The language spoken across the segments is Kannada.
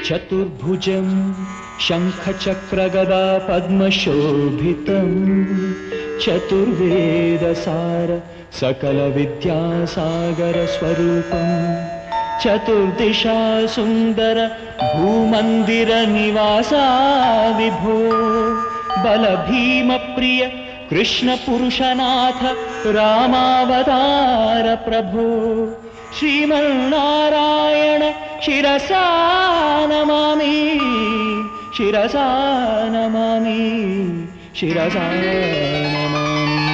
चतुर्भुजं शङ्खचक्रगदा पद्मशोभितम् चतुर्वेदसार सकलविद्यासागरस्वरूपम् चतुर्दिशा सुन्दर भूमन्दिरनिवासा विभो बलभीमप्रिय कृष्णपुरुषनाथ रामावतार प्रभो श्रीमन्नारायण शिरसा नमामि शिरसा नमामि शिरसा नमामि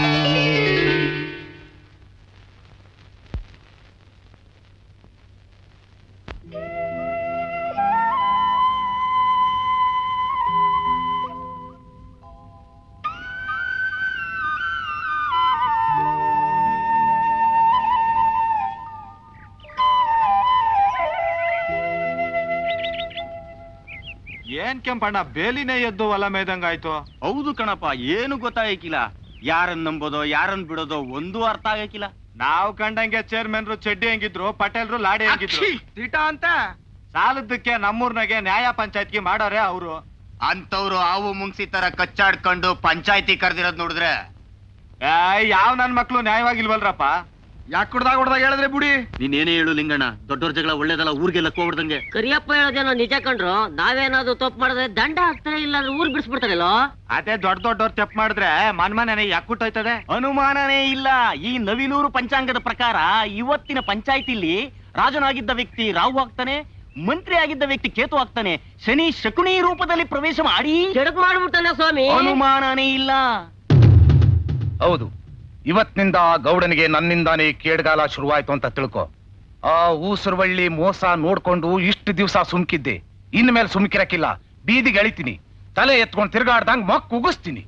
ಏನ್ ಕೆಂಪಣ್ಣ ಬೇಲಿನೇ ಎದ್ದು ಹೊಲ ಮೇಯ್ದಂಗಾಯ್ತು ಹೌದು ಕಣಪ್ಪ ಏನು ಗೊತ್ತಾಗಕ್ಕಿಲ್ಲ ಯಾರನ್ನ ನಂಬೋದೋ ಯಾರನ್ನ ಬಿಡೋದೋ ಒಂದು ಅರ್ಥ ಆಗಕ್ಕಿಲ್ಲ ನಾವ್ ಕಂಡಂಗೆ ಚೇರ್ಮನ್ರು ಚಡ್ಡಿ ಹೆಂಗಿದ್ರು ಪಟೇಲ್ರು ಲಾಡಿ ಹೆಂಗಿದ್ರು ದಿಟ ಅಂತ ಸಾಲದಕ್ಕೆ ನಮ್ಮೂರ್ನಾಗೆ ನ್ಯಾಯ ಪಂಚಾಯತ್ಗೆ ಮಾಡೋರೆ ಅವರು ಅಂತವ್ರು ಹಾವು ಮುಂಗ್ಸಿ ತರ ಕಚ್ಚಾಡ್ಕೊಂಡು ಪಂಚಾಯತಿ ಕರೆದಿರೋದ್ ನೋಡಿದ್ರೆ ಯಾವ ನನ್ ಮಕ್ಳು ನ್ಯಾಯವಾಗಿಲ್ವಲ್ರಪ್ಪ ಯಾಕೆ ಕುಡ್ದಾಗ ಹೊಡ್ದಾಗ ಹೇಳಿದ್ರೆ ಬುಡಿ ನೀನೇನೇ ಹೇಳು ಲಿಂಗಣ್ಣ ದೊಡ್ಡವ್ರ ಜಗಳ ಒಳ್ಳೇದಲ್ಲ ಊರಿಗೆ ಲಕ್ಕೋಬಿಡ್ದಂಗೆ ಕರಿಯಪ್ಪ ಹೇಳೋದೇನೋ ನಿಜ ಕಂಡ್ರು ನಾವೇನಾದ್ರು ತಪ್ಪು ಮಾಡಿದ್ರೆ ದಂಡ ಹಾಕ್ತಾರೆ ಇಲ್ಲ ಅಂದ್ರೆ ಊರ್ ಬಿಡಿಸ್ಬಿಡ್ತಾರಲ್ಲೋ ಅದೇ ದೊಡ್ಡ ದೊಡ್ಡವ್ರು ತಪ್ಪು ಮಾಡಿದ್ರೆ ಮನ್ಮನೆ ಯಾಕುಟ್ಟೋಯ್ತದೆ ಅನುಮಾನನೇ ಇಲ್ಲ ಈ ನವಿಲೂರು ಪಂಚಾಂಗದ ಪ್ರಕಾರ ಇವತ್ತಿನ ಪಂಚಾಯತಿಲಿ ರಾಜನಾಗಿದ್ದ ವ್ಯಕ್ತಿ ರಾಹು ಆಗ್ತಾನೆ ಮಂತ್ರಿ ಆಗಿದ್ದ ವ್ಯಕ್ತಿ ಕೇತು ಆಗ್ತಾನೆ ಶನಿ ಶಕುನಿ ರೂಪದಲ್ಲಿ ಪ್ರವೇಶ ಮಾಡಿ ಕೆಡಕ್ ಮಾಡ್ಬಿಡ್ತಾನೆ ಸ್ವಾಮಿ ಅನುಮಾನನೇ ಇಲ್ಲ ಹೌದು ಇವತ್ತಿನಿಂದ ಆ ಗೌಡನಿಗೆ ನನ್ನಿಂದಾನೇ ಕೇಡ್ಗಾಲ ಶುರುವಾಯ್ತು ಅಂತ ತಿಳ್ಕೊ ಆ ಊಸುರುವಳ್ಳಿ ಮೋಸ ನೋಡ್ಕೊಂಡು ಇಷ್ಟು ದಿವಸ ಸುಮ್ಕಿದ್ದೆ ಇನ್ಮೇಲೆ ಸುಮ್ಕಿರಕ್ಕಿಲ್ಲ ಬೀದಿಗೆ ಎಳಿತೀನಿ ತಲೆ ಎತ್ಕೊಂಡು ತಿರ್ಗಾಡ್ದಂಗ್ ಮಕ್ ಉಗಿಸ್ತೀನಿ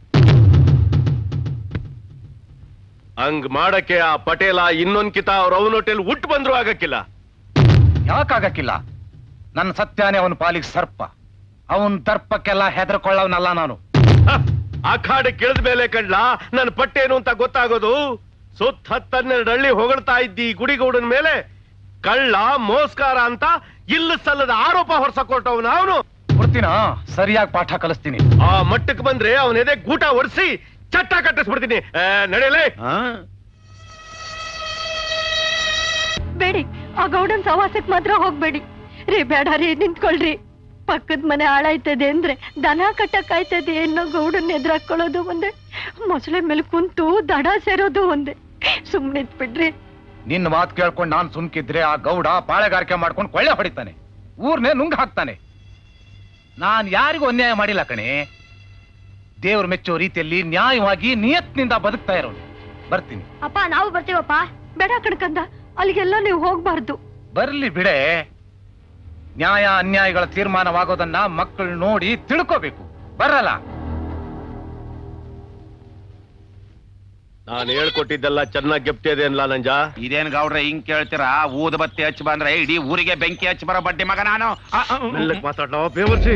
ಹಂಗ್ ಮಾಡಕ್ಕೆ ಆ ಪಟೇಲ ಇನ್ನೊಂದ್ ಕಿತ ಅವ್ರ ಅವನ ಹೋಟೆಲ್ ಹುಟ್ಟು ಬಂದ್ರು ಆಗಕ್ಕಿಲ್ಲ ಯಾಕಾಗಕ್ಕಿಲ್ಲ ನನ್ನ ಸತ್ಯಾನೇ ಅವನ ಪಾಲಿಗೆ ಸರ್ಪ ಅವನ್ ದರ್ಪಕ್ಕೆಲ್ಲ ಹೆದರ್ಕೊಳ್ಳವನಲ್ಲ ನಾನು ಹ, ಅಖಾಡೆ ಕೇಳಿದ ಮೇಲೆ ಕಡ್ಲ ನನ್ ಪಟ್ಟೇನು ಅಂತ ಗೊತ್ತಾಗೋದು ಸುತ್ತ ಹತ್ತನ್ನೆರಡು ಹಳ್ಳಿ ಹೊಗಳ್ತಾ ಇದ್ದಿ ಈ ಗುಡಿಗೌಡನ ಮೇಲೆ ಕಳ್ಳ ಮೋಸ್ಕಾರ ಅಂತ ಇಲ್ಲ ಸಲ್ಲದ ಆರೋಪ ಹೊರಸಕೊಟ್ಟವನ ಅವನು ಕೊಡ್ತೀನ ಸರಿಯಾಗಿ ಪಾಠ ಕಲಿಸ್ತೀನಿ ಆ ಮಟ್ಟಕ್ಕೆ ಬಂದ್ರೆ ಅವನ ಎದೆ ಗೂಟ ಒರೆಸಿ ಚಟ್ಟ ಕಟ್ಟಿಸ್ಬಿಡ್ತೀನಿ ಆ, ನಡೆಯಲೇ ಬೇಡಿ ಆ ಗೌಡನ್ ಸವಾಸಕ್ ಮಾತ್ರ ಹೋಗ್ಬೇಡಿ ರೀ ಬೇಡ ರೀ ನಿಂತ್ಕೊಳ್ರಿ ಪಕ್ಕದ ಮನೆ ಹಾಳಾಯ್ತದೆ ಅಂದ್ರೆ ದನ ಕಟ್ಟಕ್ ಆಯ್ತದೆ ಅನ್ನೋ ಗೌಡನ್ ಎದುರಾಕೊಳ್ಳೋದು ಒಂದೇ ಮೊಸಳೆ ಮೇಲೆ ಕುಂತು ದಡ ಸೇರೋದು ಒಂದೇ ಸುಮ್ನೆ ಬಿಡ್ರಿ ನಿನ್ನ ಮಾತು ಕೇಳ್ಕೊಂಡು ನಾನ್ ಸುಮ್ಕಿದ್ರೆ ಆ ಗೌಡ ಪಾಳೆಗಾರಿಕೆ ಮಾಡ್ಕೊಂಡು ಕೊಳ್ಳೆ ಹೊಡಿತಾನೆ ಊರ್ನೇ ನುಂಗ್ ಹಾಕ್ತಾನೆ ನಾನ್ ಯಾರಿಗೂ ಅನ್ಯಾಯ ಮಾಡಿಲ್ಲ ಕಣೆ ದೇವ್ರ ಮೆಚ್ಚೋ ರೀತಿಯಲ್ಲಿ ನ್ಯಾಯವಾಗಿ ನಿಯತ್ನಿಂದ ಬದುಕ್ತಾ ಇರೋನು ಬರ್ತೀನಿ ಅಪ್ಪ ನಾವು ಬರ್ತೀವಪ್ಪ ಬೇಡ ಕಣ್ಕಂದ ಅಲ್ಲಿಗೆಲ್ಲ ನೀವು ಹೋಗ್ಬಾರ್ದು ಬರ್ಲಿ ಬಿಡೆ ನ್ಯಾಯ ಅನ್ಯಾಯಗಳ ತೀರ್ಮಾನವಾಗೋದನ್ನ ಮಕ್ಕಳು ನೋಡಿ ತಿಳ್ಕೋಬೇಕು ಬರಲ್ಲ ನಾನು ಹೇಳ್ಕೊಟ್ಟಿದ್ದೆಲ್ಲ ಚೆನ್ನಾಗಿ ಗೆಪ್ತಿದೆ ಅನ್ಲ ನಂಜ ಇದೇನ್ ಗೌಡ್ರೆ ಹಿಂಗ್ ಕೇಳ್ತೀರಾ ಊದ ಬತ್ತಿ ಹಚ್ಚಿ ಬಂದ್ರೆ ಇಡೀ ಊರಿಗೆ ಬೆಂಕಿ ಹಚ್ಚಿ ಬರೋ ಬಡ್ಡಿ ಮಗ ನಾನು ಆ, ಆ, ಆ. ಮೆಲ್ಲಕ್ ಮಾತಾಡ ಬೇವರ್ಸಿ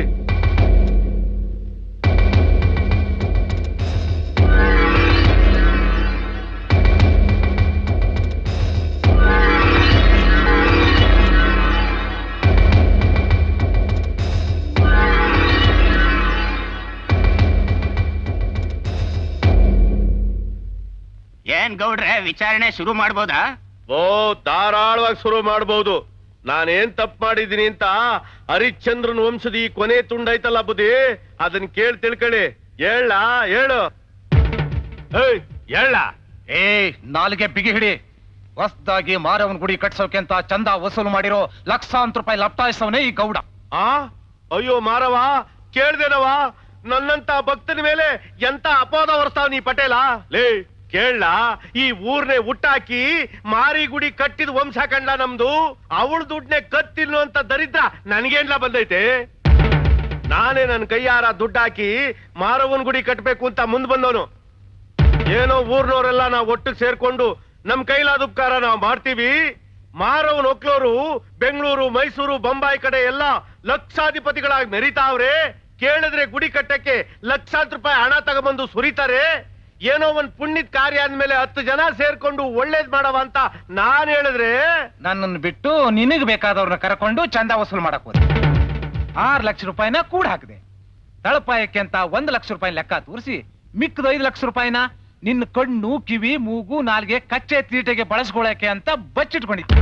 ಏನ್ ಗೌಡ್ರೆ ವಿಚಾರಣೆ ಶುರು ಮಾಡ್ಬೋದಾ ಓ ಧಾರಾಳವಾಗಿ ಶುರು ಮಾಡಬಹುದು ನಾನೇನ್ ತಪ್ಪು ಮಾಡಿದೀನಿ ಅಂತ ಹರಿಶ್ಚಂದ್ರನ್ ವಂಶದ ಈ ಕೊನೆ ತುಂಡೈತಲ್ಲ ಬುದ್ಧಿ ಅದನ್ನ ಕೇಳಿ ತಿಳ್ಕೊಳ್ಳಿ ಹೇಳ ಹೇಳು ಏಯ್ ಹೇಳ ಏ ನಾಲಿಗೆ ಬಿಗಿ ಹಿಡಿ ಹೊಸ್ದಾಗಿ ಮಾರವನ್ ಗುಡಿ ಕಟ್ಸೋಕೆ ಅಂತ ಚಂದ ವಸೂಲು ಮಾಡಿರೋ ಲಕ್ಷಾಂತರ ರೂಪಾಯಿ ಲಪ್ಟಾಯಿಸವನೇ ಈ ಗೌಡ ಆ ಅಯ್ಯೋ ಮಾರವ ಕೇಳ್ದೇನವ ನನ್ನಂತ ಭಕ್ತನ ಮೇಲೆ ಎಂತ ಅಪವಾದ ಹೊರಸ್ತಾವ್ ನೀ ಪಟೇಲ ಲೇ ಕೇಳ ಈ ಊರ್ನೆ ಹುಟ್ಟಾಕಿ ಮಾರಿ ಗುಡಿ ಕಟ್ಟಿದ ವಂಶ ಕಂಡ ನಮ್ದು ಅವಳ ದುಡ್ನೆ ಕತ್ತಿಲ್ಲು ಅಂತ ದರಿದ್ರ ನನ್ಗೇನ್ಲ ಬಂದೈತೆ ನಾನೇ ನನ್ ಕೈಯಾರ ದುಡ್ಡಾಕಿ ಮಾರವನ್ ಗುಡಿ ಕಟ್ಬೇಕು ಅಂತ ಮುಂದ್ ಬಂದವನು ಏನೋ ಊರ್ನವರೆಲ್ಲ ನಾವು ಒಟ್ಟಿಗೆ ಸೇರ್ಕೊಂಡು ನಮ್ ಕೈಲಾದ ಉಪಕಾರ ನಾವು ಮಾಡ್ತೀವಿ ಮಾರವನ್ ಒಕ್ಲೋರು ಬೆಂಗಳೂರು ಮೈಸೂರು ಬೊಂಬಾಯಿ ಕಡೆ ಎಲ್ಲ ಲಕ್ಷಾಧಿಪತಿಗಳಾಗಿ ಮೆರಿತಾವ್ರೆ ಕೇಳಿದ್ರೆ ಗುಡಿ ಕಟ್ಟಕ್ಕೆ ಲಕ್ಷಾಂತರ ರೂಪಾಯಿ ಹಣ ತಗೊಂಬಂದು ಸುರಿತಾರೆ ಏನೋ ಒಂದ್ ಪುಣ್ಯದ ಕಾರ್ಯ ಅಂದ್ಮೇಲೆ ಹತ್ತು ಜನ ಸೇರ್ಕೊಂಡು ಒಳ್ಳೇದ್ ಮಾಡವ ಅಂತ ನಾನ್ ಹೇಳಿದ್ರೆ ನನ್ನನ್ನು ಬಿಟ್ಟು ನಿನಗ್ ಬೇಕಾದವ್ರನ್ನ ಕರ್ಕೊಂಡು ಚಂದ ವಸೂಲು ಮಾಡಕ್ ಹೋದೆ ಆರು ಲಕ್ಷ ರೂಪಾಯಿನ ಕೂಡ ಹಾಕಿದೆ ತಳಪಾಯಕ್ಕೆ ಅಂತ ಒಂದು ಲಕ್ಷ ರೂಪಾಯಿ ಲೆಕ್ಕ ತೋರಿಸಿ ಮಿಕ್ಕದ ಐದು ಲಕ್ಷ ರೂಪಾಯಿನ ನಿನ್ನ ಕಣ್ಣು ಕಿವಿ ಮೂಗು ನಾಲ್ಗೆ ಕಚ್ಚೆ ತೀಟೆಗೆ ಬಳಸ್ಕೊಳಕ್ಕೆ ಅಂತ ಬಚ್ಚಿಟ್ಕೊಂಡಿದ್ದೆ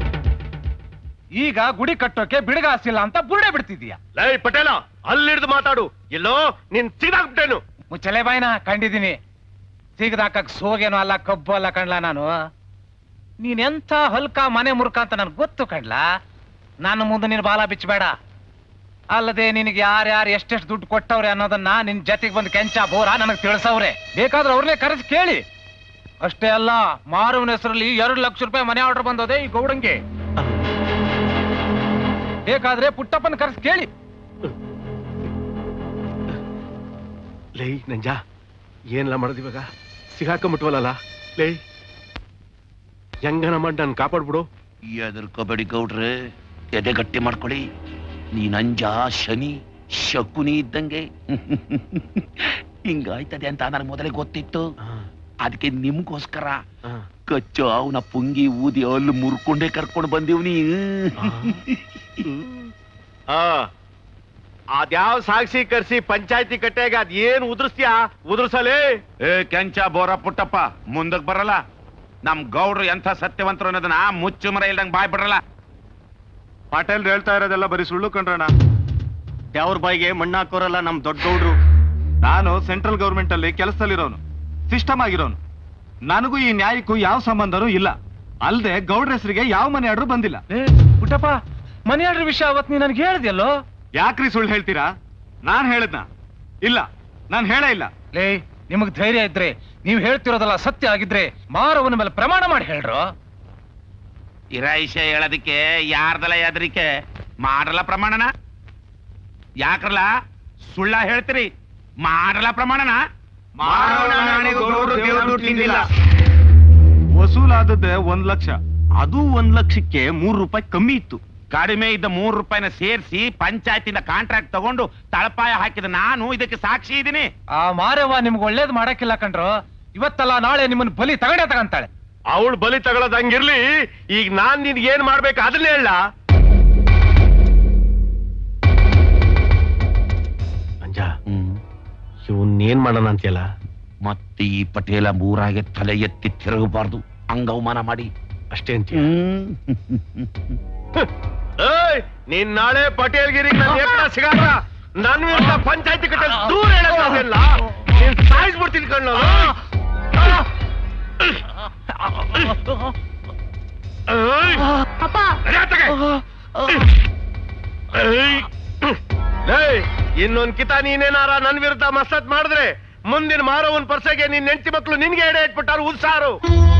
ಈಗ ಗುಡಿ ಕಟ್ಟೋಕೆ ಬಿಡುಗಾಸಿಲ್ಲ ಅಂತ ಬುರುಡೆ ಬಿಡ್ತಿದೀಯ ಲೈ ಪಟೇಲ ಅಲ್ಲಿಡ್ದು ಮಾತಾಡು ಎಲ್ಲೋ ನೀನ್ ಸಿಗಾಕ್ಬಿಟ್ಟೇನು ಮುಚ್ಚಲೆ ಬಾಯ್ನ ಕಂಡಿದ್ದೀನಿ ಸಿಗದಾಕಕ್ ಸೋಗೇನು ಅಲ್ಲ ಕಬ್ಬು ಅಲ್ಲ ಕಣ್ಲ ನಾನು ನೀನೆಂಥ ಹಲ್ಕ ಮನೆ ಮುರುಕ ಅಂತ ನನ್ಗೆ ಗೊತ್ತು ಕಣ್ಲ ನನ್ನ ಮುಂದೆ ನೀನು ಬಾಲ ಬಿಚ್ಚಬೇಡ ಅಲ್ಲದೆ ನಿನಗೆ ಯಾರ್ಯಾರು ಎಷ್ಟೆಷ್ಟು ದುಡ್ಡು ಕೊಟ್ಟವ್ರೆ ಅನ್ನೋದನ್ನ ನಿನ್ ಜೊತೆಗೆ ಬಂದು ಕೆಂಚ ಬೋರ ನನಗೆ ತಿಳಿಸವ್ರೆ ಬೇಕಾದ್ರೆ ಅವ್ರನ್ನೇ ಕರೆಸಿ ಕೇಳಿ ಅಷ್ಟೇ ಅಲ್ಲ ಮಾರುವನ ಹೆಸರಲ್ಲಿ ಎರಡು ಲಕ್ಷ ರೂಪಾಯಿ ಮನೆ ಆರ್ಡರ್ ಬಂದೋದೆ ಈ ಗೌಡಂಗೆ ಬೇಕಾದ್ರೆ ಪುಟ್ಟಪ್ಪನ ಕರೆಸಿ ಕೇಳಿ ಲೈ ನಂಜ ಏನೆಲ್ಲ ಮಾಡೋದು ಇವಾಗ ಸಿಗಾಕೊಂಬಿಟ್ವಲ್ಲ ಲೈ ಹೆಂಗನ ಮಾಡಿ ನಾನು ಕಾಪಾಡ್ಬಿಡು ಎದರ್ಕೋಬೇಡಿ ಗೌಡ್ರೆ ಎದೆ ಗಟ್ಟಿ ಮಾಡ್ಕೊಳ್ಳಿ ನೀನಂಜ ಶನಿ ಶಕುನಿ ಇದ್ದಂಗೆ ಹಿಂಗಾಯ್ತದೆ ಅಂತ ನನಗೆ ಮೊದಲೇ ಗೊತ್ತಿತ್ತು ಅದಕ್ಕೆ ನಿಮ್ಗೋಸ್ಕರ ಕಚ್ಚೋ ಅವನ ಪುಂಗಿ ಊದಿ ಅಲ್ಲಿ ಮುರ್ಕೊಂಡೇ ಕರ್ಕೊಂಡು ಬಂದಿವ್ನಿ ಹಾ ಅದ್ಯಾವ ಸಾಕ್ಷಿ ಕರ್ಸಿ ಪಂಚಾಯತಿ ಕಟ್ಟೆಗೆ ಅದ್ ಏನ್ ಉದುರ್ಸ್ತೀಯಾ ಉದುರ್ಸಲೇ ಏ ಕೆಂಚ ಬೋರ ಪುಟ್ಟಪ್ಪ ಮುಂದಕ್ ಬರಲ್ಲ ನಮ್ ಗೌಡ್ರು ಎಂಥ ಸತ್ಯವಂತರು ಅನ್ನೋದನ್ನ ಮುಚ್ಚು ಮರ ಇಲ್ದಂಗ್ ಬಾಯ್ ಬಿಡ್ರಲ್ಲ ಪಾಟೇಲ್ ಹೇಳ್ತಾ ಇರೋದೆಲ್ಲ ಬರೀ ಸುಳ್ಳು ಕಂಡ್ರಣ ದೇವ್ರ ಬಾಯಿಗೆ ಮಣ್ಣಾಕೋರಲ್ಲ ನಮ್ ದೊಡ್ಡ ಗೌಡ್ರು ನಾನು ಸೆಂಟ್ರಲ್ ಗೌರ್ಮೆಂಟ್ ಅಲ್ಲಿ ಕೆಲಸದಲ್ಲಿರೋನು ಸಿಸ್ಟಮ್ ಆಗಿರೋನು ನನಗೂ ಈ ನ್ಯಾಯಕ್ಕೂ ಯಾವ ಸಂಬಂಧನೂ ಇಲ್ಲ ಅಲ್ದೆ ಗೌಡ್ರ ಹೆಸರಿಗೆ ಯಾವ ಮನೆ ಆರ್ಡರ್ ಬಂದಿಲ್ಲ ಏ ಪುಟ್ಟಪ್ಪ ಮನೆ ಆರ್ಡ್ರ್ ವಿಷಯ ಅವತ್ತು ನೀ ನನ್ಗೆ ಹೇಳ್ದಿಯಲ್ಲೋ ಯಾಕ್ರಿ ಸುಳ್ಳು ಹೇಳ್ತೀರಾ ನಾನ್ ಹೇಳದ್ನ ಇಲ್ಲ ನಾನ್ ಹೇಳೇ ಇಲ್ಲ ಲೇ ನಿಮಗ್ ಧೈರ್ಯ ಇದ್ರೆ ನೀವು ಹೇಳ್ತಿರೋದಲ್ಲ ಸತ್ಯ ಆಗಿದ್ರೆ ಮಾರವನ ಮೇಲೆ ಪ್ರಮಾಣ ಮಾಡಿ ಹೇಳ್ರು ಇರಾಯಿಷ ಹೇಳೋದಕ್ಕೆ ಯಾರ್ದಲ್ಲ ಯಾದ್ರಿಕೆ ಮಾಡಲ್ಲ ಪ್ರಮಾಣನ ಯಾಕ್ರಲ್ಲ ಸುಳ್ಳ ಹೇಳ್ತೀರಿ ಮಾಡಲ್ಲ ಪ್ರಮಾಣನ ವಸೂಲಾದದ್ದೇ ಒಂದ್ ಲಕ್ಷ ಅದು ಒಂದ್ ಲಕ್ಷಕ್ಕೆ ಮೂರು ರೂಪಾಯಿ ಕಮ್ಮಿ ಇತ್ತು ಕಡಿಮೆ ಇದ್ದ ಮೂರು ರೂಪಾಯಿನ ಸೇರಿಸಿ ಪಂಚಾಯತಿಂದ ಕಾಂಟ್ರಾಕ್ಟ್ ತಗೊಂಡು ತಳಪಾಯ ಹಾಕಿದ ನಾನು ಇದಕ್ಕೆ ಸಾಕ್ಷಿ ಇದ್ದೀನಿ ಆ ಮಾರವ್ವ ನಿಮ್ಗೆ ಒಳ್ಳೇದ್ ಮಾಡಕ್ಕಿಲ್ಲ ಕಣ್ರು ಇವತ್ತಲ್ಲ ನಾಳೆ ನಿಮ್ಮನ್ನ ಬಲಿ ತಗಡೆ ತಗಂತಾಳೆ ಅವಳು ಬಲಿ ತಗೊಳೋದ್ ಹಂಗಿರ್ಲಿ ಈಗ ನಾನ್ ನಿನ್ಗೆ ಏನ್ ಮಾಡ್ಬೇಕು ಅದನ್ನೇ ಹೇಳ ಅಂಜ ಇವನ್ ಏನ್ ಮಾಡೋಣ ಅಂತೀಯಲ್ಲ ಮತ್ತೆ ಈ ಪಟೇಲ ಮೂರಾಗೆ ತಲೆ ಎತ್ತಿ ತಿರುಗಬಾರ್ದು ಅಂಗವಮಾನ ಮಾಡಿ ಅಷ್ಟೇ ಅಂತೀಯ ಏಯ್ ನೀನ್ ನಾಳೆ ಪಟೇಲ್ಗಿರಿ ನನ್ನ ಸಿಗಾರ ನನ್ ವಿರುದ್ಧ ಪಂಚಾಯತಿ ಕಟ್ಟೆ ದೂರ ಹೇಳಕ್ಕಾಗಲ್ಲ ನೀನ್ ಸಾಯಿಸ್ಬಿಡ್ತೀನಿ ಕಣ್ಣು ಅಪ್ಪ ಇನ್ನೊಂದ್ ಕಿತ ನೀನೇನಾರ ನನ್ ವಿರುದ್ಧ ಮಸತ್ ಮಾಡಿದ್ರೆ ಮುಂದಿನ ಮಾರವನ್ ಪರ್ಸೆಗೆ ನಿನ್ ಹೆಂಡತಿ ಮಕ್ಳು ನಿನ್ಗೆ ಎಡೆ ಇಟ್ಬಿಟ್ಟಾರು ಉಲ್ಸಾರು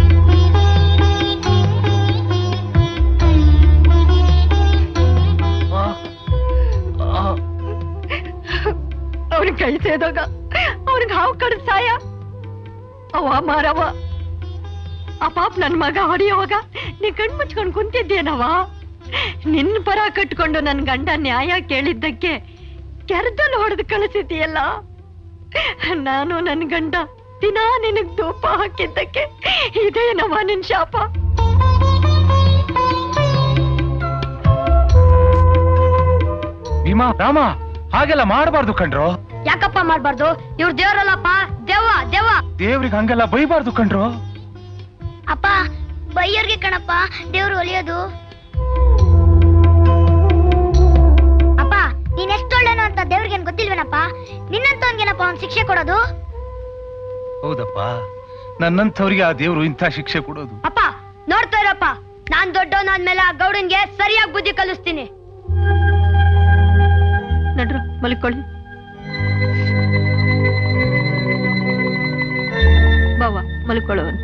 ಅವ್ನ ಕೈ ಸೇದಾಗ ಅವ್ನಿಗೆ ಹಾವು ಕಡ್ದ್ ಸಾಯ ಅವ ಮಾರವ ಆ ಪಾಪ ನನ್ ಮಗ ಹೊಡೆಯುವಾಗ ನೀ ಕಣ್ ಮುಚ್ಕೊಂಡ್ ಕುಂತಿದ್ದೇನವ ನಿನ್ ಪರ ಕಟ್ಕೊಂಡು ನನ್ ಗಂಡ ನ್ಯಾಯ ಕೇಳಿದ್ದಕ್ಕೆ ಕೆರದಲ್ಲಿ ಹೊಡೆದು ಕಳಿಸಿದ್ಯಲ್ಲ ನಾನು ನನ್ ಗಂಡ ದಿನಾ ನಿನಗ್ ಧೂಪ ಹಾಕಿದ್ದಕ್ಕೆ ಇದೇನವ ನಿನ್ ಶಾಪ ಭೀಮಾ ರಾಮ ಹಾಗೆಲ್ಲ ಮಾಡಬಾರ್ದು ಕಣ್ರು ಯಾಕಪ್ಪ ಮಾಡ್ಬಾರ್ದು ಇವ್ರ ದೇವ್ರಲ್ಲಪ್ಪ ದೇವ ದೇವ ದೇವ್ರಿಗೆ ಹಂಗೆಲ್ಲ ಬೈಬಾರ್ದು ಕಣ್ರು ಅಪ್ಪ ಬೈಯರ್ಗೆ ಕಣಪ್ಪ ದೇವ್ರು ಒಲಿಯೋದು ಅಪ್ಪ ನೀನ್ ಎಷ್ಟೊಳ್ಳೆನು ಅಂತ ದೇವ್ರಿಗೆ ಗೊತ್ತಿಲ್ವೇನಪ್ಪ ನಿನ್ನಂತವನ್ಗೇನಪ್ಪ ಅವ್ನ್ ಶಿಕ್ಷೆ ಕೊಡೋದು ಹೌದಪ್ಪ ನನ್ನಂಥವ್ರಿಗೆ ಆ ದೇವ್ರು ಇಂಥ ಶಿಕ್ಷೆ ಕೊಡೋದು ಅಪ್ಪ ನೋಡ್ತಾ ಇರಪ್ಪ ನಾನ್ ದೊಡ್ಡವನಾದ್ಮೇಲೆ ಆ ಗೌಡನ್ಗೆ ಸರಿಯಾಗಿ ಬುದ್ಧಿ ಕಲಿಸ್ತೀನಿ ನಡ್ರು ಮಲ್ಕೊಳ್ಳಿ ಬಾವ ಮಲ್ಕೊಳ್ಳುವಂತೆ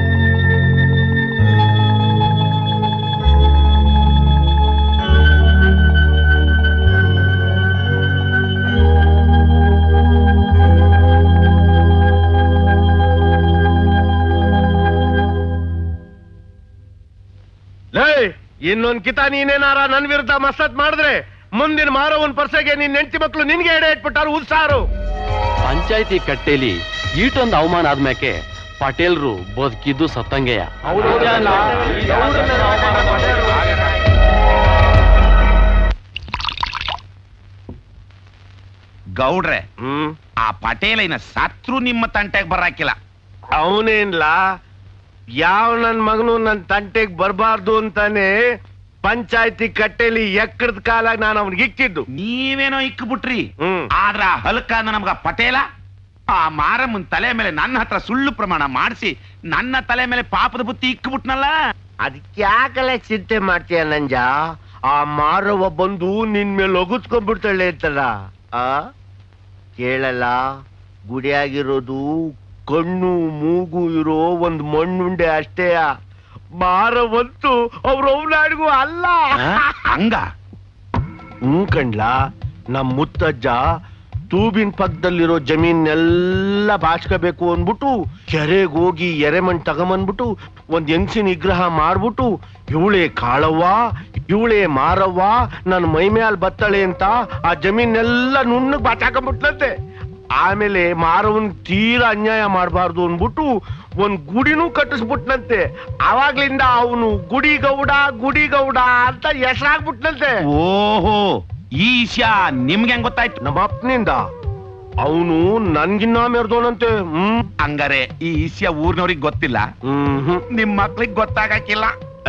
ಲೇ ಇನ್ನೊಂದ್ ಕಿತ ನೀನೇನಾರ ನನ್ ವಿರುದ್ಧ ಮಸತ್ ಮಾಡಿದ್ರೆ ಮುಂದಿನ ಮಾರವನ್ ಪರ್ಸೆಗೆ ನಿನ್ ಹೆಂಡತಿ ಮಕ್ಳು ನಿನ್ಗೆ ಎಡೆ ಇಟ್ಬಿಟ್ಟಾರು ಉಲ್ಸಾರು ಪಂಚಾಯತಿ ಕಟ್ಟೆಲಿ ಈಟೊಂದು ಅವಮಾನ ಆದ್ಮ್ಯಾಕೆ ಪಟೇಲ್ರು ಬದುಕಿದ್ದು ಸತ್ತಂಗೆಯ ಗೌಡ್ರೆ ಹ್ಮ್ ಆ ಪಟೇಲ ಇನ್ನ ಸತ್ರು ನಿಮ್ಮ ತಂಟೆಗೆ ಬರಾಕಿಲ್ಲ ಅವನೇನ್ಲ ಯಾವ ನನ್ ಮಗನು ನನ್ ತಂಟೆಗ್ ಬರಬಾರ್ದು ಅಂತಾನೆ ಪಂಚಾಯತಿ ಕಟ್ಟೆಲಿ ಎಕ್ಕಡದ ಕಾಲಾಗ ನಾನು ಅವ್ನಿಗೆ ಇಕ್ಕಿದ್ದು ನೀವೇನೋ ಇಕ್ಬಿಟ್ರಿ ಹ್ಮ್ ಆದ್ರ ಆ ಹಲ್ಕ ನಮ್ಗ ಪಟೇಲ ಆ ಮಾರಮ್ಮನ್ ತಲೆ ಮೇಲೆ ನನ್ನ ಹತ್ರ ಸುಳ್ಳು ಪ್ರಮಾಣ ಮಾಡಿಸಿ ನನ್ನ ತಲೆ ಮೇಲೆ ಪಾಪದ ಬುತ್ತಿ ಇಕ್ಬಿಟ್ನಲ್ಲ ಅದಕ್ಕೆ ಯಾಕಲ್ಲ ಚಿಂತೆ ಮಾಡ್ತೀಯ ನಂಜ ಆ ಮಾರವ ಬಂದು ನಿನ್ ಮೇಲೆ ಒಗುತ್ಕೊಂಡ್ಬಿಡ್ತಾಳೆ ಅಂತಲ್ಲ ಆ ಕೇಳಲ್ಲ ಗುಡಿಯಾಗಿರೋದು ಕಣ್ಣು ಮೂಗು ಇರೋ ಒಂದ್ ಮಣ್ಣುಂಡೆ ಅಷ್ಟೇ ಮಾರವಂತೂ ಅವ್ರ ಅವನಾಡಿಗೂ ಅಲ್ಲ ಹಂಗ ಹ್ಮ್ ಕಣ್ಲಾ ನಮ್ ಮುತ್ತಜ್ಜ ತೂಬಿನ ಪಕ್ಕದಲ್ಲಿರೋ ಜಮೀನೆಲ್ಲ ಬಾಚ್ಕೋಬೇಕು ಅಂದ್ಬಿಟ್ಟು ಕೆರೆಗೆ ಹೋಗಿ ಎರೆಮಣ್ ತಗೊಂಬಂದ್ಬಿಟ್ಟು ಒಂದ್ ಹೆಂಗ್ಸಿನ ವಿಗ್ರಹ ಮಾಡ್ಬಿಟ್ಟು ಇವಳೆ ಕಾಳವ್ವ ಇವಳೆ ಮಾರವ್ವ ನನ್ನ ಮೈ ಮ್ಯಾಲ್ ಬತ್ತಳೆ ಅಂತ ಆ ಜಮೀನೆಲ್ಲ ನುಣ್ಣಗ್ ಬಾಚಾಕೊಂಡ್ಬಿಟ್ಲಂತೆ ಆಮೇಲೆ ಮಾರವನ್ ತೀರಾ ಅನ್ಯಾಯ ಮಾಡಬಾರ್ದು ಅಂದ್ಬಿಟ್ಟು ಒಂದ್ ಗುಡಿನೂ ಕಟ್ಟಿಸ್ಬಿಟ್ನಂತೆ ಅವಾಗ್ಲಿಂದ ಅವನು ಗುಡಿಗೌಡ ಗುಡಿಗೌಡ ಅಂತ ಹೆಸರಾಗ್ಬಿಟ್ನಂತೆ ಓಹೋ ಈ ವಿಷಯ ನಿಮ್ಗೆ ಹೆಂಗ್ ಗೊತ್ತಾಯ್ತು ನಮ್ಮ ಅಪ್ಪನಿಂದ ಅವನು ನನ್ಗಿನ್ನ ಮೆರ್ದೋನಂತೆ ಹ್ಮ್ ಹಂಗಾರೆ ಈ ವಿಷಯ ಊರ್ನವ್ರಿಗೆ ಗೊತ್ತಿಲ್ಲ ಹ್ಮ್ ಹ್ಮ್. ನಿಮ್ ಮಕ್ಳಿಗೆ ಗೊತ್ತಾಗಕ್ಕಿಲ್ಲ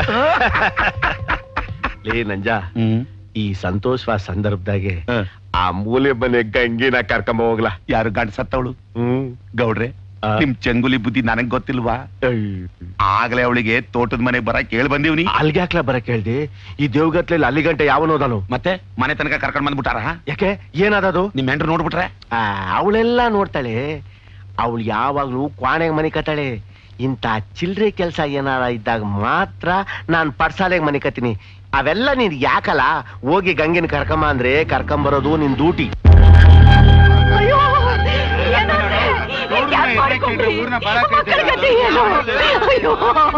ಲೇ ನಂಜ ಈ ಸಂತೋಷವಾದ ಸಂದರ್ಭದಾಗೆ ಆ ಮೂಲೆ ಮನೆ ಗಂಗಿನ ಕರ್ಕೊಂಬ ಹೋಗ್ಲಾ ಯಾರು ಗಂಡ ಸತ್ತವಳು ಹ್ಮ್ ಗೌಡ್ರೆ ಆ. ನಿಮ್ ಚಂಗುಲಿ ಬುದ್ಧಿ ನನಗ್ ಗೊತ್ತಿಲ್ವಾ ಆಗ್ಲೇ ಅವಳಿಗೆ ತೋಟದ ಮನೆಗ್ ಬರಕ್ ಕೇಳ್ ಬಂದೀವ್ನಿ ಅಲ್ಗೆ ಹಾಕ್ಲ ಬರಕ್ ಹೇಳ್ದೆ ಈ ದೇವ್ಗತ್ಲೆಯಲ್ಲಿ ಅಲ್ಲಿ ಗಂಟೆ ಯಾವನೋದನು ಮತ್ತೆ ಮನೆ ತನಕ ಕರ್ಕೊಂಡ್ ಬಂದ್ಬಿಟ್ಟಾರ ಯಾಕೆ ಏನಾದದು ನಿಮ್ ಹೆಂಡ್ರು ನೋಡ್ಬಿಟ್ರೆ ಅವಳೆಲ್ಲ ನೋಡ್ತಾಳೆ ಅವಳು ಯಾವಾಗ್ಲೂ ಕ್ವಾಣೆಗ್ ಮನೆ ಕತ್ತಾಳೆ ಇಂಥ ಚಿಲ್ರೆ ಕೆಲಸ ಏನಾರ ಇದ್ದಾಗ ಮಾತ್ರ ನಾನ್ ಪಡ್ಸಾಲೆಗ್ ಮನೆ ಕತ್ತೀನಿ ಅವೆಲ್ಲ ನೀನ್ ಯಾಕಲ್ಲ ಹೋಗಿ ಗಂಗಿನ ಕರ್ಕಂಬ ಅಂದ್ರೆ ಕರ್ಕೊಂಬರೋದು ನಿನ್ ಡ್ಯೂಟಿ ಅಯ್ಯೋ ಏನಾದ್ರೆ? ಯಾಕ್ ಮಾಡ್ಕೊಂಡ್ರಿ? ಮಕ್ಕಳ ಗತಿ ಏನು? ಅಯ್ಯೋ.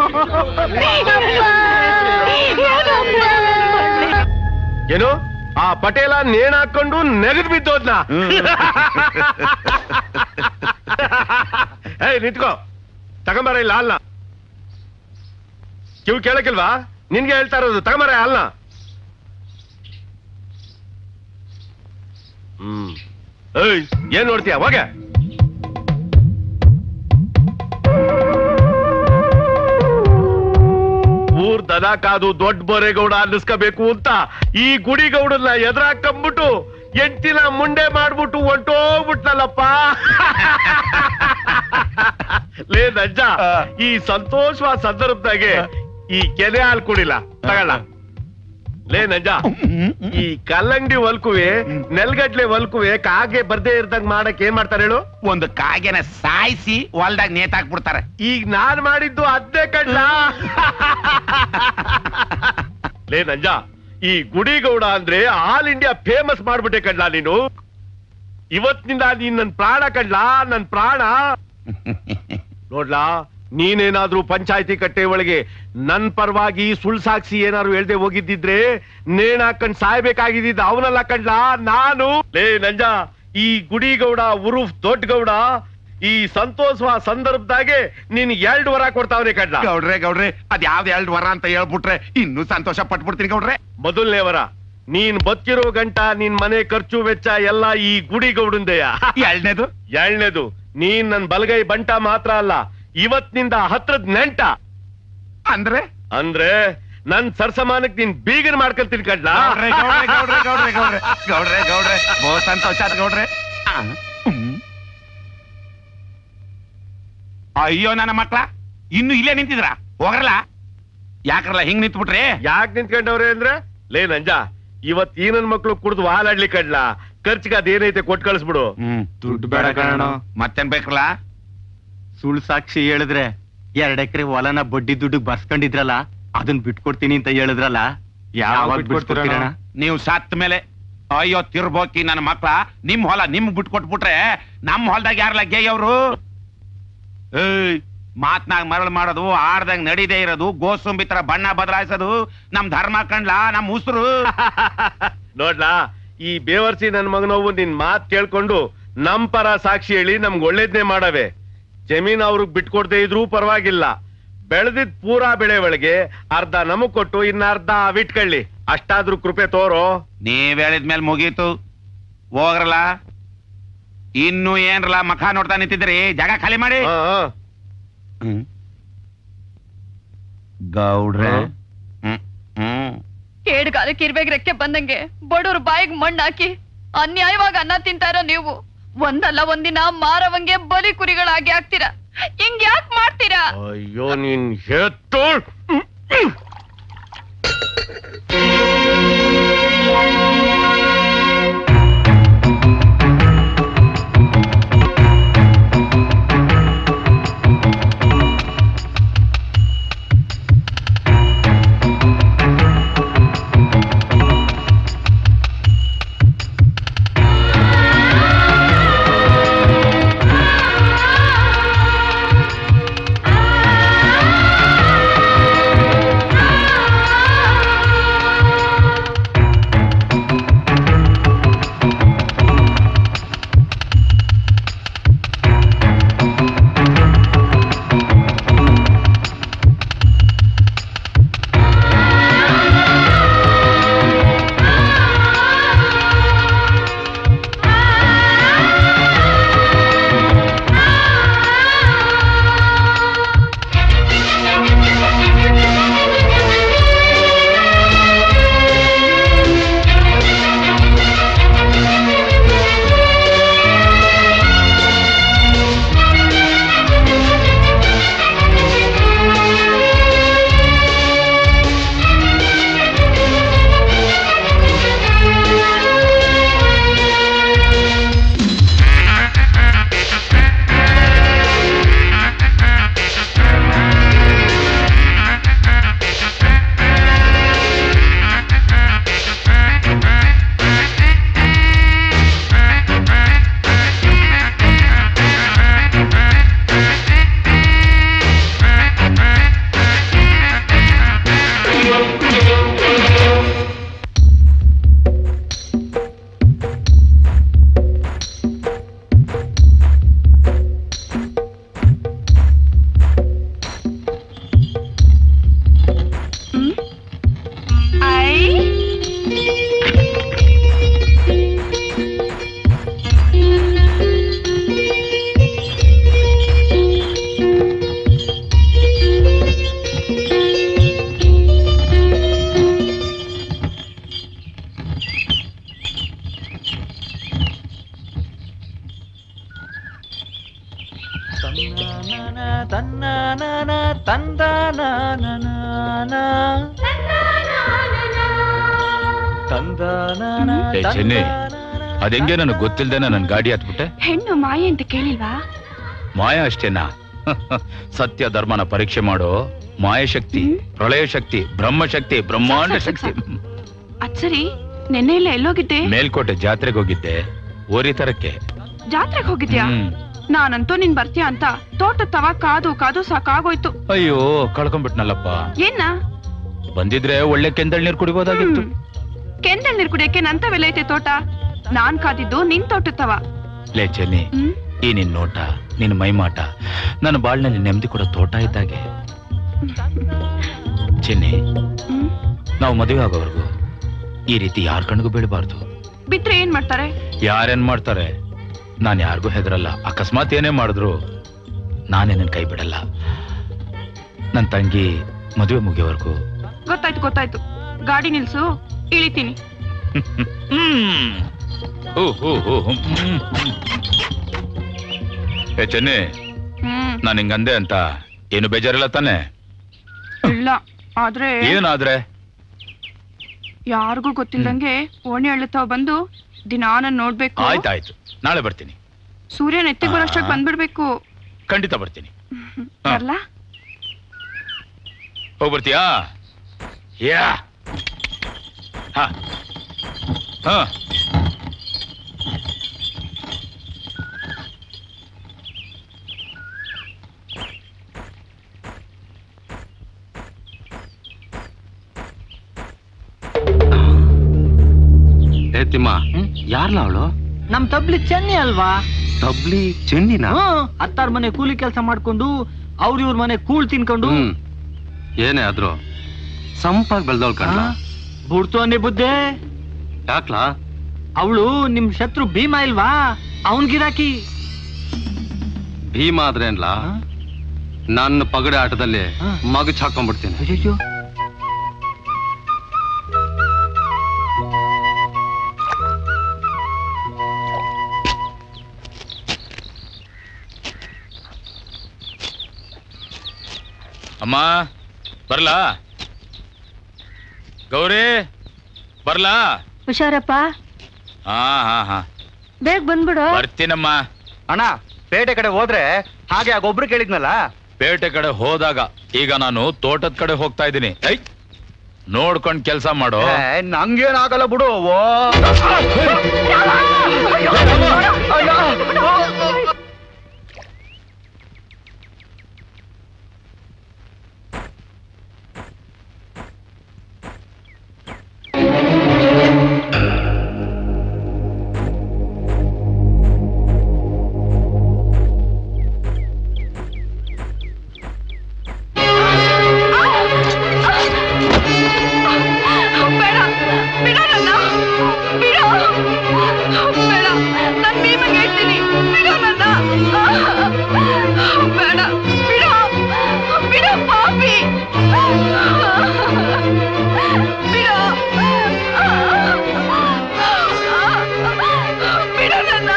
ಏನಂದ್ರೆ? ಏನು ಆ ಪಟೇಲ ನೇಣ್ ಹಾಕೊಂಡು ನೆಗದ್ ಬಿದ್ದೋದ್ನ ಏಯ್ ನಿಂತ್ಕೋ ತಗೊಂಬರ ಇಲ್ಲ ಅಲ್ಲ ಕಿವು ಕೇಳಕ್ಕಿಲ್ವಾ ನಿನ್ಗೆ ಹೇಳ್ತಾ ಇರೋದು ತಗೊಂಬರ ಅಲ್ಲ ಹ್ಮ್ ಏಯ್ ಏನ್ ನೋಡ್ತೀಯ ಹೋಗ ಊರ್ ದನ ಕಾದು ದೊಡ್ಡ ಬೊರೆಗೌಡ ಅನ್ನಿಸ್ಕೋಬೇಕು ಅಂತ ಈ ಗುಡಿಗೌಡನ್ನ ಎದುರಾಕಂಬಿಟ್ಟು ಎಂಟಿನ ಮುಂಡೆ ಮಾಡ್ಬಿಟ್ಟು ಹೊಂಟೋಗ್ಬಿಟ್ನಲ್ಲಪ್ಪ ಲೇ ನಜ್ಜ ಈ ಸಂತೋಷವಾದ ಸಂದರ್ಭದಾಗೆ ಈ ಕೆನೆ ಹಾಲು ಕುಡಿಲ್ಲ ತಗೊಳ್ಳ ಲೇ ನಜ್ಜ ಈ ಕಲ್ಲಂಗಡಿ ಹೊಲ್ಕುವೆ ನೆಲ್ಗಡ್ಲೆ ಹೊಲ್ಕುವೆ ಕಾಗೆ ಬರ್ದೇ ಇರ್ದಂಗ್ ಮಾಡಕ್ ಏನ್ ಮಾಡ್ತಾರೆ ಹೇಳು ಒಂದು ಕಾಗೆನ ಸಾಯಿಸಿ ಹೊಲ್ದಾಗ ನೇತಾಕ್ಬಿಡ್ತಾರೆ ಈಗ ನಾನ್ ಮಾಡಿದ್ದು ಅದ್ದೇ ಕಡ್ಲ ಲೇ ನಂಜ ಈ ಗುಡಿಗೌಡ ಅಂದ್ರೆ ಆಲ್ ಇಂಡಿಯಾ ಫೇಮಸ್ ಮಾಡ್ಬಿಟ್ಟೆ ಕಡ್ಲ ನೀನು ಇವತ್ತಿನಿಂದ ನೀನ್ ನನ್ ಪ್ರಾಣ ಕಡ್ಲ ನನ್ ಪ್ರಾಣ ನೋಡ್ಲಾ ನೀನೇನಾದ್ರೂ ಪಂಚಾಯತಿ ಕಟ್ಟೆ ಒಳಗೆ ನನ್ ಪರವಾಗಿ ಸುಳ್ ಸಾಕ್ಷಿ ಏನಾದ್ರು ಹೇಳ್ದೆ ಹೋಗಿದ್ದಿದ್ರೆ ನೇಣ್ ಹಾಕೊಂಡ್ ಸಾಯ್ಬೇಕಾಗಿದ್ದ ಅವನಲ್ಲ ಕಡ್ಲ ನಾನು ಲೇ ನಂಜ ಈ ಗುಡಿಗೌಡ ಉರುಫ್ ದೊಡ್ಡ ಗೌಡ ಈ ಸಂತೋಷವ ಸಂದರ್ಭದಾಗೆ ನೀನ್ ಎರಡು ವರ ಕೊಡ್ತಾವನೆ ಕಡ್ಲ ಗೌಡ್ರೆ ಗೌಡ್ರೆ ಅದ್ ಯಾವ್ದು ಎರಡು ವರ ಅಂತ ಹೇಳ್ಬಿಟ್ರೆ ಇನ್ನೂ ಸಂತೋಷ ಪಟ್ಬಿಡ್ತೀನಿ ಗೌಡ್ರೆ ಮೊದಲನೇ ವರ ನೀನ್ ಬದುಕಿರೋ ಗಂಟ ನಿನ್ ಮನೆ ಖರ್ಚು ವೆಚ್ಚ ಎಲ್ಲ ಈ ಗುಡಿಗೌಡಂದೆಯ ಎರಡನೇದು ಎರಡನೇದು ನೀನ್ ನನ್ ಬಲಗೈ ಬಂಟ ಮಾತ್ರ ಅಲ್ಲ ಇವತ್ತಿನಿಂದ ಹತ್ರದ ನೆಂಟ ಅಂದ್ರೆ ಅಂದ್ರೆ ನನ್ ಸರ್ಸಮಾನಕ್ ನೀನ್ ಬೀಗನ್ ಮಾಡ್ಕೊಳ್ತೀನಿ ಕಡ್ಲ ಗೌಡ್ರೆ ಗೌಡ್ರೆ ಗೌಡ್ರೆ ಗೌಡ್ರೆ ಗೌಡ್ರೆ ಗೌಡ್ರೆ ಗೌಡ್ರೆ ಬಹು ಸಂತೋಷ ಆಯ್ತು ಗೌಡ್ರೆ ಆ, ಹ್ಮ್. ಅಯ್ಯೋ ನನ್ನ ಮಕ್ಳ ಇನ್ನು ಇಲ್ಲೇ ನಿಂತಿದ್ರ ಹೋಗ್ರಲ್ಲ ಯಾಕ್ರಲ್ಲ ಹಿಂಗ್ ನಿಂತ್ಬಿಟ್ರಿ ಯಾಕೆ ನಿಂತ್ಕೊಂಡವ್ರೆ ಅಂದ್ರೆ ಲೇ ನಂಜ ಇವತ್ ಈ ನನ್ ಮಕ್ಳು ಕುಡ್ದು ಹಾಲಾಡ್ಲಿ ಕಡ್ಲ ಖರ್ಚಿಗೆ ಅದೇನೈತೆ ಕೊಟ್ ಕಳಿಸ್ಬಿಡು ಹ್ಮ್ ದುಡ್ಡು ಬೇಡ ಕಣಣ್ಣ. ಮತ್ತೇನ್ ಬೇಕ್ರಲ್ಲ ಸುಳ್ಳು ಸಾಕ್ಷಿ ಹೇಳಿದ್ರೆ ಎರಡ್ ಎಕರೆ ಹೊಲನ ಬಡ್ಡಿ ದುಡ್ಡು ಬರ್ಸ್ಕೊಂಡಿದ್ರಲ್ಲ ಅದನ್ನ ಬಿಟ್ಕೊಡ್ತೀನಿ ಅಂತ ಹೇಳಿದ್ರಲ್ಲ ಯಾವಾಗ ಬಿಟ್ಕೊಡ್ತೀರಣ್ಣ ನೀವು ಸತ್ತ ಮೇಲೆ ಅಯ್ಯೋ ತಿರ್ಬೋಕಿ ನನ್ನ ಮಕ್ಳ ನಿಮ್ ಹೊಲ ನಿಮ್ ಬಿಟ್ಕೊಟ್ಬಿಟ್ರೆ ನಮ್ ಹೊಲದಾಗ ಯಾರಲ್ಲ ಗೇಯವ್ರು ಏಯ್ ಮಾತ್ನಾಗ ಮರಳು ಮಾಡೋದು ಆಡ್ದಂಗ್ ನಡೀದೇ ಇರೋದು ಗೋಸುಂಬಿ ತರ ಬಣ್ಣ ಬದಲಾಯಿಸೋದು ನಮ್ ಧರ್ಮ ಕಂಡ್ಲ ನಮ್ ಉಸ್ರು ನೋಡ್ಲಾ ಈ ಬೇವರ್ಸಿ ನನ್ ಮಗನವು ನಿನ್ ಮಾತ್ ಕೇಳ್ಕೊಂಡು ನಮ್ ಪರ ಸಾಕ್ಷಿ ಹೇಳಿ ನಮ್ಗ್ ಒಳ್ಳೇದ್ನೇ ಮಾಡವೆ ಜಮೀನ್ ಅವ್ರಿಗೆ ಬಿಟ್ಕೊಡ್ದೇ ಇದ್ರೂ ಪರವಾಗಿಲ್ಲ ಬೆಳೆದಿದ್ ಪೂರಾ ಬೆಳೆ ಒಳಗೆ ಅರ್ಧ ನಮಗ್ ಕೊಟ್ಟು ಇನ್ನ ಅರ್ಧ ಬಿಟ್ಕೊಳ್ಳಿ ಅಷ್ಟಾದ್ರೂ ಕೃಪೆ ತೋರೋ ನೀವ್ ಹೇಳಿದ್ಮೇಲೆ ಮುಗೀತು ಹೋಗ್ರಲ್ಲ ಇನ್ನು ಏನ್ರಲ್ಲ ಮಖ ನೋಡ್ತಾ ನಿಂತಿದ್ರಿ ಜಾಗ ಖಾಲಿ ಮಾಡಿ ಹಾ, ಹಾ. ಹ್ಮ್. ಗೌಡ್ರೆ ಹಾ. ಹ್ಮ್ ಹ್ಮ್ ಕೇಡ್ಗಾಲಕ್ಕೆ ಇರ್ಬೇಕು ರೆಕ್ಕೆ ಬಂದಂಗೆ ಬಡವ್ರ ಬಾಯಿಗೆ ಮಣ್ಣು ಹಾಕಿ ಅನ್ಯಾಯವಾಗಿ ಅನ್ನ ತಿಂತಾರ ನೀವು ಒಂದಲ್ಲ ಒಂದಿನ ಮಾರವಂಗೆ ಬಲಿ ಕುರಿಗಳಾಗಿ ಆಗ್ತೀರಾ ಹಿಂಗ್ ಯಾಕ್ ಮಾಡ್ತೀರಾ ಅಯ್ಯೋ ನೀನ್ ಹೆತ್ತು ಏ, ಚೆನ್ನಿ ಅದೆಂಗೆ ನನಗೆ ಗೊತ್ತಿಲ್ದೇನೆ ನನ್ ಗಾಡಿ ಹತ್ಬಿಟ್ಟೆ ಹೆಣ್ಣು ಮಾಯೆ ಅಂತ ಕೇಳಿಲ್ವಾ ಮಾಯಾ ಅಷ್ಟೇನಾ ಸತ್ಯ ಧರ್ಮನ ಪರೀಕ್ಷೆ ಮಾಡೋ ಮಾಯಶಕ್ತಿ ಪ್ರಳಯ ಶಕ್ತಿ ಬ್ರಹ್ಮಶಕ್ತಿ ಬ್ರಹ್ಮಾಂಡ ಶಕ್ತಿ ಅದ್ ಸರಿ ನೆನ್ನೆ ಎಲ್ಲ ಎಲ್ಲೋಗಿದ್ದೆ ಮೇಲ್ಕೋಟೆ ಜಾತ್ರೆಗೆ ಹೋಗಿದ್ದೆ ಓರಿ ತರಕ್ಕೆ ಜಾತ್ರೆಗೆ ಹೋಗಿದ್ಯಾ ಹ್ಮ್. ನಾನಂತೂ ನೀನ್ ಬರ್ತೀಯ ಅಂತ ತೋಟ ತವ ಕಾದು ಕಾದು ಸಾಕಾಗೋಯ್ತು ಅಯ್ಯೋ ಕಳ್ಕೊಂಡ್ಬಿಟ್ನಲ್ಲಪ್ಪ ಏನ ಬಂದಿದ್ರೆ ಒಳ್ಳೆ ಕೆಂದಳ್ ನೀರ್ ಕುಡಿಬೋದಾಗಿತ್ತು ಕೆಂದಲ್ ನೀರ್ ಕುಡಿಯಕ್ಕೆ ನಂತವೆಲ್ಲ ಐತೆ ತೋಟ ನಾನ್ ಕಾದಿದ್ದು ನಿನ್ ತೋಟ ತವ ಲೇ ಚೆನ್ನಿ ಹ್ಮ್ ಈ ನಿನ್ ನೋಟ ನಿನ್ ಮೈಮಾಟ ನನ್ನ ಬಾಳ್ನಲ್ಲಿ ನೆಮ್ಮದಿ ಕೊಡೋ ತೋಟ ಇದ್ದಾಗೆ ಚೆನ್ನಿ ಹ್ಮ್ ನಾವು ಮದುವೆ ಆಗೋವರೆಗೂ ಈ ರೀತಿ ಯಾರ ಕಣ್ಗೂ ಬೀಳಬಾರ್ದು ಬಿಟ್ರೆ ಏನ್ ಮಾಡ್ತಾರೆ ಯಾರೇನ್ ಮಾಡ್ತಾರೆ ನಾನ್ ಯಾರಿಗೂ ಹೆದರಲ್ಲ ಅಕಸ್ಮಾತ್ ಏನೇ ಮಾಡಿದ್ರು ನಾನೇ ನನ್ ಕೈ ಬಿಡಲ್ಲ ನನ್ ತಂಗಿ ಮದುವೆ ಮುಗಿಯೋವರೆಗೂ ಗೊತ್ತಾಯ್ತು ಗೊತ್ತಾಯ್ತು ಗಾಡಿ ನಿಲ್ಸು ಇಳಿತೀನಿ ಹ್ಮ್. ಹೋ, ಹೋ, ಹೋ, ಹ್ಮ್, ಹ್ಮ್. ಏ ಚೆನ್ನಿ ಹ್ಮ್ ನಾನು ಹಿಂಗಂದೆ ಅಂತ ಏನು ಬೇಜಾರಿಲ್ಲ ತಾನೆ ಇಲ್ಲ ಆದ್ರೆ ಏನಾದ್ರೆ ಯಾರಿಗೂ ಗೊತ್ತಿಲ್ದಂಗೆ ಓಣಿ ಅಳ್ಳುತ್ತಾವ ಬಂದು ದಿನಾ ನನ್ ನೋಡ್ಬೇಕು ಆಯ್ತಾಯ್ತು ನಾಳೆ ಬರ್ತೀನಿ ಸೂರ್ಯನ ಎತ್ತಿ ಬರೋಷ್ಟಾಗ್ ಆ. ಬಂದ್ಬಿಡ್ಬೇಕು ಖಂಡಿತ ಬರ್ತೀನಿ ಹಾ. ಬರ್ಲಾ ಹೋಗ್ ಬರ್ತೀಯಾ ಯಾ ಹಾ ಹಾ ಏ ತಿಮ್ಮ ಯಾರ್ಲ ಅವಳು ನಮ್ ತಬ್ಲಿ ಚೆನ್ನಿ ಅಲ್ವಾ ತಬ್ಲಿ ಚೆನ್ನಿನ ಹ್ಮ್ ಅತ್ತಾರ್ ಮನೆ ಕೂಲಿ ಕೆಲಸ ಮಾಡ್ಕೊಂಡು ಅವ್ರ ಇವ್ರ ಮನೆ ಕೂಳ್ ತಿನ್ಕೊಂಡು ಹ್ಮ್ ಏನೇ ಆದ್ರೂ ಸಂಪಾಗ್ ಬೆಳ್ದವಳು ಕಣ್ಲ ಬುಡ್ತು ಅನ್ನಿ ಬುದ್ಧೆ ಯಾಕ್ಲಾ ಅವಳು ನಿಮ್ ಶತ್ರು ಭೀಮ ಇಲ್ವಾ ಅವನ್ ಗಿರಾಕಿ ಭೀಮ ಆದ್ರೇನ್ಲ ನನ್ನ ಪಗಡೆ ಆಟದಲ್ಲಿ ಮಗಚ್ ಹಾಕೊಂಡ್ಬಿಡ್ತೀನಿ ಅಯ್ಯೋ ಅಮ್ಮ ಬರ್ಲಾ ಗೌರಿ ಬರ್ಲಾ ಹುಷಾರಪ್ಪ ಹಾ ಹಾ ಹಾ ಬೇಗ ಬಂದ್ಬಿಡು ಬರ್ತೀನಮ್ಮ ಅಣ್ಣ ಪೇಟೆ ಕಡೆ ಹೋದ್ರೆ ಹಾಗೆ ಆಗೊಬ್ರು ಕೇಳಿದ್ನಲ್ಲ ಪೇಟೆ ಕಡೆ ಹೋದಾಗ ಈಗ ನಾನು ತೋಟದ ಕಡೆ ಹೋಗ್ತಾ ಇದ್ದೀನಿ ಐ ನೋಡ್ಕೊಂಡ್ ಕೆಲ್ಸ ಮಾಡೋ ನಂಗೇನಾಗಲ್ಲ ಬಿಡು ಓ ಬೇಡ ಬಿಡ ನನ್ನ ಬಿಡ ಬೇಡ ನನ್ ಭೀಮಗೆ ಹೇಳ್ತೀನಿ ಬಿಡ ನನ್ನ ಬೇಡ ಬಿಡ ಬಿಡ ಪಾಪಿ ಬಿಡ ಬಿಡ ನನ್ನ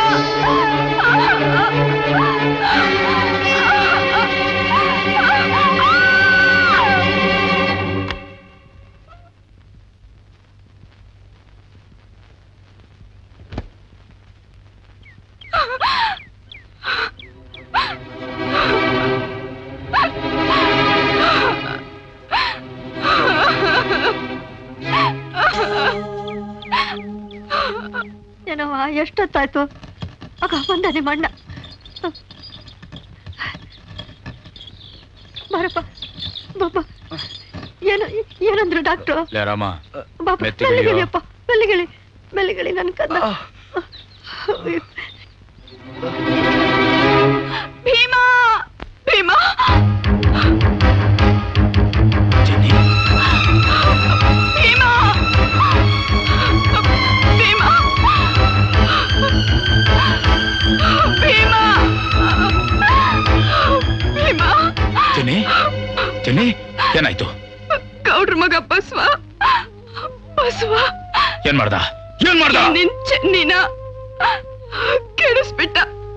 ಏನವ್ವ ಎಷ್ಟೊತ್ತಾಯ್ತು ಆಗ ಬಂದ ನಿಮ್ಮ ಅಣ್ಣ ಬಾರಪ್ಪ ಬಾಬ ಏನು ಏನಂದ್ರು ಡಾಕ್ಟ್ರು ಲೇ ರಾಮ ಬಾಬಾ ಮೆತ್ತಿಗಿಳಿಯೋ. ಮೆಲ್ಲಿಗಿಳಿಯಪ್ಪ ಮೆಲ್ಲಿಗಿಳಿ ಮೆಲ್ಲಿಗಿಳಿ ನನ್ ಕದ ಭೀಮಾ ಭೀಮಾ ಭೀಮಾ ಭೀಮಾ ಭೀಮಾ ಭೀಮಾ ಚೆನ್ನಿ ಚೆನ್ನಿ ಏನಾಯ್ತು ಗೌಡ್ರ ಮಗ ಬಸವ ಬಸವ ಏನ್ ಮಾಡ್ದ ಏನ್ ಮಾಡ್ದ ನಿನ್ ಚೆನ್ನಿನ ಕೆಡಿಸ್ಬಿಟ್ಟ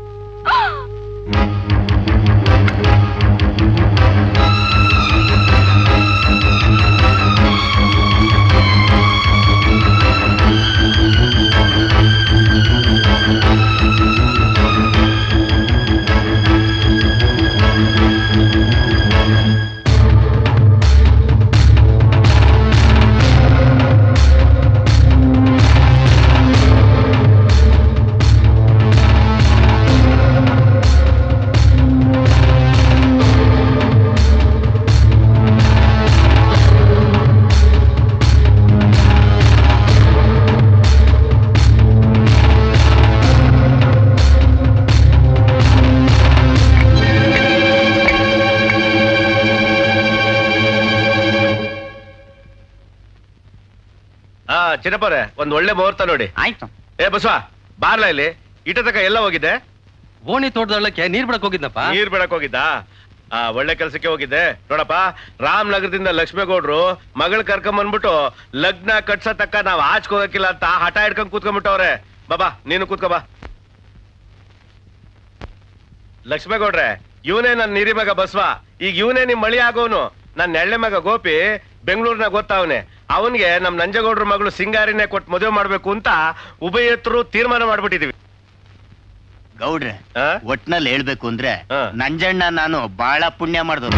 ಹಾ ಚಿನ್ನಪ್ಪರೆ ಒಂದ್ ಒಳ್ಳೆ ಮುಹೂರ್ತ ನೋಡಿ ಆಯ್ತು ಏ ಬಸವ ಬಾರ್ಲ ಇಲ್ಲಿ ಇಟ ತಕ ಎಲ್ಲ ಹೋಗಿದ್ದೆ ಓಣಿ ತೋಟದಳ್ಳಕ್ಕೆ ನೀರ್ ಬಿಡಕ್ ಹೋಗಿದ್ನಪ್ಪ ನೀರ್ ಬಿಡಕ್ ಹೋಗಿದ್ದ ಆ ಒಳ್ಳೆ ಕೆಲ್ಸಕ್ಕೆ ಹೋಗಿದ್ದೆ ನೋಡಪ್ಪ ರಾಮನಗರದಿಂದ ಲಕ್ಷ್ಮೇಗೌಡ್ರು ಮಗಳ ಕರ್ಕೊಂಡ್ ಬಂದ್ಬಿಟ್ಟು ಲಗ್ನ ಕಟ್ಸೋ ತಕ್ಕ ನಾವ್ ಆಚೆ ಹೋಗಕ್ಕಿಲ್ಲ ಅಂತ ಹಠ ಹಿಡ್ಕೊಂಡ್ ಕೂತ್ಕೊಂಡ್ಬಿಟ್ಟವ್ರೆ ಬಾಬಾ ನೀನು ಕೂತ್ಕೋ ಬಾ ಲಕ್ಷ್ಮೇಗೌಡ್ರೆ ಇವನೇ ನನ್ ನೀರಿ ಮಗ ಬಸವ ಈಗ ಇವನೇ ನಿಮ್ ಮಳಿ ಆಗೋನು ನನ್ ಎಳ್ಳೆ ಮಗ ಗೋಪಿ ಬೆಂಗಳೂರಿನಾಗ ಗೊತ್ತಾವನೆ ಅವನ್ಗೆ ನಮ್ ನಂಜಗೌಡ್ರ ಮಗಳು ಸಿಂಗಾರಿನೇ ಕೊಟ್ಟು ಮದುವೆ ಮಾಡ್ಬೇಕು ಅಂತ ಉಭಯತ್ರು ತೀರ್ಮಾನ ಮಾಡ್ಬಿಟ್ಟಿದೀವಿ ಗೌಡ್ರೆ ಆ? ಒಟ್ನಲ್ಲಿ ಹೇಳ್ಬೇಕು ಅಂದ್ರೆ ಹಾ. ನಂಜಣ್ಣ ನಾನು ಬಾಳ ಪುಣ್ಯ ಮಾಡ್ದವ್ರು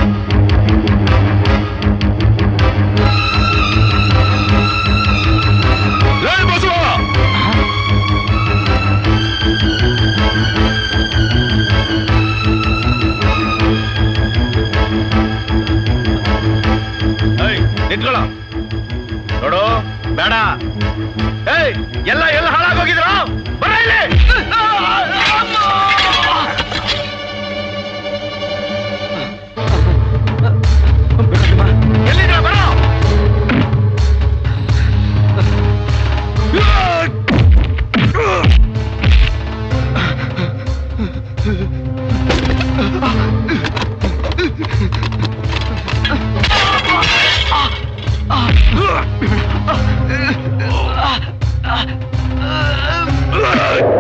ಏಯ್ ನಿಂತ್ಕೊಳ್ಳೋ ನೋಡು ಬೇಡ ಏಯ್ ಎಲ್ಲ ಎಲ್ಲ ಹಾಳಾಗೋಗಿದ್ರು ಬರ ಇಲ್ಲಿ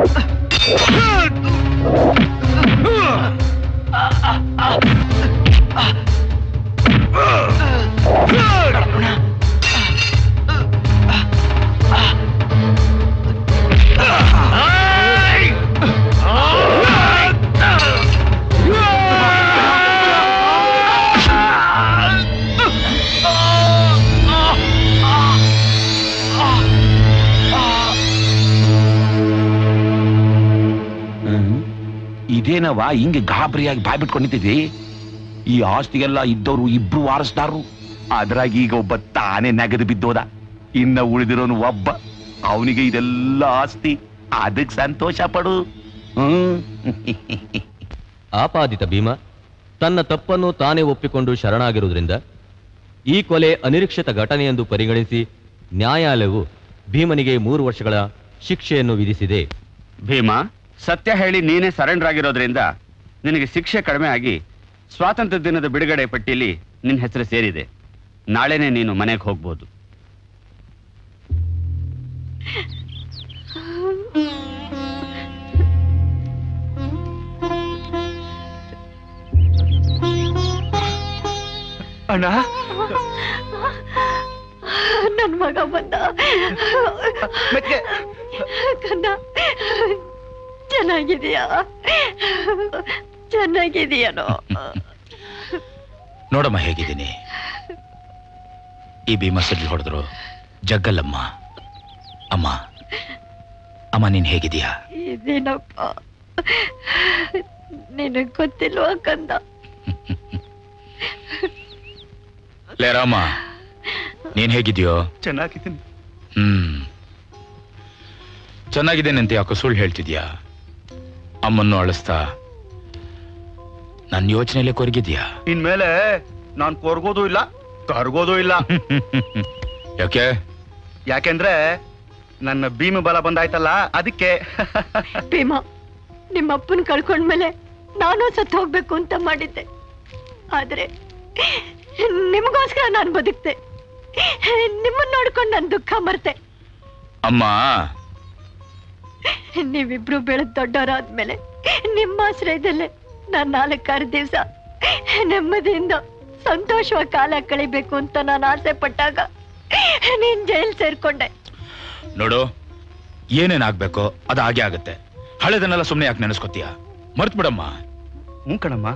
ಇದೇನವ ಹಿಂಗೆ ಗಾಬರಿಯಾಗಿ ಬಾಯ್ ಬಿಟ್ಕೊಂಡು ನಿಂತಿದ್ದಿ ಈ ಆಸ್ತಿಗೆಲ್ಲ ಇದ್ದವರು ಇಬ್ರು ವಾರಸ್ದಾರರು ಅದ್ರಾಗ ಈಗ ಒಬ್ಬ ತಾನೇ ನೆಗದು ಬಿದ್ದೋದ ಇನ್ನ ಉಳಿದಿರೋನು ಒಬ್ಬ ಅವನಿಗೆ ಇದೆಲ್ಲ ಆಸ್ತಿ ಅದಕ್ ಸಂತೋಷ ಪಡು ಹ್ಮ್ ಆಪಾದಿತ ಭೀಮ ತನ್ನ ತಪ್ಪನ್ನು ತಾನೇ ಒಪ್ಪಿಕೊಂಡು ಶರಣಾಗಿರುವುದರಿಂದ ಈ ಕೊಲೆ ಅನಿರೀಕ್ಷಿತ ಘಟನೆ ಎಂದು ಪರಿಗಣಿಸಿ ನ್ಯಾಯಾಲಯವು ಭೀಮನಿಗೆ ಮೂರು ವರ್ಷಗಳ ಶಿಕ್ಷೆಯನ್ನು ವಿಧಿಸಿದೆ ಭೀಮ ಸತ್ಯ ಹೇಳಿ ನೀನೇ ಸರೆಂಡರ್ ಆಗಿರೋದ್ರಿಂದ ನಿನಗೆ ಶಿಕ್ಷೆ ಕಡಿಮೆ ಆಗಿ ಸ್ವಾತಂತ್ರ್ಯ ದಿನದ ಬಿಡುಗಡೆ ಪಟ್ಟಿಯಲ್ಲಿ ನಿನ್ನ ಹೆಸರು ಸೇರಿದೆ ನಾಳೆನೆ ನೀನು ಮನೆಗೆ ಹೋಗ್ಬೋದು ಅಣ್ಣ ನನ್ ಮಗ ಬಂದ ಕಂದ ಚೆನ್ನಾಗಿದೀಯಾ ಚೆನ್ನಾಗಿದೀಯನೋ ನೋಡಮ್ಮ ಹೇಗಿದ್ದೀನಿ ಈ ಭೀಮ ಸಡ್ಲಿ ಹೊಡೆದ್ರು ಜಗ್ಗಲ್ಲಮ್ಮ ಅಮ್ಮ ಅಮ್ಮ ನೀನ್ ಹೇಗಿದೀಯಾ ಇದೇನಪ್ಪ ನಿನಗ್ ಗೊತ್ತಿಲ್ವಾ ಕಂದ ಲೇ ರಾಮ ನೀನ್ ಹೇಗಿದ್ಯೋ ಚೆನ್ನಾಗಿದ್ದೀನಿ ಹ್ಮ್ ಚೆನ್ನಾಗಿದ್ದೇನೆ ಅಂತ ಯಾಕೋ ಸುಳ್ಳು ಹೇಳ್ತಿದ್ಯಾ ಅಮ್ಮನ್ನು ಅಳಿಸ್ತಾ ನನ್ನ ಯೋಚನೆಯಲ್ಲೇ ಕೊರಗಿದ್ಯಾ ಇನ್ಮೇಲೆ ನಾನ್ ಕೊರ್ಗೋದು ಇಲ್ಲ ಕರ್ಗೋದು ಇಲ್ಲ ಯಾಕೆ ಯಾಕೆಂದ್ರೆ ನನ್ನ ಭೀಮ ಬಲ ಬಂದಾಯ್ತಲ್ಲ ಅದಕ್ಕೆ ಭೀಮ ನಿಮ್ಮಪ್ಪನ್ ಕಳ್ಕೊಂಡ್ಮೇಲೆ ನಾನು ಸತ್ತು ಹೋಗ್ಬೇಕು ಅಂತ ಮಾಡಿದ್ದೆ ಆದ್ರೆ ನಿಮಗೋಸ್ಕರ ನಾನು ಬದುಕ್ತೆ ನಿಮ್ಮನ್ನ ನೋಡ್ಕೊಂಡು ನಾನು ದುಃಖ ಮರ್ತೆ ಅಮ್ಮ ನೀವಿಬ್ರು ಬೆಳೆದ್ ದೊಡ್ಡವರಾದ್ಮೇಲೆ ನಿಮ್ಮ ಆಶ್ರಯದಲ್ಲೇ ನಾನ್ ನಾಲ್ಕಾರು ದಿವಸ ನೆಮ್ಮದಿಯಿಂದ ಸಂತೋಷವಾಗಿ ಕಾಲ ಕಳಿಬೇಕು ಅಂತ ನಾನು ಆಸೆ ಪಟ್ಟಾಗ ನೀನ್ ಜೈಲ್ ಸೇರ್ಕೊಂಡೆ ನೋಡು ಏನೇನಾಗ್ಬೇಕೋ ಅದು ಹಾಗೆ ಆಗತ್ತೆ ಹಳೆದನ್ನೆಲ್ಲ ಸುಮ್ಮನೆ ಯಾಕೆ ನೆನೆಸ್ಕೊತೀಯ ಮರ್ತ್ ಬಿಡಮ್ಮ ಹ್ಞೂ ಕಣಮ್ಮ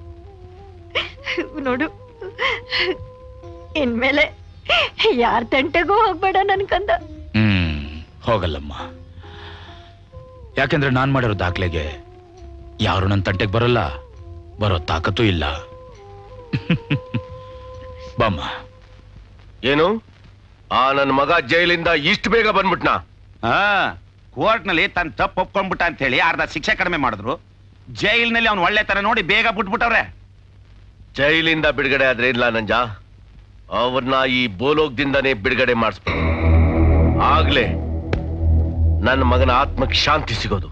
ನೋಡು ಇನ್ಮೇಲೆ ಯಾರ ತಂಟೆಗೂ ಹೋಗ್ಬೇಡ ನನ್ ಕಂದ ಹ್ಮ್ ಹೋಗಲ್ಲಮ್ಮ ಯಾಕೆಂದ್ರೆ ನಾನ್ ಮಾಡಿರೋ ದಾಖಲೆಗೆ ಯಾರು ನನ್ನ ತಂಟೆಗೆ ಬರಲ್ಲ ಬರೋ ತಾಕತ್ತೂ ಇಲ್ಲ ಬಾಮ್ಮ ಏನು ಆ ನನ್ನ ಮಗ ಜೈಲಿಂದ ಇಷ್ಟು ಬೇಗ ಬಂದ್ಬಿಟ್ನಾ ಹಾ ಕೋರ್ಟ್ನಲ್ಲಿ ತನ್ನ ತಪ್ಪು ಒಪ್ಕೊಂಡ್ಬಿಟ್ಟ ಅಂತ ಹೇಳಿ ಅರ್ಧ ಶಿಕ್ಷೆ ಕಡಿಮೆ ಮಾಡಿದ್ರು ಜೈಲಿನಲ್ಲಿ ಅವ್ನು ಒಳ್ಳೆ ತರ ನೋಡಿ ಬೇಗ ಬಿಟ್ಬಿಟ್ಟವ್ರೆ ಜೈಲಿಂದ ಬಿಡುಗಡೆ ಆದ್ರೆ ಇಲ್ಲ ನಂಜ ಅವ್ರನ್ನ ಈ ಬೋಲೋಕದಿಂದನೇ ಬಿಡುಗಡೆ ಮಾಡಿಸ್ಬೇಕು ಆಗ್ಲೇ ನನ್ನ ಮಗನ ಆತ್ಮಕ್ಕೆ ಶಾಂತಿ ಸಿಗೋದು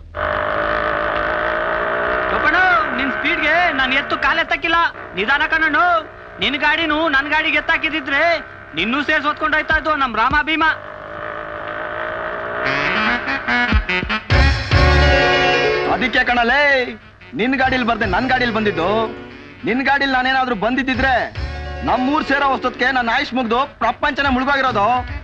ಕಣೋ ನಿನ್ ಸ್ಪೀಡ್ಗೆ ನಾನು ಎತ್ತು ಕಾಲೆತ್ತಕ್ಕಿಲ್ಲ ನಿಧಾನ ಕಣ್ಣು ನಿನ್ ಗಾಡಿನು ನನ್ ಗಾಡಿಗೆ ಎತ್ತಾಕಿದಿದ್ರೆ ನಿನ್ನೂ ಸೇರ್ಸ್ ಹೊತ್ಕೊಂಡೋಯ್ತಾ ಇದ್ದು ನಮ್ ರಾಮ ಭೀಮ ಅದಕ್ಕೆ ಕಣಲೇ ನಿನ್ ಗಾಡಿಲಿ ಬರ್ದೆ ನನ್ ಗಾಡಿಲಿ ಬಂದಿದ್ದು ನಿನ್ ಗಾಡಿಲಿ ನಾನೇನಾದ್ರೂ ಬಂದಿದ್ದಿದ್ರೆ ನಮ್ಮೂರ್ ಸೇರೋ ವಸ್ತುಕ್ಕೆ ನನ್ನ ಆಯುಷ್ ಮುಗ್ದು ಪ್ರಪಂಚನ ಮುಳುಗೋಗಿರೋದು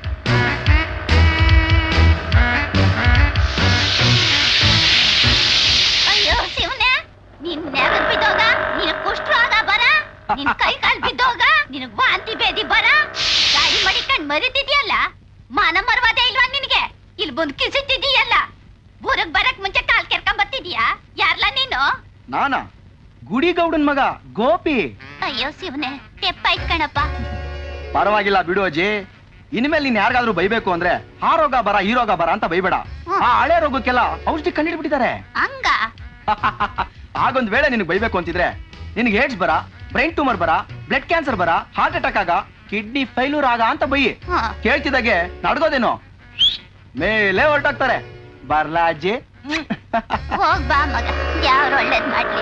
ಅಯ್ಯೋ ಶಿವನೇ ನಿನ್ ನೆಗದ್ ಬಿದ್ದೋಗ ನಿನಗ್ ಕುಷ್ಠರೋಗ ಬರ ನಿನ್ ಕೈ ಕಾಲ್ ಬಿದ್ದೋಗ ನಿನಗ್ ವಾಂತಿ ಬೇದಿ ಬರ ಗಾಡಿ ಮಡಿಕೊಂಡ್ ಮರಿತಿದ್ಯಲ್ಲ ಮಾನ ಮರ್ವಾದೆ ಇಲ್ವಾ ನಿನಗೆ ಇಲ್ಲಿ ಬಂದ್ ಕಿಸಿತಿದೀಯಲ್ಲ ಊರಗ್ ಬರಕ್ ಮುಂಚೆ ಕಾಲ್ ಕೆರ್ಕೊಂಡ್ ಬರ್ತಿದ್ಯಾ ಯಾರ್ಲ ನೀನು ನಾನಾ ಗುಡಿ ಗೌಡನ್ ಮಗ ಗೋಪಿ ಅಯ್ಯೋ ಶಿವನೇ ತೆಪ್ಪ ಇಟ್ಕಣಪ್ಪ ಪರವಾಗಿಲ್ಲ ಬಿಡು ಅಜ್ಜಿ ಇನ್ಮೇಲೆ ನೀನ್ ಯಾರಿಗಾದ್ರೂ ಬೈಬೇಕು ಅಂದ್ರೆ ಆ ರೋಗ ಬರ ಈ ರೋಗ ಬರ ಅಂತ ಬೈಬೇಡ ಆ ಹಳೆ ರೋಗಕ್ಕೆಲ್ಲ ಔಷಧಿ ಕಂಡಿಡ್ಬಿಟ್ಟಿದ್ದಾರೆ ಹಂಗ ಆಗೊಂದ್ ವೇಳೆ ನಿನಗೆ ಬೈಬೇಕು ಅಂತಿದ್ರೆ ನಿನಗೆ ಏಡ್ಸ್ ಬರ ಬ್ರೈನ್ ಟ್ಯೂಮರ್ ಬರ ಬ್ಲಡ್ ಕ್ಯಾನ್ಸರ್ ಬರ ಹಾರ್ಟ್ ಅಟ್ಯಾಕ್ ಆಗ ಕಿಡ್ನಿ ಫೈಲೂರ್ ಆಗ ಅಂತ ಬೈ ಕೇಳ್ತಿದ್ದಾಗೆ ನಡ್ಗೋದೇನೋ ಮೇಲೆ ಹೊರಟಾಗ್ತಾರೆ ಬರ್ಲಾ ಅಜ್ಜಿ ಹೋಗ್ ಬಾ ಮಗ ಯಾರು ಒಳ್ಳೇದ್ ಮಾಡ್ಲಿ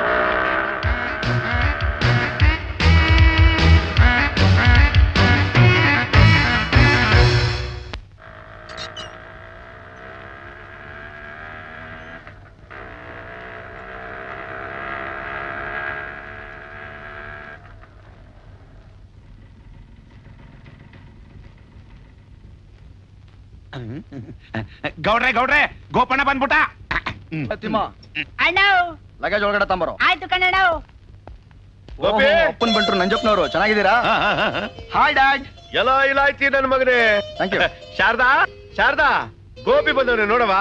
ಗೌಡ್ರೆ ಗೌಡ್ರೆ ಗೋಪಣ್ಣ ಬಂದ್ಬಿಟ್ಟ ತಿಮ್ಮ ಅಣ್ಣ ಲಗೇಜ್ ಒಳಗಡೆ ತಂಬರೋ ಆಯ್ತು ಕಣಣ್ಣ ಗೋಪಿ ಅಪ್ಪನ್ ಬಂಟ್ರು ನಂಜಪ್ಪನವರು ಚೆನ್ನಾಗಿದ್ದೀರಾ ಹಾಯ್ ಡ್ಯಾಡ್ ಎಲ್ಲ ಇಲ್ಲ ಆಯ್ತಿ ನನ್ ಮಗನೇ ಥ್ಯಾಂಕ್ ಯು ಶಾರದಾ ಶಾರದಾ ಗೋಪಿ ಬಂದವ್ರೆ ನೋಡವಾ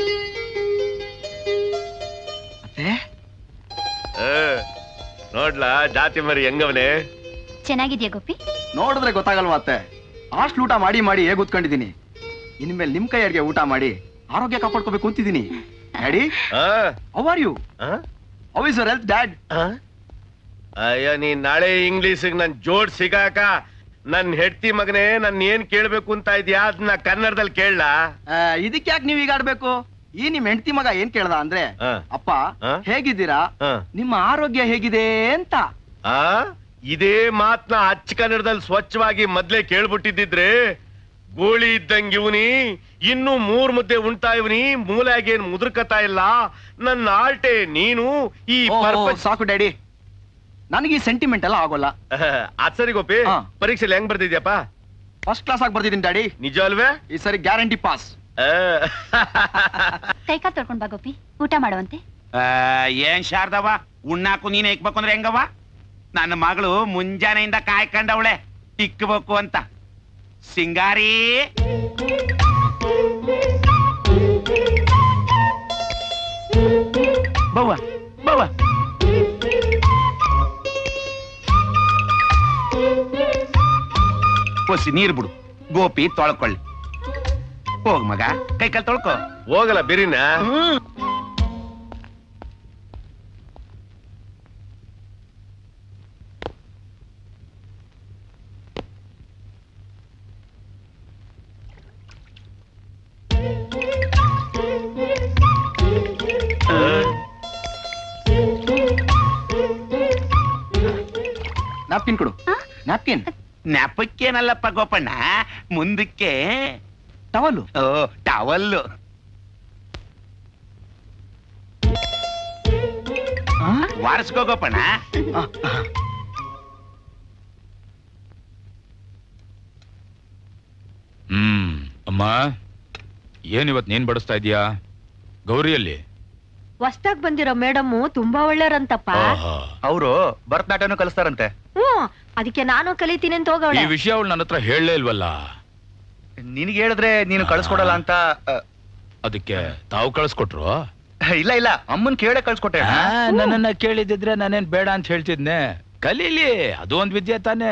ನೋಡ್ಲಾ ಜಾತಿ ಮರಿ ಹೆಂಗವನೆ ಚೆನ್ನಾಗಿದ್ಯಾ ಗೋಪಿ ನೋಡಿದ್ರೆ ಗೊತ್ತಾಗಲ್ವಾ ಅತ್ತೆ ಅಷ್ಟು ಊಟ ಮಾಡಿ ಮಾಡಿ ಹೇಗ್ ಕೂತ್ಕೊಂಡಿದ್ದೀನಿ ಇನ್ಮೇಲೆ ನಿಮ್ ಕೈಯರ್ಗೆ ಊಟ ಮಾಡಿ ಆರೋಗ್ಯ ಕಾಪಾಡ್ಕೋಬೇಕು ಅಂತಿದ್ದೀನಿ daddy how are you how is your health dad ಅಯ್ಯ ನೀನ್ ನಾಳೆ ಇಂಗ್ಲಿಷ್ ನನ್ ಜೋಡ್ ಸಿಗಾಕ ನನ್ ಹೆಡ್ತಿ ಮಗನೇ ನನ್ ಏನ್ ಕೇಳ್ಬೇಕು ಅಂತ ಇದ್ಯಾ ಅದನ್ನ ಕನ್ನಡದಲ್ಲಿ ಕೇಳಲಾ ಇದಕ್ಕೆ ಯಾಕೆ ನೀವ್ ಈಗ ಆಡ್ಬೇಕು ಈ ನಿಮ್ ಹೆಂಡತಿ ಮಗ ಏನ್ ಕೇಳ್ದ ಅಂದ್ರೆ ಅಪ್ಪ ಹೇಗಿದ್ದೀರಾ ನಿಮ್ಮ ಆರೋಗ್ಯ ಹೇಗಿದೆ ಅಂತ ಆ ಇದೇ ಮಾತ್ನ ಅಚ್ಚ ಕನ್ನಡದಲ್ಲಿ ಸ್ವಚ್ಛವಾಗಿ ಮೊದ್ಲೇ ಕೇಳ್ಬಿಟ್ಟಿದ್ದಿದ್ರೆ ಗೋಳಿ ಇದ್ದಂಗ್ ಇವನಿ ಇನ್ನು ಮೂರ್ ಮುದ್ದೆ ಉಂಟಾ ಇವನಿ ಮೂಲಾಗೇನ್ ಮುದುರ್ಕತಾ ಇಲ್ಲ ನನ್ನ ಆಲ್ಟೆ ನೀನು ಈ ಓ, ಓ, purpose- ಸಾಕು ಡ್ಯಾಡಿ ನನಗೆ ಈ ಸೆಂಟಿಮೆಂಟ್ ಎಲ್ಲ ಆಗೋಲ್ಲ ಅದ್ ಸರಿ ಗೋಪಿ ಪರೀಕ್ಷೆಲಿ ಹೆಂಗ್ ಬರ್ತಿದ್ಯಪ್ಪ ಫಸ್ಟ್ ಕ್ಲಾಸ್ ಆಗಿ ಬರ್ತಿದ್ದೀನಿ ಡ್ಯಾಡಿ ನಿಜ ಅಲ್ವೇ ಈ ಸರಿ ಗ್ಯಾರಂಟಿ ಪಾಸ್ ಕೈಕಾಲ್ ತೊಳ್ಕೊಂಡ್ ಬಾ ಗೋಪಿ ಊಟ ಮಾಡುವಂತೆ ಆ, ಏನ್ ಶಾರದವ ಉಣ್ಣಾಕು ನೀನ್ ಇಕ್ಬೇಕು ಅಂದ್ರೆ ಹೆಂಗವ ನನ್ನ ಮಗಳು ಮುಂಜಾನೆಯಿಂದ ಕಾಯ್ಕೊಂಡವಳೆ ಇಕ್ಬೇಕು ಅಂತ ಸಿಂಗಾರಿ ಬವ್ವ ಬವ್ವ ಒಸಿ ನೀರ್ ಬಿಡು ಗೋಪಿ ತೊಳ್ಕೊಳ್ಳಿ ಹೋಗ್ ಮಗ ಕೈ ಕಾಲ್ ತೊಳ್ಕೊ ಹೋಗಲ್ಲ ಬಿರಿನ ನ್ಯಾಪ್ಕಿನ್ ಕೊಡು ನ್ಯಾಪ್ಕಿನ್ ನೆಪಕ್ಕೇನಲ್ಲಪ್ಪ ಗೋಪಣ್ಣ ಮುಂದಕ್ಕೆ ಟವಲ್ಲು ಓ ಟವಲ್ಲು ವಾರಸ್ಕೋ ಗೋಪಣ್ಣ ಹ್ಮ್ ಅಮ್ಮ ಏನ್ ಇವತ್ ನೀನ್ ಬಡಿಸ್ತಾ ಇದೀಯಾ ಗೌರಿಯಲ್ಲಿ ಹೊಸ್ದಾಗ್ ಬಂದಿರೋ ಮೇಡಮ್ ತುಂಬಾ ಒಳ್ಳೆಯರಂತಪ್ಪ ಅವರು ಭರತನಾಟ್ಯನೂ ಕಲಿಸ್ತಾರಂತೆ ಹ್ಮ್ ಅದಕ್ಕೆ ನಾನು ಕಲಿತೀನಿ ಅಂತ ಹೋಗವಳೆ ಈ ವಿಷಯ ಅವಳು ನನ್ನ ಹತ್ರ ಹೇಳಲೇ ಇಲ್ವಲ್ಲ ನಿನಗೆ ಹೇಳಿದ್ರೆ ನೀನು ಕಳ್ಸ್ಕೊಡಲ್ಲ ಅಂತ ಆ, ಅದಕ್ಕೆ ತಾವು ಕಳಿಸ್ಕೊಟ್ರು ಇಲ್ಲ ಇಲ್ಲ ಅಮ್ಮನ್ ಕೇಳೇ ಕಳ್ಸ್ಕೊಟ್ಟೆ ಆ, ನನ್ನನ್ನ ಕೇಳಿದಿದ್ರೆ ನಾನೇನ್ ಬೇಡ ಅಂತ ಹೇಳ್ತಿದ್ನೆ ಕಲೀಲಿ ಅದು ಒಂದ್ ವಿದ್ಯೆ ತಾನೇ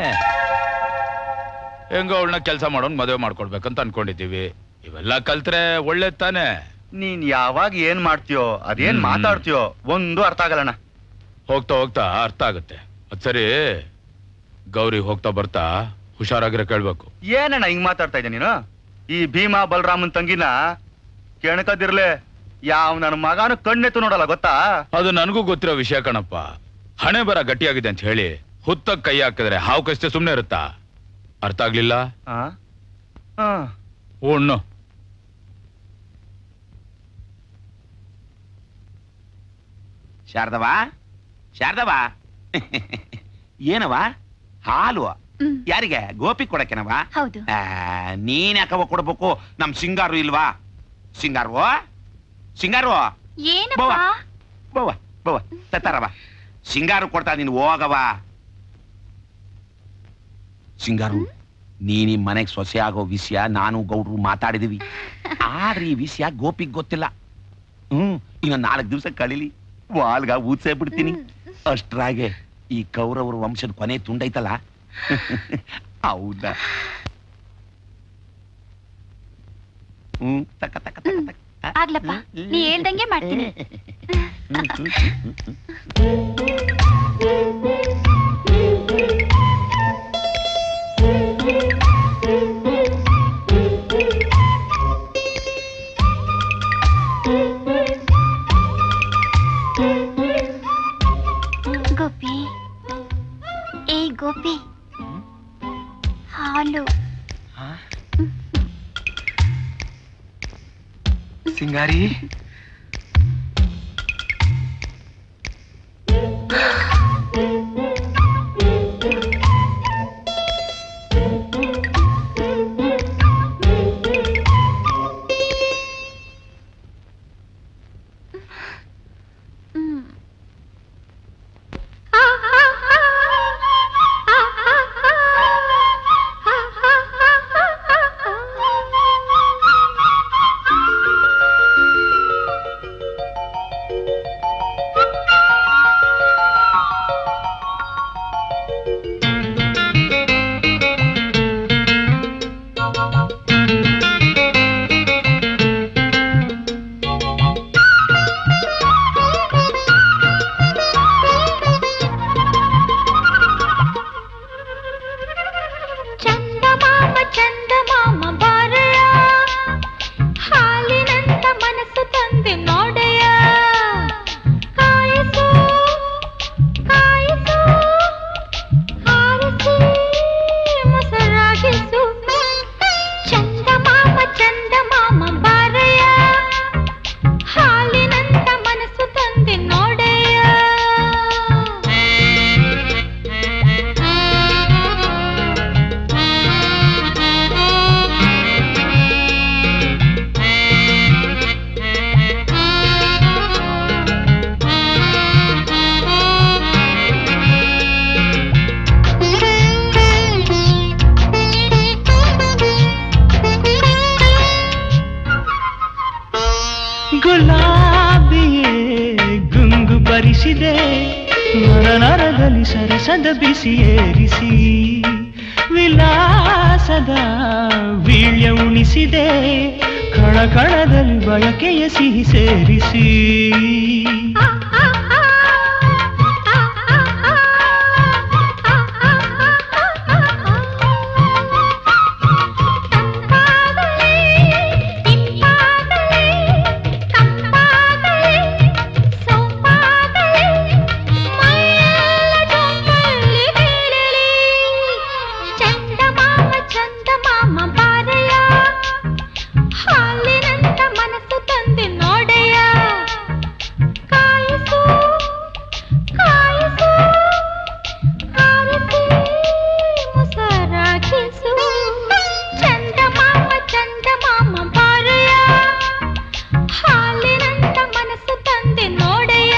ಹೆಂಗ ಅವಳನ್ನ ಕೆಲಸ ಮಾಡೋನ್ ಮದುವೆ ಮಾಡ್ಕೊಡ್ಬೇಕಂತ ಅನ್ಕೊಂಡಿದೀವಿ ಇವೆಲ್ಲ ಕಲ್ತ್ರೆ ಒಳ್ಳೇದ್ ತಾನೇ ನೀನ್ ಯಾವಾಗ ಏನ್ ಮಾಡ್ತೀಯೋ ಅದೇನ್ ಮಾತಾಡ್ತೀಯೋ ಒಂದು ಅರ್ಥ ಆಗಲ್ಲಣ್ಣ ಹೋಗ್ತಾ ಹೋಗ್ತಾ ಅರ್ಥ ಆಗುತ್ತೆ ಅದ್ ಸರಿ ಗೌರಿ ಹೋಗ್ತಾ ಬರ್ತಾ ಹುಷಾರಾಗಿರೋ ಕೇಳ್ಬೇಕು ಏನಣ್ಣ ಹಿಂಗ್ ಮಾತಾಡ್ತಾ ಇದ್ದೆ ನೀನು ಈ ಭೀಮಾ ಬಲರಾಮನ್ ತಂಗಿನ ಕೆಣಕದಿರ್ಲೆ ಯಾವ ನನ್ನ ಮಗನು ಕಣ್ಣೆತ್ತು ನೋಡಲ್ಲ ಗೊತ್ತಾ ಅದು ನನಗೂ ಗೊತ್ತಿರೋ ವಿಷಯ ಕಣಪ್ಪ ಹಣೆ ಬರ ಗಟ್ಟಿಯಾಗಿದೆ ಅಂತ ಹೇಳಿ ಹುತ್ತಕ್ ಕೈ ಹಾಕಿದ್ರೆ ಹಾವು ಕಷ್ಟೇ ಸುಮ್ನೆ ಇರುತ್ತಾ ಅರ್ಥ ಆಗ್ಲಿಲ್ಲ ಆ? ಆ. ಉಣ್ಣು ಶಾರದವ ಶಾರದವ ಏನವ ಹಾಲು ಯಾರಿಗೆ ಗೋಪಿ ಕೊಡಕೆನವ ಹೌದು ನೀನ್ ಯಾಕವ ಕೊಡ್ಬೇಕು ನಮ್ ಸಿಂಗಾರು ಇಲ್ವಾ ಸಿಂಗಾರು ಸಿಂಗಾರು ಏನಪ್ಪ ಬವ್ವ ಬವ್ವ ಬವ್ವ ತತ್ತಾರವ ಸಿಂಗಾರು ಕೊಡ್ತಾ ನೀನು ಹೋಗವ ಸಿಂಗಾರು ನೀನ್ ಈ ಮನೆಗ್ ಸೊಸೆ ಆಗೋ ವಿಷಯ ನಾನು ಗೌಡ್ರು ಮಾತಾಡಿದೀವಿ ಆದ್ರೆ ಈ ವಿಷಯ ಗೋಪಿಗ್ ಗೊತ್ತಿಲ್ಲ ಹ್ಮ್ ಇನ್ನ ನಾಲ್ಕು ದಿವಸ ಕಳೀಲಿ ವಾಲ್ಗ ಊದ್ಸೇ ಬಿಡ್ತೀನಿ ಅಷ್ಟ್ರಾಗೆ ಈ ಕೌರವರ ವಂಶದ ಕೊನೆ ತುಂಡೈತಲ್ಲ ಹೌದಾ ಹ್ಮ್ ತಕ ತಕ ತಕ ತಕ ಆಗ್ಲಪ್ಪ ನೀ ಹೇಳ್ದಂಗೆ ಮಾಡ್ತೀನಿ ಗೋಪಿ ಏ ಗೋಪಿ ಹಾಲು ಸಿಂಗಾರಿ ಗುಲಾಬಿಯೇ ಗುಂಗು ಬರಿಸಿದೆ ನರ ನರದಲ್ಲಿ ಸರಸದ ಬಿಸಿ ಏರಿಸಿ ವಿಲಾಸದ ವೀಳ್ಯ ಉಣಿಸಿದೆ ಕಣ ಕಣದಲ್ಲಿ ಬಯಕೆಯ ಸಿಹಿ ಸೇರಿಸಿ ಚಂದಮಾಮ ಚಂದಮಾಮ ಬಾರಯ್ಯ ಹಾಲಿನಂತ ಮನಸ್ಸು ತಂದೆ ನೋಡಯ್ಯ ಕಾಯಿಸು ಕಾಯಿಸು ಹಾರಿಸಿ ಮುಸರಾಗಿಸು ಚಂದಮಾಮ ಚಂದಮಾಮ ಬಾರಯ್ಯ ಹಾಲಿನಂತ ಮನಸ್ಸು ತಂದೆ ನೋಡಯ್ಯ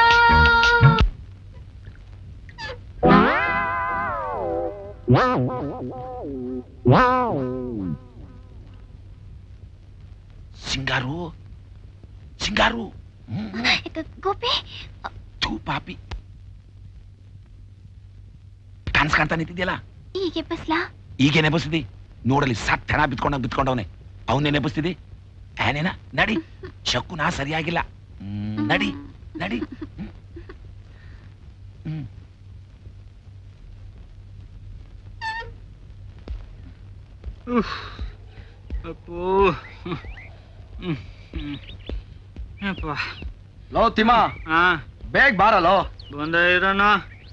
ಸಿಂಗಾರು ಸಿಂಗಾರು ಗೋಪಿ ಥೂ ಪಾಪಿ ಕಾಣಿಸ್ ಕಾಣ್ತಾ ನಿಂತಿದ್ಯಲ್ಲ ಹೀಗೆ ಬಸ್ಲಾ ಈಗ ನೆಬಸ್ತಿದಿ ನೋಡಲಿ ಸತ್ ಹೆಣ ಬಿತ್ಕೊಂಡಂಗ್ ಬಿತ್ಕೊಂಡವನೆ ಅವನ್ನೇ ನೆಬಸ್ತಿದಿ ಏನೇನ ನಡಿ ಶಕುನ ಸರಿಯಾಗಿಲ್ಲ ಹ್ಮ್, ನಡಿ ನಡಿ ಹ್ಮ್. ಹ್ಮ್. ಅಪ್ಪೋ ಅಪ್ಪ ಲೋ ತಿಮ್ಮ ಹಾ ಬೇಗ ಬಾರಲೋ ಬಂದ ಇರೋಣ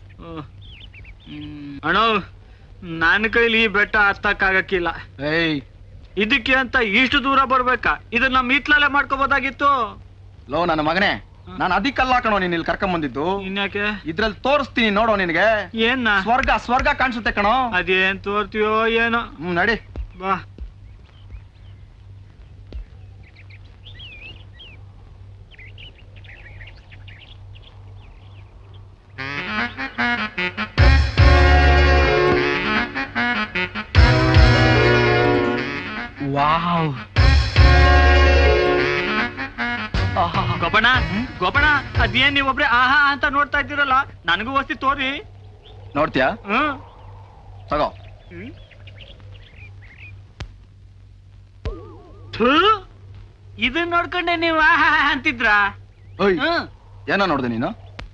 ಅಣ್ಣ ನನ್ನ ಕೈಲಿ ಈ ಬೆಟ್ಟ ಹತ್ತಕ್ಕಾಗಕ್ಕಿಲ್ಲ ಏಯ್ ಇದಕ್ಕೆ ಅಂತ ಇಷ್ಟು ದೂರ ಬರ್ಬೇಕಾ ಇದನ್ನ ನಮ್ಮ ಇತ್ಲಲ್ಲೇ ಮಾಡ್ಕೋಬೋದಾಗಿತ್ತು ಲೋ ನನ್ನ ಮಗನೇ ನಾನು ಅದಕ್ಕಲ್ಲ ಕಣೋ ನೀನ್ ಇಲ್ಲಿ ಕರ್ಕೊಂಡ್ ಬಂದಿದ್ದು ಇನ್ಯಾಕೆ ಇದ್ರಲ್ಲಿ ತೋರಿಸ್ತೀನಿ ನೋಡೋ ನಿನಗೆ ಏನ್ ಸ್ವರ್ಗ ಸ್ವರ್ಗ ಕಾಣಿಸುತ್ತೆ ಕಣೋ ಅದೇನ್ ತೋರ್ತೀಯೋ ಏನೋ ಹ್ಮ್ ನಡಿ ಬಾ ವಾವ್ ಗೋಪಣ್ಣ ಗೋಪಣ್ಣ ಅದೇನ್ ನೀವೊಬ್ರೆ ಆಹಾ ಅಂತ ನೋಡ್ತಾ ಇದ್ದೀರಲ್ಲ ನನಗೂ ವಸ್ತಿ ತೋರಿ ನೋಡ್ತೀಯಾ ಹ್ಮ್ ತಗೋ ಥು, ಇದನ್ ನೋಡ್ಕೊಂಡೆ ನೀವು ಆಹಾ ಅಂತಿದ್ರಾ ಓಯ್ ಹ್ಮ್ ಏನೋ ನೋಡ್ದೆ ನೀನು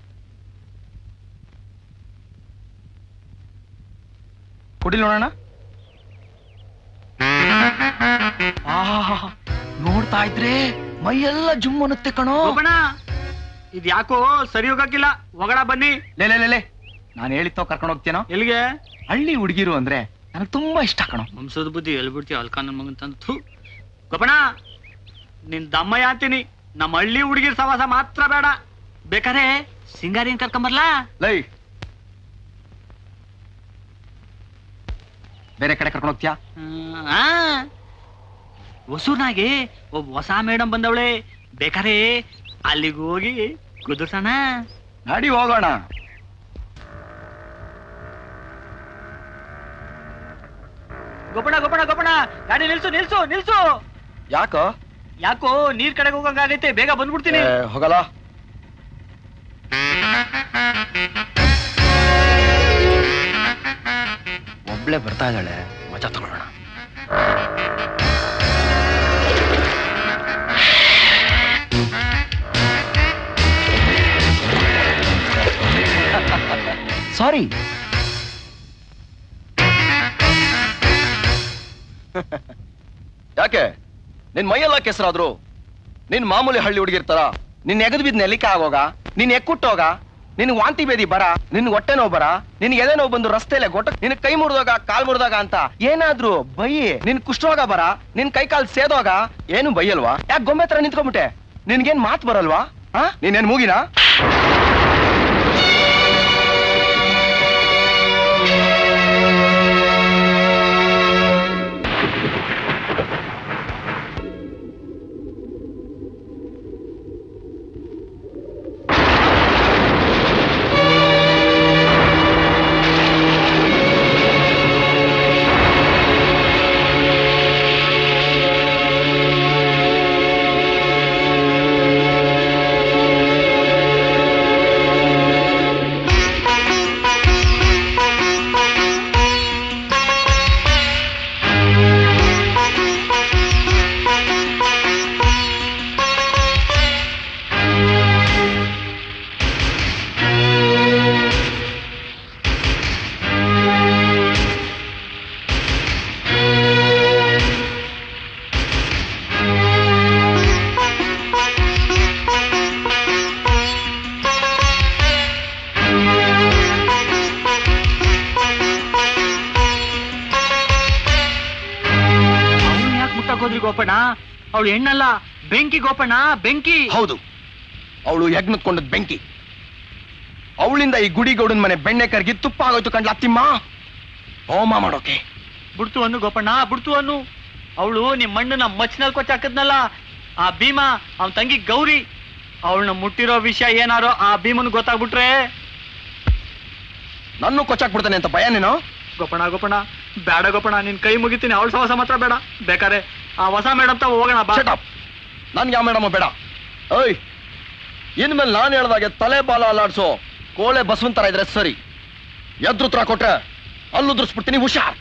ಕುಡಿ ನೋಡೋಣ ಆಹಾ ನೋಡ್ತಾ ಇದ್ರೆ ಮೈಯೆಲ್ಲ ಜುಮ್ ಅನ್ನುತ್ತೆ ಕಣೋ ಗೋಪಣ್ಣ ಇದ್ ಯಾಕೋ ಸರಿ ಹೋಗಕ್ಕಿಲ್ಲ ಒಗಡ ಬನ್ನಿ ಲೇ ಲೇ ಲೇ ಲೇ ನಾನು ಹೇಳಿತ್ತೋ ಕರ್ಕೊಂಡು ಹೋಗ್ತೇನೋ ಎಲ್ಲಿಗೆ ಹಳ್ಳಿ ಹುಡುಗಿರು ಅಂದ್ರೆ ನನಗೆ ತುಂಬಾ ಇಷ್ಟ ಕಣೋ ವಂಶದ ಬುದ್ಧಿ ಎಲ್ಲಿ ಬಿಡ್ತೀವಿ ಅಲ್ಕ ನನ್ ಮಗನ್ ತಂದು ಥು ಗೋಪಣ್ಣ ನಿನ್ ದಮ್ಮಯ್ಯ ಅಂತೀನಿ ನಮ್ಮ ಹಳ್ಳಿ ಹುಡುಗಿರ್ ಸವಾಸ ಮಾತ್ರ ಬೇಡ ಬೇಕಾರೆ ಸಿಂಗಾರಿನ್ ಕರ್ಕೊಂಬರ್ಲಾ ಲೈ ಬೇರೆ ಕಡೆ ಕರ್ಕೊಂಡು ಹೋಗ್ತೀಯಾ ಆ ಹೊಸೂರ್ನಾಗೆ ಒಬ್ಬ ಹೊಸ ಮೇಡಮ್ ಬಂದವಳೆ ಬೇಕಾರೆ ಅಲ್ಲಿಗೆ ಹೋಗಿ ಕುದುರ್ಸಣ ನಡಿ ಹೋಗೋಣ ಗೋಪಣ ಗೋಪಣ ಗೋಪಣ ಗಾಡಿ ನಿಲ್ಸು ನಿಲ್ಸು ನಿಲ್ಸು ಯಾಕೋ ಯಾಕೋ ನೀರ್ ಕಡೆಗೆ ಹೋಗಂಗಾಗೈತೆ ಬೇಗ ಬಂದ್ಬಿಡ್ತೀನಿ ಏ, ಹೋಗಲ್ಲ ಒಬ್ಳೆ ಬರ್ತಾ ಇದ್ದಾಳೆ ಮಜಾ ತಗೊಳ್ಳೋಣ ಸಾರಿ ಯಾಕೆ ನಿನ್ ಮೈಯೆಲ್ಲ ಕೆಸರಾದ್ರು ನಿನ್ ಮಾಮೂಲಿ ಹಳ್ಳಿ ಹುಡುಗಿರ್ತಾರ ನಿನ್ ಎಗದ್ ಬಿದ್ ನೆಲಿಕೆ ಆಗೋಗ ನಿನ್ ಎಕ್ಕುಟ್ಟೋಗ ನಿನ್ ವಾಂತಿ ಬೇದಿ ಬರ ನಿನ್ ಹೊಟ್ಟೆ ನೋವು ಬರ ನಿನ್ ಎದೆ ನೋವು ಬಂದು ರಸ್ತೆಲೆ ಗೊಟ್ಟ ನಿನ್ ಕೈ ಮುರಿದೋಗ ಕಾಲ್ ಮುರಿದಾಗ ಅಂತ ಏನಾದ್ರು ಬೈಯಿ ನಿನ್ ಕುಷ್ಠರೋಗ ಬರ ನಿನ್ ಕೈ ಕಾಲ್ ಸೇದೋಗ ಏನು ಬೈಯಲ್ವಾ ಯಾಕೆ ಗೊಂಬೆ ತರ ನಿಂತ್ಕೊಂಡ್ಬಿಟ್ಟೆ ನಿನ್ಗೇನ್ ಮಾತ್ ಬರಲ್ವಾ ಹಾ ನೀನೇನ್ ಮೂಗಿನಾ ಗೋಪಣ್ಣ ಅವಳು ಹೆಣ್ಣಲ್ಲ ಬೆಂಕಿ ಗೋಪಣ್ಣ ಬೆಂಕಿ ಹೌದು ಅವಳು ಯಜ್ಞತ್ಕೊಂಡದ್ ಬೆಂಕಿ ಅವಳಿಂದ ಈ ಗುಡಿ ಗೌಡನ್ ಮನೆ ಬೆಣ್ಣೆ ಕರ್ಗಿ ತುಪ್ಪ ಆಗೋಯ್ತು ಕಂಡ್ಲ ಅತ್ತಿಮ್ಮ ಹೋಮ ಮಾಡೋಕೆ ಬಿಡ್ತು ಅನ್ನು ಗೋಪಣ್ಣ ಬಿಡ್ತು ಅನ್ನು ಅವಳು ನಿಮ್ ಮಣ್ಣನ ಮಚ್ನಲ್ಲಿ ಕೊಚ್ಚ ಹಾಕದ್ನಲ್ಲ ಆ ಭೀಮ ಅವನ್ ತಂಗಿ ಗೌರಿ ಅವಳನ್ನ ಮುಟ್ಟಿರೋ ವಿಷಯ ಏನಾರೋ ಆ ಭೀಮನ್ ಗೊತ್ತಾಗ್ಬಿಟ್ರೆ ನನ್ನ ಕೊಚ್ಚಾಕ್ಬಿಡ್ತಾನೆ ಅಂತ ಭಯ ನೀನು ಗೋಪಣ್ಣ ಗೋಪಣ್ಣ ಬೇಡ ಗೋಪಣ್ಣ ನಿನ್ ಕೈ ಮುಗಿತೀನಿ ಅವಳ ಸಹವಾಸ ಮಾತ್ರ ಬೇಡ ಬೇಕಾರೆ ಆ ಹೊಸ ಮೇಡಮ್ ತ ಹೋಗೋಣ ಬಾ ನನ್ಗೆ ಯಾವ ಮೇಡಮ್ ಬೇಡ ಓಯ್ ಇನ್ಮೇಲೆ ನಾನು ಹೇಳ್ದಾಗೆ ತಲೆ ಬಾಲ ಅಲ್ಲಾಡ್ಸೋ ಕೋಳೆ ಬಸವಂತರ ಇದ್ರೆ ಸರಿ ಎದ್ರುತ್ರ ಕೊಟ್ರೆ ಅಲ್ಲುದ್ರಿಸ್ಬಿಡ್ತೀನಿ ಹುಷಾರ್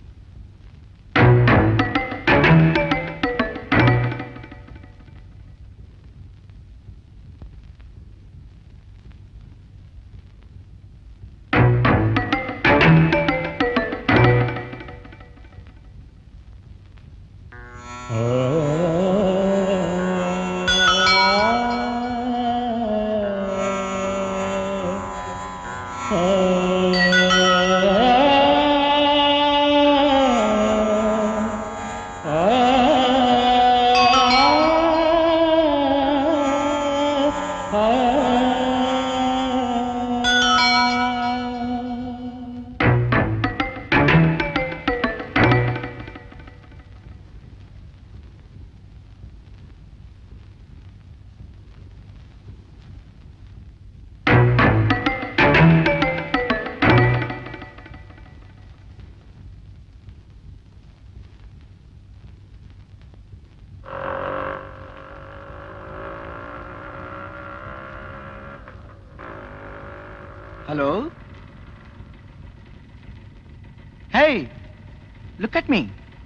hello hey look at me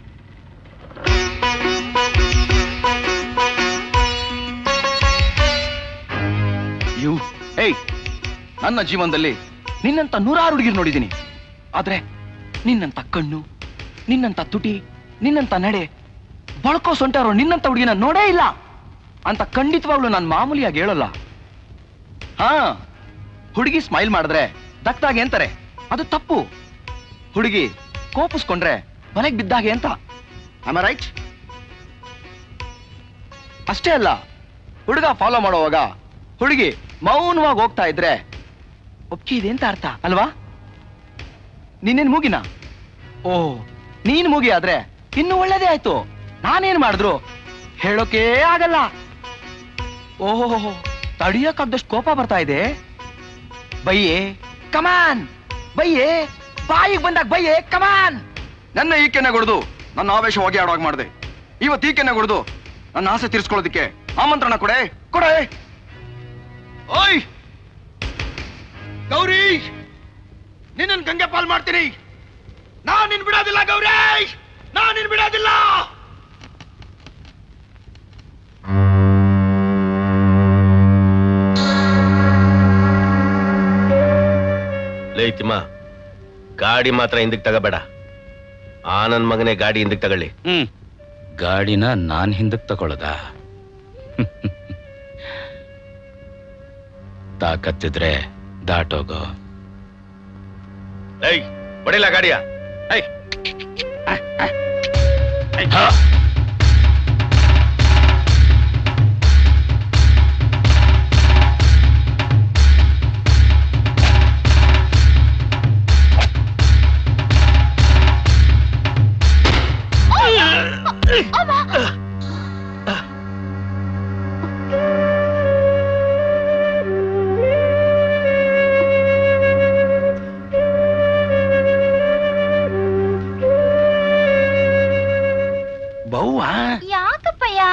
you ಏಯ್ ನನ್ನ ಜೀವನದಲ್ಲಿ ನಿನ್ನಂತ ನೂರಾರು ಹುಡುಗಿರು ನೋಡಿದ್ದೀನಿ ಆದ್ರೆ ನಿನ್ನಂತ ಕಣ್ಣು ನಿನ್ನಂತ ತುಟಿ ನಿನ್ನಂತ ನಡೆ ಬಳ್ಕೋ ಸೊಂಟಾರೋ ನಿನ್ನಂತ ಹುಡುಗಿನ ನೋಡೇ ಇಲ್ಲ ಅಂತ ಖಂಡಿತವಾಗ್ಲು ನಾನು ಮಾಮೂಲಿಯಾಗಿ ಹೇಳಲ್ಲ ಹಾ ಹುಡುಗಿ ಸ್ಮೈಲ್ ಮಾಡಿದ್ರೆ ದಕ್ದಾಗೆ ಅಂತಾರೆ ಅದು ತಪ್ಪು ಹುಡುಗಿ ಕೋಪಿಸ್ಕೊಂಡ್ರೆ ಮನೆಗೆ ಬಿದ್ದಾಗೆ ಅಂತ ಆಮ ರೈಟ್ ಅಷ್ಟೇ ಅಲ್ಲ ಹುಡುಗ ಫಾಲೋ ಮಾಡುವಾಗ ಹುಡುಗಿ ಮೌನವಾಗಿ ಹೋಗ್ತಾ ಇದ್ರೆ ಒಪ್ಪಿಗೆ ಇದೆ ಅಂತ ಅರ್ಥ ಅಲ್ವಾ ನೀನೇನ್ ಮೂಗಿನ ಓ ನೀನ್ ಮೂಗಿ ಆದ್ರೆ ಇನ್ನು ಒಳ್ಳೇದೇ ಆಯ್ತು ನಾನೇನ್ ಮಾಡಿದ್ರು ಹೇಳೋಕೆ ಆಗಲ್ಲ ಓಹೋ ತಡಿಯಕ್ಕಾಗ್ದಷ್ಟು ಕೋಪ ಬರ್ತಾ ಇದೆ ಬಯ್ಯೆ ಕಮಾನ್ ಬಯ್ಯೆ ಬಾಯಿಗೆ ಬಂದಾಗ ಬಯ್ಯೆ ಕಮಾನ್ ನನ್ನ ಈಕೆನೆ ಹೊಡೆದು ನನ್ನ ಆವೇಶ ಹೋಗಿ ಆಡೋವಾಗ ಮಾಡಿದೆ ಇವತ್ತು ಈಕೆನೆ ಹೊಡೆದು ನನ್ನ ಆಸೆ ತೀರ್ಸ್ಕೊಳ್ಳೋದಕ್ಕೆ ಆಮಂತ್ರಣ ಕೊಡೆ ಕೊಡೆ ಓಯ್ ಗೌರಿ ನಿನ್ನನ್ ಗಂಗೆ ಪಾಲ್ ಮಾಡ್ತೀನಿ ನಾನ್ ನಿನ್ ಬಿಡೋದಿಲ್ಲ ಗೌರಿ ನಾನ್ ನಿನ್ ಬಿಡೋದಿಲ್ಲ ಲೈತಿಮ್ಮ ಗಾಡಿ ಮಾತ್ರ ಹಿಂದಕ್ಕೆ ತಗೋಬೇಡ ಆ ನನ್ ಮಗನೇ ಗಾಡಿ ಹಿಂದಕ್ಕೆ ತಗೊಳ್ಳಿ ಹ್ಮ್ ಗಾಡಿನ ನಾನ್ ಹಿಂದಕ್ ತಗೊಳ್ಳದ ತಾಕತ್ತಿದ್ರೆ ದಾಟೋಗೋ ಏಯ್ ಹೊಡಿಲ್ಲ ಗಾಡಿಯ ಏಯ್ ಬವ್ವ ಯಾಕಪ್ಪಯ್ಯ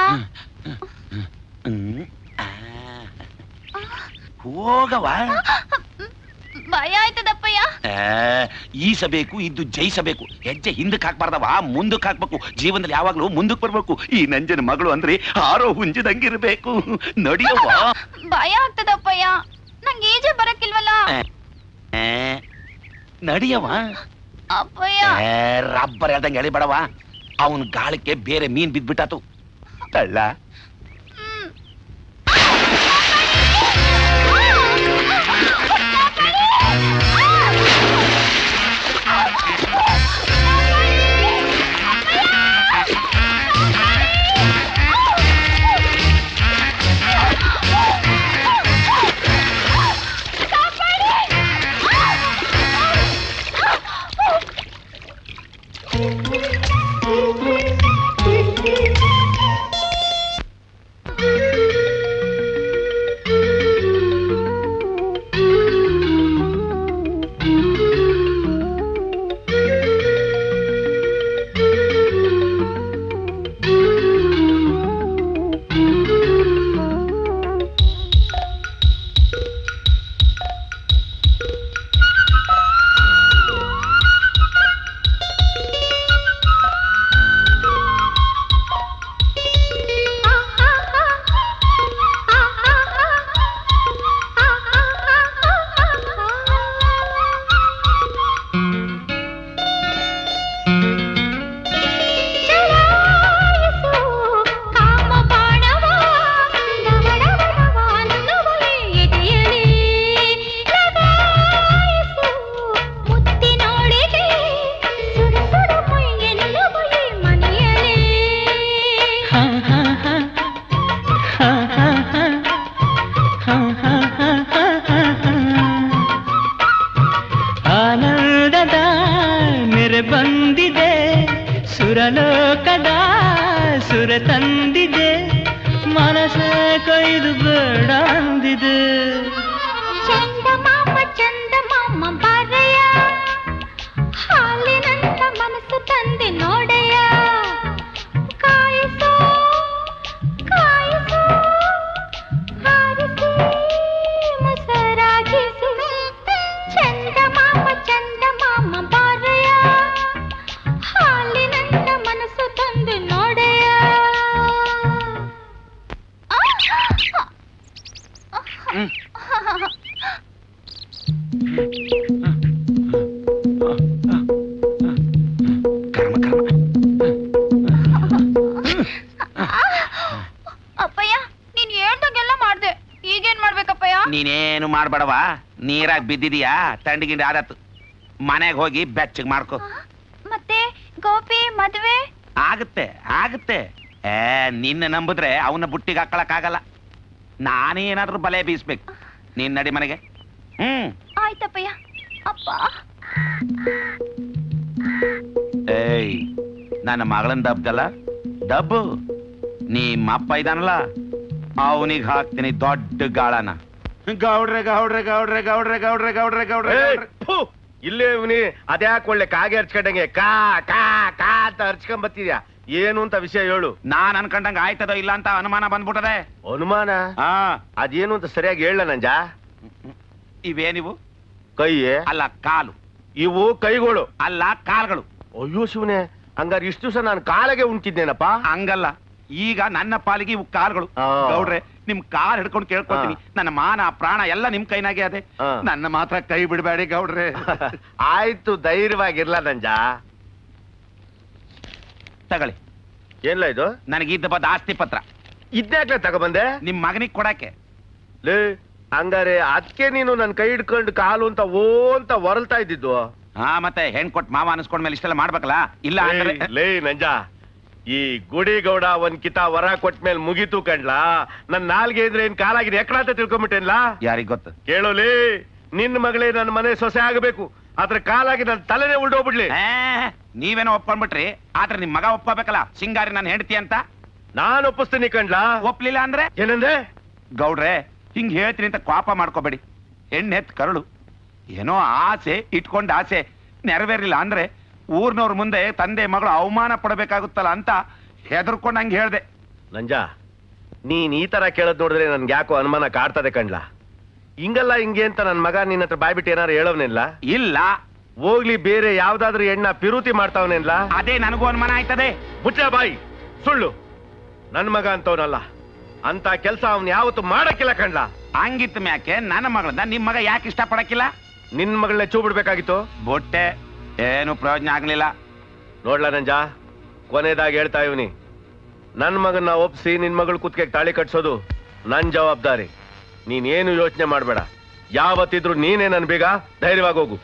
ಹೋಗವ ಭಯ ಆಯ್ತದಪ್ಪಯ್ಯ ಈಸಬೇಕು ಇದ್ದು ಜಯಿಸಬೇಕು ಹೆಜ್ಜೆ ಹಿಂದಕ್ಕೆ ಹಾಕ್ಬಾರ್ದವ ಮುಂದಕ್ಕೆ ಹಾಕ್ಬೇಕು ಜೀವನದಲ್ಲಿ ಯಾವಾಗ್ಲೂ ಮುಂದಕ್ಕೆ ಬರ್ಬೇಕು ಈ ನಂಜನ ಮಗಳು ಅಂದ್ರೆ ಆರೋ ಹುಂಜದಂಗಿರ್ಬೇಕು ನಡಿಯವ್ವ ಭಯ ಆಗ್ತದಪ್ಪಯ್ಯ ನಂಗೆ ಈಜೆ ಬರಕ್ಕಿಲ್ವಲ್ಲ ಏ, ನಡಿಯವ್ವ ಅಪ್ಪಯ್ಯ ಏ, ರಬ್ಬರ್ ಹೇಳ್ದಂಗೆ ಎಳಿಬೇಡವ ಅವನ್ ಗಾಳಕ್ಕೆ ಬೇರೆ ಮೀನ್ ಬಿದ್ಬಿಟ್ಟಾತು ತಳ್ಳ ಅಪ್ಪಯ್ಯ ಇದು ಬೇಡ ಅಂದಿದೆ ಚಂದಮಾಮ ಚಂದಮಾಮ ಬಾರಯ್ಯ ಹಾಲಿನಂತ ಮನಸ್ಸು ತಂದೆ ನೋಡಯ್ಯ ಕಾಯಿಸೋ ಕಾಯಿಸೋ ಹಾರಿಸಿ ಮೊಸರಾಗಿಸು ಚಂದಮಾಮ ಚಂದಮಾಮ ಬಾರಯ್ಯ ಹಾಲಿನಂತ ಮನಸ್ಸು ತಂದೆ ನೋಡಯ್ಯ ಅಪ್ಪಯ್ಯ ನೀನ್ ಹೇಳ್ದಂಗೆಲ್ಲ ಮಾಡ್ದೆ ಈಗೇನ್ ಮಾಡ್ಬೇಕಪ್ಪಯ್ಯ ನೀನೇನು ಮಾಡ್ಬೇಡವಾ ನೀರಾಗ್ ಬಿದ್ದಿದೀಯಾ ತಂಡಿಗಿಂಡಿ ಆದತ್ತು ಮನೆಗೆ ಹೋಗಿ ಬೆಚ್ಚಗ್ ಮಾಡ್ಕೊ ಮತ್ತೆ ಗೋಪಿ ಮದ್ವೆ ಆಗುತ್ತೆ ಆಗುತ್ತೆ ಏ ನಿನ್ನ ನಂಬಿದ್ರೆ ಅವನ ಬುಟ್ಟಿಗೆ ಹಾಕೊಳಕ್ಕಾಗಲ್ಲ ನಾನೇನಾದ್ರೂ ಬಲೆ ಬೀಸ್ಬೇಕು ನೀನ್ ನಡಿ ಮನೆಗೆ ಹ್ಮ್ ಆಯ್ತಪ್ಪಯ್ಯ ಅಪ್ಪ ಏಯ್ ನನ್ನ ಮಗಳನ್ ದಬ್ದಲ್ಲ ಡಬ್ಬು ನಿಮ್ಮ ಅಪ್ಪ ಇದಾನಲ್ಲ ಅವನಿಗೆ ಹಾಕ್ತೀನಿ ದೊಡ್ಡ ಗಾಳನ ಗೌಡ್ರೆ ಗೌಡ್ರೆ ಗೌಡ್ರೆ ಗೌಡ್ರೆ ಗೌಡ್ರೆ ಗೌಡ್ರೆ ಗೌಡ್ರೆ ಇಲ್ಲೇ ಇವನಿ ಅದ್ಯಾಕೆ ಒಳ್ಳೆ ಕಾಗೆ ಹರ್ಚ್ಕೊಂಡಂಗೆ ಕಾ ಕಾ ಕಾ ಅಂತ ಹರ್ಚ್ಕೊಂಡ್ ಬತ್ತಿದ್ಯಾ ಏನು ಅಂತ ವಿಷಯ ಹೇಳು ನಾನ್ ಅನ್ಕೊಂಡಂಗ ಆಯ್ತದೋ ಇಲ್ಲ ಅಂತ ಅನುಮಾನ ಬಂದ್ಬಿಟ್ಟದೆ ಅನುಮಾನ ಹಾ ಅದೇನು ಅಂತ ಸರಿಯಾಗಿ ಹೇಳ ನಂಜ ಇವೇನಿವು ಕೈ ಅಲ್ಲ ಕಾಲು ಇವು ಕೈಗಳು ಅಲ್ಲ ಕಾಲ್ಗಳು ಅಯ್ಯೋ ಶಿವನೇ ಹಂಗಾರೆ ಇಷ್ಟು ದಿವಸ ನಾನು ಕಾಲಗೆ ಉಂಟಿದ್ದೇನಪ್ಪ ಹಂಗಲ್ಲ ಈಗ ನನ್ನ ಪಾಲಿಗೆ ಇವು ಕಾಲ್ಗಳು ಗೌಡ್ರೆ ನಿಮ್ ಕಾಲ್ ಹಿಡ್ಕೊಂಡು ಕೇಳ್ಕೊತೀನಿ ನನ್ನ ಮಾನ ಪ್ರಾಣ ಎಲ್ಲ ನಿಮ್ ಕೈನಾಗೆ ಅದೇ ನನ್ನ ಮಾತ್ರ ಕೈ ಬಿಡಬೇಡಿ ಗೌಡ್ರೆ ಆಯ್ತು ಧೈರ್ಯವಾಗಿರ್ಲ ನಂಜ ತಗೊಳ್ಳಿ ಏನ್ಲ ಇದು ನನಗಿದ್ದ ಬದ್ದ ಆಸ್ತಿ ಪತ್ರ ಇದ್ಯಾಕ್ಲೆ ತಗೊಬಂದೆ ನಿಮ್ ಮಗನಿಗೆ ಕೊಡಕ್ಕೆ ಲೇ ಹಂಗಾರೆ ಅದಕ್ಕೆ ನೀನು ನನ್ ಕೈ ಹಿಡ್ಕೊಂಡು ಕಾಲು ಅಂತ ಓ ಅಂತ ಹೊರಲ್ತಾ ಇದ್ದಿದ್ದು ಹಾ ಮತ್ತೆ ಹೆಣ್ ಕೊಟ್ ಮಾವ ಅನ್ಸ್ಕೊಂಡ್ಮೇಲೆ ಇಷ್ಟೆಲ್ಲ ಮಾಡ್ಬೇಕಲ್ಲ ಇಲ್ಲ ಅಂದ್ರೆ ಲೇ, ಲೇ ನಂಜ ಈ ಗುಡಿ ಗೌಡ ಒಂದ್ ಕಿತ ವರ ಕೊಟ್ಮೇಲೆ ಮುಗೀತು ಕಂಡ್ಲಾ ನನ್ ನಾಲ್ಗೆ ಇದ್ರೆ ಏನ್ ಕಾಲಾಗಿದೆ ಎಕ್ಕಡ ಅಂತ ತಿಳ್ಕೊಂಬಿಟ್ಟೇನ್ಲಾ ಯಾರಿಗ್ ಗೊತ್ತು ಕೇಳೋಲಿ ನಿನ್ ಮಗಳೇ ನನ್ನ ಮನೆ ಸೊಸೆ ಆಗಬೇಕು ಅದ್ರ ಕಾಲಾಗಿ ನನ್ ತಲೆನೇ ಉಲ್ಡೋಗ್ಬಿಡ್ಲಿ ಏ, ನೀವೇನೋ ಒಪ್ಕೊಂಡ್ಬಿಟ್ರಿ ಆದ್ರೆ ನಿಮ್ ಮಗ ಒಪ್ಪಬೇಕಲ್ಲ ಸಿಂಗಾರಿ ನಾನು ಹೆಂಡತಿ ಅಂತ ನಾನ್ ಒಪ್ಪಿಸ್ತೀನಿ ಕಂಡ್ಲಾ ಒಪ್ಲಿಲ್ಲ ಅಂದ್ರೆ ಏನಂದ್ರೆ ಗೌಡ್ರೆ ಹಿಂಗ್ ಹೇಳ್ತೀನಿ ಅಂತ ಕೋಪ ಮಾಡ್ಕೋಬೇಡಿ ಹೆಣ್ಣೆತ್ ಕರಳು ಏನೋ ಆಸೆ ಇಟ್ಕೊಂಡ್ ಆಸೆ ನೆರವೇರಿಲ್ಲ ಅಂದ್ರೆ ಊರ್ನವ್ರ ಮುಂದೆ ತಂದೆ ಮಗಳು ಅವಮಾನ ಪಡಬೇಕಾಗುತ್ತಲ್ಲ ಅಂತ ಹೆದರ್ಕೊಂಡ್ ಹಂಗ್ ಹೇಳ್ದೆ ನಂಜ ನೀನ್ ಈ ತರ ಕೇಳದ್ ನೋಡಿದ್ರೆ ನನ್ಗೆ ಯಾಕೋ ಅನುಮಾನ ಕಾಡ್ತದೆ ಕಂಡ್ಲಾ ಹಿಂಗಲ್ಲ ಹಿಂಗೆ ಅಂತ ನನ್ ಮಗ ನಿನ್ನ ಹತ್ರ ಬಾಯ್ಬಿಟ್ಟು ಏನಾರು ಹೇಳೋನಿಲ್ಲ ಇಲ್ಲ ಹೋಗ್ಲಿ ಬೇರೆ ಯಾವ್ದಾದ್ರು ಹೆಣ್ಣ ಪಿರುತಿ ಮಾಡ್ತಾವನಿಲ್ಲ ಅದೇ ನನಗೂ ಅನುಮಾನ ಆಯ್ತದೆ ಮುಚ್ಚ ಬಾಯಿ ಸುಳ್ಳು ನನ್ ಮಗ ಅಂತವನಲ್ಲ ಅಂತ ಕೆಲ್ಸ ಅವ್ನ್ ಯಾವತ್ತು ಮಾಡಕ್ಕಿಲ್ಲ ಕಂಡ್ಲಾ ಹಂಗಿತ್ ಮ್ಯಾಕೆ ನನ್ನ ಮಗಳನ್ನ ನಿಮ್ ಮಗ ಯಾಕೆ ಇಷ್ಟ ಪಡಕ್ಕಿಲ್ಲ ನಿನ್ ಮಗಳನ್ನ ಚೂ ಬಿಡ್ಬೇಕಾಗಿತ್ತು ಬೊಟ್ಟೆ ಏನು ಪ್ರಯೋಜನ ಆಗ್ಲಿಲ್ಲ ನೋಡ್ಲಾ ನಂಜ ಕೊನೆದಾಗಿ ಹೇಳ್ತಾ ಇವನಿ ನನ್ ಮಗನ್ನ ಒಪ್ಸಿ ನಿನ್ ಮಗಳು ಕುತ್ತಿಗೆ ತಾಳಿ ಕಟ್ಸೋದು ನನ್ ಜವಾಬ್ದಾರಿ ನೀನೇನು ಯೋಚನೆ ಮಾಡ್ಬೇಡ ಯಾವತ್ತಿದ್ರು ನೀನೇ ನನ್ ಬೇಗ ಧೈರ್ಯವಾಗಿ ಹೋಗು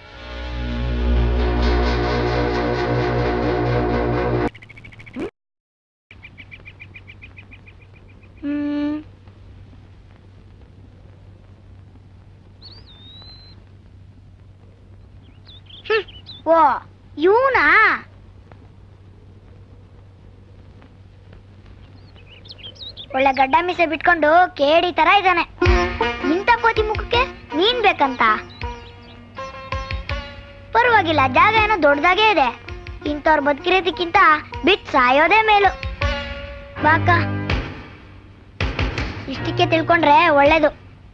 ಓ ಇವನಾ ಒಳ್ಳೆ ಗಡ್ಡ ಮೀಸೆ ಬಿಟ್ಕೊಂಡು ಕೇಡಿ ತರ ಇದ್ದಾನೆ ಇಂಥ ಕೋತಿ ಮುಖಕ್ಕೆ ನೀನ್ ಬೇಕಂತ ಪರವಾಗಿಲ್ಲ ಜಾಗ ಏನೋ ದೊಡ್ಡದಾಗೇ ಇದೆ ಇಂಥವ್ರ ಬದುಕಿರೋದಕ್ಕಿಂತ ಬಿಟ್ ಸಾಯೋದೇ ಮೇಲು ಬಾಕ ಇಷ್ಟಕ್ಕೆ ತಿಳ್ಕೊಂಡ್ರೆ ಒಳ್ಳೇದು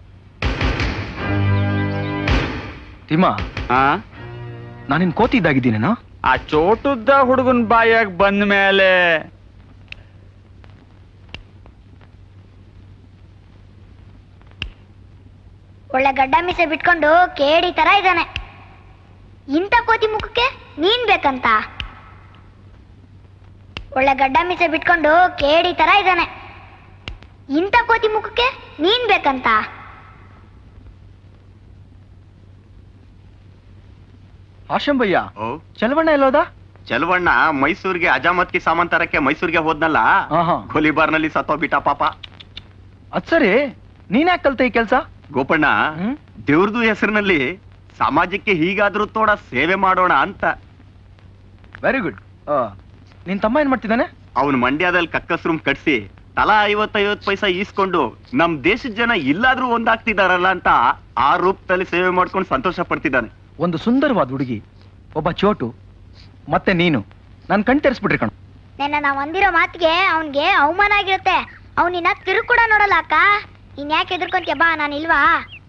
ತಿಮ್ಮ ನಾನಿನ್ ಕೋತಿ ಇದ್ದಾಗಿದ್ದೀನೇನೋ ಆ ಚೋಟುದ್ದ ಹುಡುಗನ್ ಬಾಯಾಗ ಬಂದ ಮೇಲೆ ಒಳ್ಳೆ ಗಡ್ಡ ಮೀಸೆ ಬಿಟ್ಕೊಂಡು ಕೇಡಿ ತರ ಇದ್ದಾನೆ ಇಂಥ ಕೋತಿ ಮುಖಕ್ಕೆ ನೀನ್ ಬೇಕಂತ ಒಳ್ಳೆ ಗಡ್ಡ ಮೀಸೆ ಬಿಟ್ಕೊಂಡು ಕೇಡಿ ತರ ಇದ್ದಾನೆ ಇಂಥ ಕೋತಿ ಮುಖಕ್ಕೆ ನೀನ್ ಬೇಕಂತ ಆಶಂಬಯ್ಯ ಚಲವಣ್ಣ ಎಲ್ಲೋದ ಚಲವಣ್ಣ ಮೈಸೂರಿಗೆ ಅಜಾಮತ್ಕಿ ಸಾಮಾನ್ ತರಕ್ಕೆ ಮೈಸೂರಿಗೆ ಹೋದ್ನಲ್ಲ ಆಹಾ. ಗೋಲಿಬಾರ್ನಲ್ಲಿ ಸತ್ತೋಗ್ಬಿಟ್ಟ ಪಾಪ ಅದ್ ಸರಿ ನೀನ್ ಯಾಕೆ ಕಲ್ತ ಈ ಕೆಲ್ಸ ಗೋಪಣ್ಣ ದೇವ್ರದು ಹೆಸರಿನಲ್ಲಿ ಸಮಾಜಕ್ಕೆ ಹೀಗಾದ್ರೂ ತೋಡ ಸೇವೆ ಮಾಡೋಣ ಅಂತ ವೆರಿ ಗುಡ್ ನಿನ್ ತಮ್ಮ ಏನ್ ಮಾಡ್ತಿದ್ದಾನೆ ಅವನು ಮಂಡ್ಯದಲ್ಲಿ ಕಕ್ಕಸ್ ರೂಮ್ ಕಟ್ಸಿ ತಲಾ ಐವತ್ತೈವತ್ತು ಪೈಸಾ ಈಸ್ಕೊಂಡು ನಮ್ ದೇಶದ ಜನ ಇಲ್ಲಾದ್ರೂ ಒಂದಾಗ್ತಿದಾರಲ್ಲ ಅಂತ ಆ ರೂಪದಲ್ಲಿ ಸೇವೆ ಮಾಡ್ಕೊಂಡು ಸಂತೋಷ ಪಡ್ತಿದ್ದಾನೆ ಒಂದು ಸುಂದರವಾದ ಹುಡುಗಿ ಒಬ್ಬ ಚೋಟು ಮತ್ತೆ ನೀನು ನನ್ ಕಣ್ ತೆರೆಸ್ಬಿಟ್ರಿ ಕಣ ನೆನ್ನ ನಾವ್ ಅಂದಿರೋ ಮಾತಿಗೆ ಅವನ್ಗೆ ಅವಮಾನ ಆಗಿರುತ್ತೆ ಅವನಿನ್ನ ತಿರುಗ್ ಕೂಡ ನೋಡಲ್ಲ ಅಕ್ಕ ನೀನ್ ಯಾಕೆ ಎದುರ್ಕೊಂತೀಯ ಬಾ ನಾನು ಇಲ್ವಾ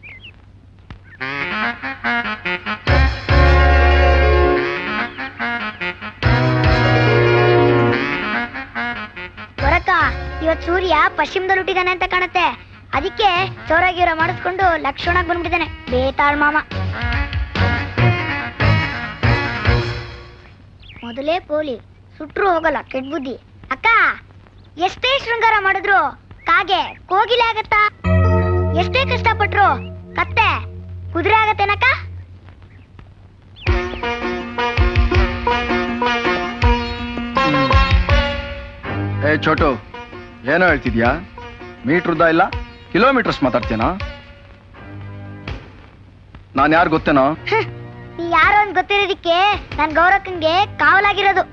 ಗೊರಕ್ಕ ಇವತ್ ಸೂರ್ಯ ಪಶ್ಚಿಮದಲ್ಲಿ ಹುಟ್ಟಿದಾನೆ ಅಂತ ಕಾಣುತ್ತೆ ಅದಕ್ಕೆ ಚೋರಾಗಿರೋ ಮಾಡಿಸ್ಕೊಂಡು ಲಕ್ಷಣಕ್ಕೆ ಬಂದ್ಬಿಟ್ಟಿದ್ದಾನೆ ಬೇತಾಳ್ ಮಾಮ ಮೊದಲೇ ಪೋಲಿ ಸುಟ್ರು ಹೋಗಲ್ಲ ಕೆಟ್ಟ ಬುದ್ಧಿ ಅಕ್ಕ ಎಷ್ಟೇ ಶೃಂಗಾರ ಮಾಡಿದ್ರು ಕಾಗೆ ಕೋಗಿಲೆ ಆಗತ್ತಾ ಎಷ್ಟೇ ಕಷ್ಟಪಟ್ರು ಕತ್ತೆ ಕುದುರೆ ಆಗತ್ತೇನಕ್ಕ ಏ ಚೋಟು ಏನೋ ಹೇಳ್ತಿದ್ಯಾ ಮೀಟ್ರ್ ಉದ್ದ ಇಲ್ಲ ಕಿಲೋಮೀಟರ್ಸ್ ಮಾತಾಡ್ತೀನೋ ನಾನು ಯಾರು ಗೊತ್ತೇನೋ ನೀ ಯಾರೋ ಅಂತ ಗೊತ್ತಿರೋದಿಕ್ಕೆ ನನ್ ಗೌರಕ್ಕಂಗೆ ಕಾವಲಾಗಿರೋದು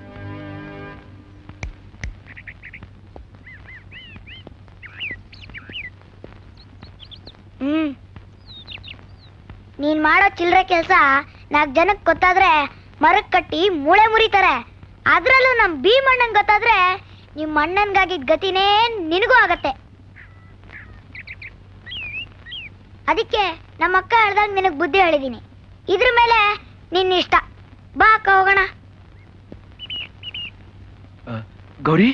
ಹ್ಮ್ ನೀನ್ ಮಾಡೋ ಚಿಲ್ಲರೆ ಕೆಲ್ಸ ನಾಲ್ಕು ಜನಕ್ಕೆ ಗೊತ್ತಾದ್ರೆ ಮರಕ್ ಕಟ್ಟಿ ಮೂಳೆ ಮುರಿತಾರೆ ಅದ್ರಲ್ಲೂ ನಮ್ ಭೀಮಣ್ಣನ್ ಗೊತ್ತಾದ್ರೆ ನಿಮ್ ಅಣ್ಣನ್ಗಾಗಿದ್ ಗತಿನೇ ನಿನಗೂ ಆಗತ್ತೆ ಅದಕ್ಕೆ ನಮ್ಮ ಅಕ್ಕ ಹೇಳ್ದಾಗ ನಿನಗ್ ಬುದ್ಧಿ ಹೇಳಿದೀನಿ ಇದ್ರ ಮೇಲೆ ನಿನ್ನ ಇಷ್ಟ ಬಾ ಅಕ್ಕ ಹೋಗೋಣ ಗೌರಿ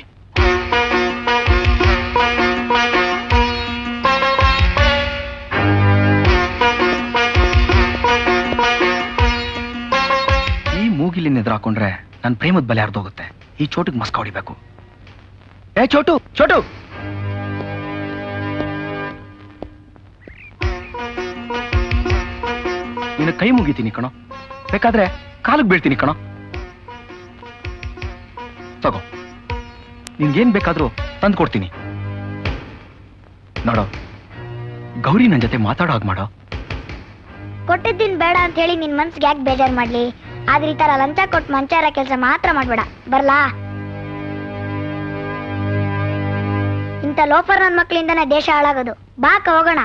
ಈ ಮೂಗಿಲಿನ ಎದುರು ಹಾಕೊಂಡ್ರೆ ನನ್ನ ಪ್ರೇಮದ ಬಲೆ ಹರಿದೋಗುತ್ತೆ ಈ ಚೋಟಿಗೆ ಮಸ್ಕ ಹೊಡಿಬೇಕು ಏ ಚೋಟು ಚೋಟು ನಿನ್ನ ಕೈ ಮುಗಿತೀನಿ ಕಣೋ ಬೇಕಾದ್ರೆ ಕಾಲಿಗೆ ಬೀಳ್ತೀನಿ ಕಣೋ ತಗೋ ನಿನ್ಗೇನ್ ಬೇಕಾದ್ರೂ ತಂದು ಕೊಡ್ತೀನಿ ನೋಡೋ ಗೌರಿ ನನ್ನ ಜೊತೆ ಮಾತಾಡೋ ಹಾಗೆ ಮಾಡೋ ಕೊಟ್ಟಿದ್ದೀನ್ ಬೇಡ ಅಂತ ಹೇಳಿ ನಿನ್ ಮನ್ಸಿಗೆ ಯಾಕೆ ಬೇಜಾರ್ ಮಾಡ್ಲಿ ಆದ್ರೆ ಈ ತರ ಲಂಚ ಕೊಟ್ಟು ಮಂಚಾರ ಕೆಲಸ ಮಾತ್ರ ಮಾಡ್ಬೇಡ ಬರ್ಲಾ ಇಂಥ ಲೋಫರ್ ನನ್ ಮಕ್ಳಿಂದನೇ ದೇಶ ಹಾಳಾಗೋದು ಬಾ ಅಕ್ಕ ಹೋಗೋಣ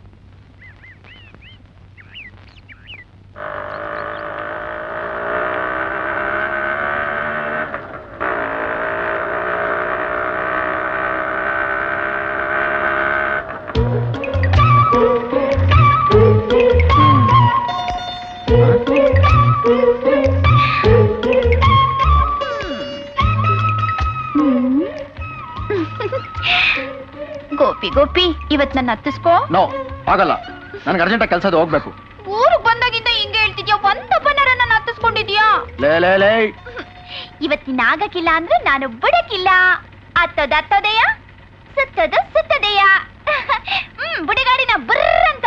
ಗೋಪಿ ಗೋಪಿ ಇವತ್ ನನ್ನ ಹತ್ತಿಸ್ಕೋ ನೋ ಆಗಲ್ಲ ನನಗೆ ಅರ್ಜೆಂಟಾಗಿ ಕೆಲಸದ ಹೋಗ್ಬೇಕು ಊರಿಗೆ ಬಂದಾಗಿಂದ ಹಿಂಗೆ ಹೇಳ್ತಿದ್ಯಾ ಒಂದಪ್ಪನಾರ ನನ್ನ ಹತ್ತಿಸ್ಕೊಂಡಿದ್ಯಾ ಲೇ ಲೇ ಲೇ ಇವತ್ ನೀನ್ ಆಗಕ್ಕಿಲ್ಲ ಅಂದ್ರೆ ನಾನು ಬಿಡಕ್ಕಿಲ್ಲ ಅತ್ತದ ಅತ್ತದೆಯ ಸುತ್ತದ ಸುತ್ತದೆಯ ಹ್ಮ್ ಬುಡಿಗಾಡಿನ ಬರ್ರ ಅಂತ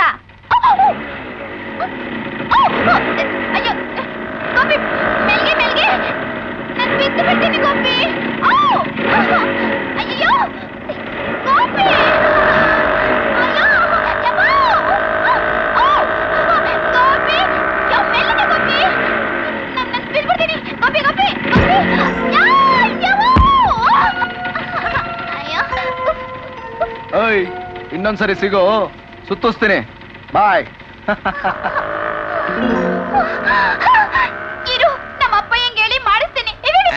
ಅಯ್ಯೋ ಗೋಪಿ ಮೆಲ್ಗೆ ಮೆಲ್ಗೆ ನಾನು ಬಿದ್ದು ಬಿಡ್ತೀನಿ ಗೋಪಿ ಔ! ಅಯ್ಯೋ ಗೋಪಿ ಅಯ್ಯೋ ಯಮ್ಮ! ಔ! ಗೋಪಿ ಯೋ, ಮೆಲ್ಲಗೆ ಗೋಪಿ ನಾನು ನಾನು ಬಿದ್ಬಿಡ್ತೀನಿ ಗೋಪಿ ಗೋಪಿ ಗೋಪಿ ಯಾ! ಯವ್ವ! ಅಯ್ಯೋ ಓಯ್ ಇನ್ನೊಂದ್ಸರಿ ಸಿಗೋ ಸುತ್ತಿಸ್ತೀನಿ ಬಾಯ್ ಇರು ನಮ್ಮ ಅಪ್ಪ ಹೆಂಗ್ ಹೇಳಿ ಮಾಡಿಸ್ತೀನಿ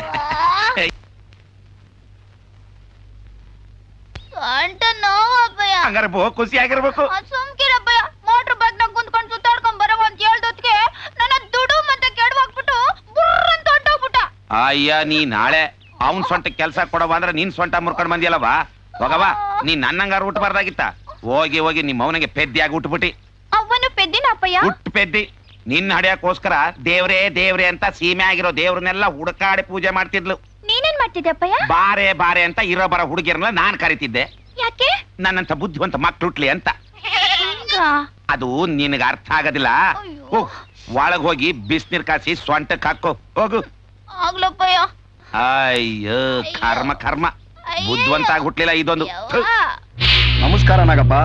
ಸೊಂಟ ನೋವಪ್ಪಯ್ಯ ಹಂಗಾರೆ ಬೋ ಖುಷಿ ಆಗಿರ್ಬೇಕು ಸುಮ್ಕಿರಪ್ಪಯ್ಯ ಮೋಟ್ರ್ ಬೈಕ್ ನಾಗ ಕುಂತ್ಕೊಂಡು ಸುತ್ತಾಡ್ಕೊಂಡ್ ಬರೋ ಅಂತ ಹೇಳ್ದೊತ್ತಿಗೆ ನನ್ನ ದುಡು ಮತ್ತೆ ಕೆಡವಾಕ್ಬಿಟ್ಟು ಬುರ್ರ್ ಅಂತ ಹೊಂಟೋಗ್ಬಿಟ್ಟ ಅಯ್ಯ ನೀ ನಾಳೆ ಅವನ್ ಸೊಂಟ ಕೆಲ್ಸ ಕೊಡವ ಅಂದ್ರೆ ನಿನ್ ಸೊಂಟ ಮುರ್ಕೊಂಡ್ ಬಂದಿಯಲ್ಲವಾ ಹೋಗವ ನೀ ನನ್ನಂಗಾರ ಹುಟ್ಟಬಾರ್ದಾಗಿತ್ತ ಹೋಗಿ ಹೋಗಿ ನಿಮ್ಮ ಅವನಿಗೆ ಪೆದ್ದಿಯಾಗಿ ಹುಟ್ಬಿಟ್ಟಿ ಅವನು ಪೆದ್ದಿನ ಅಪ್ಪಯ್ಯ ಹುಟ್ಟು ಪೆದ್ದಿ ನಿನ್ನ ಹಡಿಯಕ್ಕೋಸ್ಕರ ದೇವ್ರೇ ದೇವ್ರೇ ಅಂತ ಸೀಮೆ ಆಗಿರೋ ದೇವ್ರನ್ನೆಲ್ಲ ಹುಡುಕಾಡಿ ಪೂಜೆ ಮಾಡ್ತಿದ್ಲು ನೀನೇನ್ ಮಾಡ್ತಿದ್ದೆ ಅಪ್ಪಯ್ಯ ಬಾರೆ ಬಾರೆ ಅಂತ ಇರೋ ಬರೋ ಹುಡುಗಿಯರನ್ನ ನಾನ್ ಕರಿತಿದ್ದೆ ಯಾಕೆ ನನ್ನಂತ ಬುದ್ಧಿವಂತ ಮಕ್ಳು ಹುಟ್ಲಿ ಅಂತ ಹಂಗ ಅದು ನಿನಗ ಅರ್ಥ ಆಗೋದಿಲ್ಲ ಹೋಗ್ ಒಳಗ್ ಹೋಗಿ ಬಿಸ್ನೀರ್ ಕಾಸಿ ಸೊಂಟಕ್ ಹಾಕೋ ಹೋಗು ಆಗ್ಲಪ್ಪಯ್ಯ ಅಯ್ಯೋ ಕರ್ಮ ಕರ್ಮ ಬುದ್ಧಿವಂತ ಆಗಿ ಹುಟ್ಲಿಲ್ಲ ಇದೊಂದು ಥು. ನಮಸ್ಕಾರ ನಾಗಪ್ಪ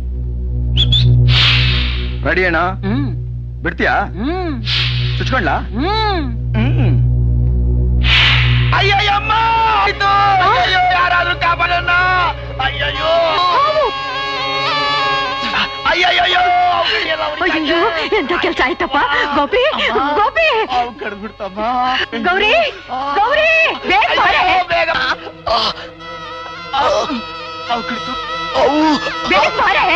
ರೆಡಿ ಅಣ್ಣ ಬಿಡ್ತೀಯಾ ಚುಚ್ಕೊಂಡ್ಲಾ ಅಯ್ಯಯ್ಯಮ್ಮ ಆಯ್ತು ಅಯ್ಯಯ್ಯೋ ಯಾರ ಯಾರಾದ್ರೂ ಕಾಪಾಡೋಣ ಅಯ್ಯಯ್ಯೋ ಅಯ್ಯಯ್ಯೋ ಅಯ್ಯೋ ಎಂತ ಕೆಲ್ಸ ಆಯ್ತಪ್ಪ ಗೋಪಿ ಗೋಪಿ ಕಡ್ಬಿಡ್ತಮ್ಮ ಗೌರಿ ಗೌರಿ ಬೇಗ ಬಾರೆ. ಬೇಗ ಬೇಗ ಬಾರೆ.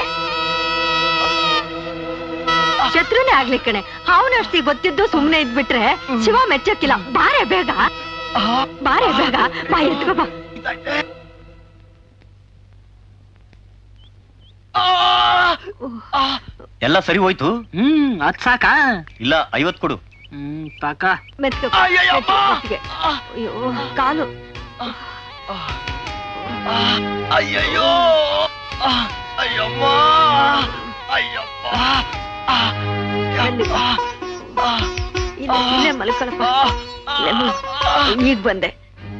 ಶತ್ರುನೇ ಆಗ್ಲಿ ಕಣೆ ಅವನಷ್ಟಿ ಗೊತ್ತಿದ್ದು ಸುಮ್ನೆ ಇದ್ಬಿಟ್ರೆ ಶಿವ ಮೆಚ್ಚಕ್ಕಿಲ್ಲ ಬಾರೆ ಬೇಗ ಬಾರೆ ಬೇಗ ಬಾ ಎತ್ಕೋ ಬಾ ಎಲ್ಲ ಸರಿ ಹೋಯ್ತು ಹ್ಮ್ ಅದ್ ಸಾಕಾ ಇಲ್ಲ ಐವತ್ ಕೊಡು ಹ್ಮ್ ಸಾಕ ಮೆತ್ಕೋ ಅಯ್ಯಯ್ಯಪ್ಪ. ಮೆತ್ಗೆ. ಅಯ್ಯೋ ಕಾಲು ಅಯ್ಯಯ್ಯೋ ಅಯ್ಯಮ್ಮ ಅಯ್ಯಪ್ಪ ಮೆಲ್ಲಿಗೆ. ಇಲ್ಲ ಇಲ್ಲೇ ಮಲ್ಕೊಳಪ್ಪ ಇಲ್ಲೇ ಮಲ್ಕೊ. ಈಗ ಬಂದೆ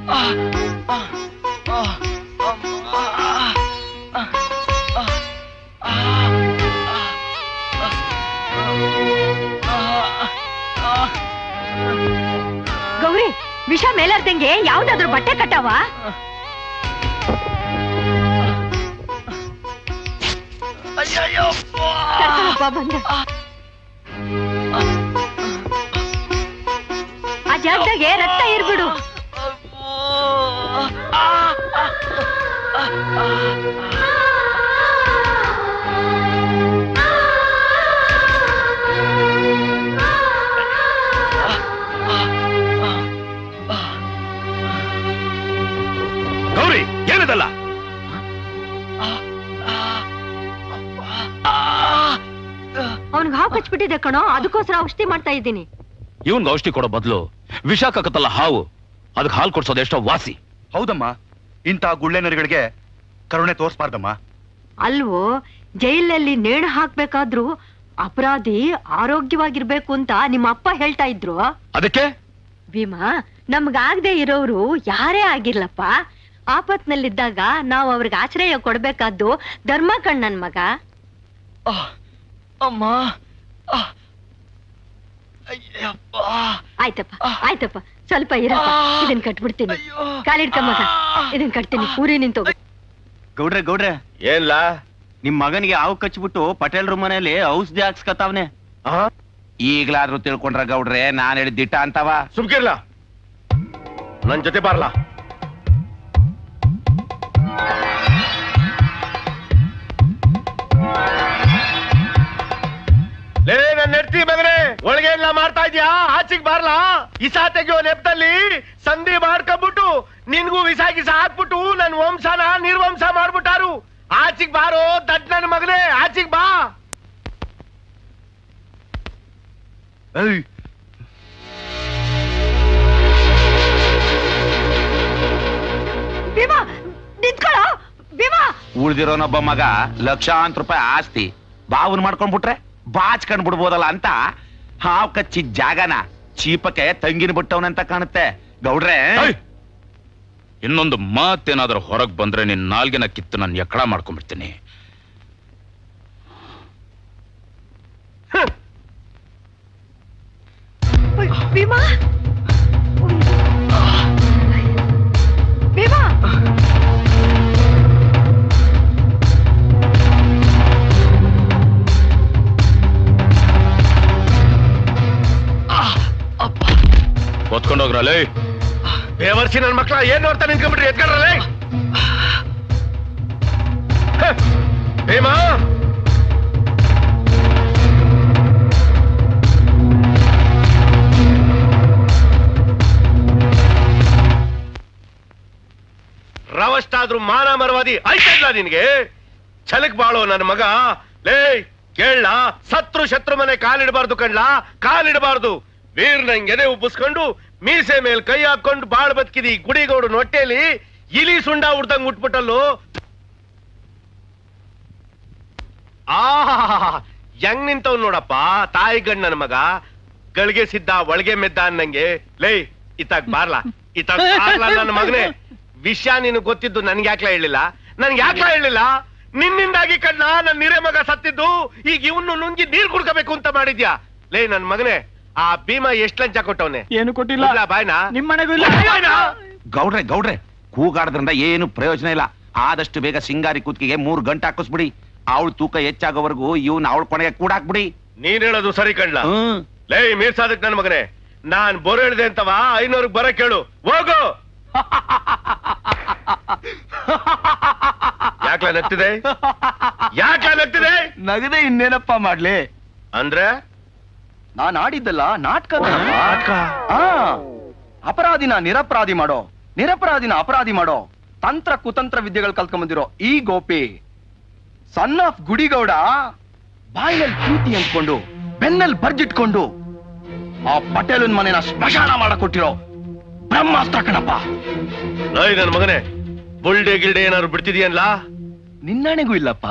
ಗೌರಿ ವಿಷ ಮೇಲಾರ್ದಂಗೆ ಯಾವ್ದಾದ್ರು ಬಟ್ಟೆ ಕಟ್ಟವ ಕರ್ಕೊಳಪ್ಪ ಬಂದೆ ಆ ಜಾಗದಾಗೆ ರಕ್ತ ಇರ್ಬಿಡು ಗೌರಿ ಏನದಲ್ಲ ಅವ್ನಿಗೆ ಹಾವು ಕಚ್ಬಿಟ್ಟಿದೆ ಕಣೋ ಅದಕ್ಕೋಸ್ಕರ ಔಷಧಿ ಮಾಡ್ತಾ ಇದ್ದೀನಿ ಇವನ್ಗೆ ಔಷಧಿ ಕೊಡೋ ಬದಲು ವಿಷ ಕಕ್ಕತ್ತಲ್ಲ ಹಾವು ಅದಕ್ಕೆ ಹಾಲು ಕೊಡ್ಸೋದು ಎಷ್ಟೋ ವಾಸಿ ಹೌದಮ್ಮ ಇಂಥ ಗುಳ್ಳೆನರಿಗಳಿಗೆ ಕರುಣೆ ತೋರಿಸ್ಬಾರ್ದಮ್ಮ ಅಲ್ವೋ ಜೈಲಲ್ಲಿ ನೇಣು ಹಾಕ್ಬೇಕಾದ್ರೂ ಅಪರಾಧಿ ಆರೋಗ್ಯವಾಗಿರ್ಬೇಕು ಅಂತ ನಿಮ್ಮ ಅಪ್ಪ ಹೇಳ್ತಾ ಇದ್ರು ಅದಕ್ಕೆ ಭೀಮಾ ನಮ್ಗಾಗ್ದೇ ಇರೋರು ಯಾರೇ ಆಗಿರ್ಲಪ್ಪ ಆಪತ್ನಲ್ಲಿದ್ದಾಗ ನಾವು ಅವ್ರಿಗೆ ಆಶ್ರಯ ಕೊಡ್ಬೇಕಾದ್ದು ಧರ್ಮ ಕಣ್ಣನ್ ಮಗ ಅಮ್ಮ ಅಯ್ಯಪ್ಪ ಆಯ್ತಪ್ಪ ಆಯ್ತಪ್ಪ ಸ್ವಲ್ಪ ಇರಪ್ಪ ಇದನ್ ಕಟ್ಬಿಡ್ತೀನಿ ಕಾಲಿಡ್ಕ ಮಗ ಇದನ್ ಕಟ್ತೀನಿ ಪೂರಿ ನಿಂತು ಗೌಡ್ರೆ ಗೌಡ್ರೆ ಏನ್ಲ ನಿಮ್ ಮಗನಿಗೆ ಹಾವು ಕಚ್ಬಿಟ್ಟು ಪಟೇಲ್ರ ಮನೆಯಲ್ಲಿ ಔಷಧಿ ಹಾಕ್ಸ್ಕತಾವ್ನೆ ಈಗ್ಲಾದ್ರೂ ತಿಳ್ಕೊಂಡ್ರ ಗೌಡ್ರೆ ನಾನ್ ಹೇಳಿದ ದಿಟ್ಟ ಅಂತವ ಸುಮ್ಕಿರ್ಲ ನನ್ ಜೊತೆ ಬಾರ್ಲಾ ಲೇ ನನ್ನ ನೆಡ್ತಿ ಮಗನೇ ಒಳಗೆ ಎಲ್ಲ ಮಾಡ್ತಾ ಇದ್ಯಾ ಆಚೆಗ್ ಬಾರ್ಲಾ ಇಸ ತೆಗಿಯೋ ನೆಪದಲ್ಲಿ ಸಂಧಿ ಮಾಡ್ಕೊಂಡ್ಬಿಟ್ಟು ನಿನ್ಗೂ ವಿಸ ಗಿಸ ಹಾಕ್ಬಿಟ್ಟು ನನ್ ವಂಶನ ನಿರ್ವಂಶ ಮಾಡ್ಬಿಟ್ಟಾರು ಆಚಿಗ್ ಬಾರೋ ದಡ್ ನನ್ನ ಮಗನೇ ಆಚಿಗ್ ಬಾ ಭೀಮಾ ನಿಂತ್ಕೊಳ್ಳೋ ಭೀಮಾ ಉಳ್ದಿರೋನೊಬ್ಬ ಮಗ ಲಕ್ಷಾಂತರ ರೂಪಾಯಿ ಆಸ್ತಿ ಬಾವನ್ ಮಾಡ್ಕೊಂಡ್ಬಿಟ್ರೆ ಬಾಚ್ಕೊಂಡ್ ಬಿಡ್ಬೋದಲ್ಲ ಅಂತ ಹಾವ್ ಕಚ್ಚಿದ ಜಾಗನ ಚೀಪಕ್ಕೆ ತಂಗಿನ ಬಿಟ್ಟವನಂತ ಕಾಣುತ್ತೆ ಗೌಡ್ರೆ ಇನ್ನೊಂದು ಮಾತೇನಾದ್ರೂ ಹೊರಗ್ ಬಂದ್ರೆ ನಿನ್ ನಾಲ್ಗೆನ ಕಿತ್ತು ನಾನು ಎಕ್ಕಡ ಮಾಡ್ಕೊಂಡ್ಬಿಡ್ತೀನಿ ಭೀಮಾ ಭೀಮಾ ಹೊತ್ಕೊಂಡೋಗ್ರಲ್ಲೇ ಬೇವರ್ಸಿ ನನ್ ಮಕ್ಳ ಏನ್ ನೋಡ್ತಾ ನಿಂತ್ಕೊಂಡ್ಬಿಟ್ರಿ ಎತ್ಕೊಂಡ್ರಲ್ಲೇ ಹ, ಭೀಮಾ ರವಷ್ಟಾದ್ರೂ ಮಾನ ಮರವಾದಿ ಆಯ್ತಲ್ಲ ನಿನ್ಗೆ ಛಲಕ್ ಬಾಳೋ ನನ್ನ ಮಗ ಲೇ ಕೇಳ ಸತ್ರು ಶತ್ರು ಮನೆ ಕಾಲಿಡಬಾರ್ದು ಕಣ್ಲಾ ಕಾಲಿಡಬಾರ್ದು ವೀರ್ ನಂಗೆದೆ ಉಬ್ಬಿಸ್ಕೊಂಡು ಮೀಸೆ ಮೇಲ್ ಕೈ ಹಾಕೊಂಡು ಬಾಳ್ ಬದುಕಿದಿ ಗುಡಿಗೌಡನ ಹೊಟ್ಟೆಲಿ ಇಲಿ ಸುಂಡ ಉಡ್ದಂಗ್ ಉಟ್ಬಿಟ್ಟಲ್ಲೋ ಆ ಹೆಂಗ್ ನಿಂತವ್ ನೋಡಪ್ಪ ತಾಯಿ ಗಂಡ್ ಮಗ ಗಳಿಗೆ ಸಿದ್ದ ಒಳಗೆ ಮೆದ್ದ ಅನ್ನಂಗೆ ಲೇ ಇತ್ತಾಗ ಬಾರ್ಲಾ ಇತ್ತಾಗ ಬಾರ್ಲಾ ನನ್ನ ಮಗನೇ ವಿಷಯ ನಿನಗ್ ಗೊತ್ತಿದ್ದು ನನ್ಗೆ ಯಾಕ್ಲ ಹೇಳಿಲ್ಲ ನನ್ಗೆ ಯಾಕ್ಲ ಹೇಳಿಲ್ಲ ನಿನ್ನಿಂದಾಗಿ ಕಣ್ಣ ನನ್ ನಿರೆ ಮಗ ಸತ್ತಿದ್ದು ಈಗ ಇವನು ನುಂಗಿ ನೀರ್ ಕುಡ್ಕೋಬೇಕು ಅಂತ ಮಾಡಿದ್ಯಾ ಲೇ ನನ್ ಮಗನೇ ಆ ಭೀಮ ಎಷ್ಟ್ ಲಂಚ ಕೊಟ್ಟವನೆ ಏನು ಕೊಟ್ಟಿಲ್ಲ ಬಾಯ್ನಾ ನಿಮ್ ಮನೆಗೂ ಇಲ್ಲ ಗೌಡ್ರೆ ಗೌಡ್ರೆ ಕೂಗಾಡೋದ್ರಿಂದ ಏನು ಪ್ರಯೋಜನ ಇಲ್ಲ ಆದಷ್ಟು ಬೇಗ ಸಿಂಗಾರಿ ಕೂತ್ಕಿಗೆ ಮೂರು ಗಂಟೆ ಹಾಕಿಸ್ಬಿಡಿ ಅವಳು ತೂಕ ಹೆಚ್ಚಾಗೋವರೆಗೂ ಇವ್ನ ಅವಳ ಕೊನೆಗೆ ಕೂಡಾಕ್ಬಿಡಿ ನೀನ್ ಹೇಳೋದು ಸರಿ ಕಣ್ಲ ಲೇ ಮೀರ್ ಸಾಧಕ್ ನನ್ ಮಗನೇ ನಾನ್ ಬೋರ್ ಹೇಳಿದೆ ಅಂತವಾ ಐನೂರ್ಗ್ ಬರ ಕೇಳು ಹೋಗು ಯಾಕ್ಲ ನಗ್ತಿದೆ ಯಾಕ್ಲ ನಗ್ತಿದೆ ನಗದೆ ಇನ್ನೇನಪ್ಪ ಮಾಡ್ಲಿ ಅಂದ್ರೆ ನಾನ್ ಆಡಿದ್ದಲ್ಲ ನಾಟಕ ನಾಟಕ ಆ ಅಪರಾಧಿನ ನಿರಪರಾಧಿ ಮಾಡೋ ನಿರಪರಾಧಿನ ಅಪರಾಧಿ ಮಾಡೋ ತಂತ್ರ ಕುತಂತ್ರ ವಿದ್ಯೆಗಳು ಕಲ್ತ್ಕೊಂಡ್ಬಂದಿರೋ ಈ ಗೋಪಿ ಸನ್ ಆಫ್ ಗುಡಿಗೌಡ ಬಾಯಲ್ಲಿ ಪ್ರೀತಿ ಅಂದ್ಕೊಂಡು ಬೆನ್ನಲ್ಲಿ ಬರ್ಜಿಟ್ಕೊಂಡು ಆ ಪಟೇಲನ್ ಮನೆನ ಸ್ಮಶಾನ ಮಾಡಕ್ ಕೊಟ್ಟಿರೋ ಬ್ರಹ್ಮಾಸ್ತ್ರ ಕಣಪ್ಪ ಲೈ ನನ್ ಮಗನೇ ಬುಲ್ಡೆ ಗಿಲ್ಡೆ ಏನಾದ್ರು ಬಿಡ್ತಿದ್ಯನ್ಲಾ ನಿನ್ನಣೆಗೂ ಇಲ್ಲಪ್ಪ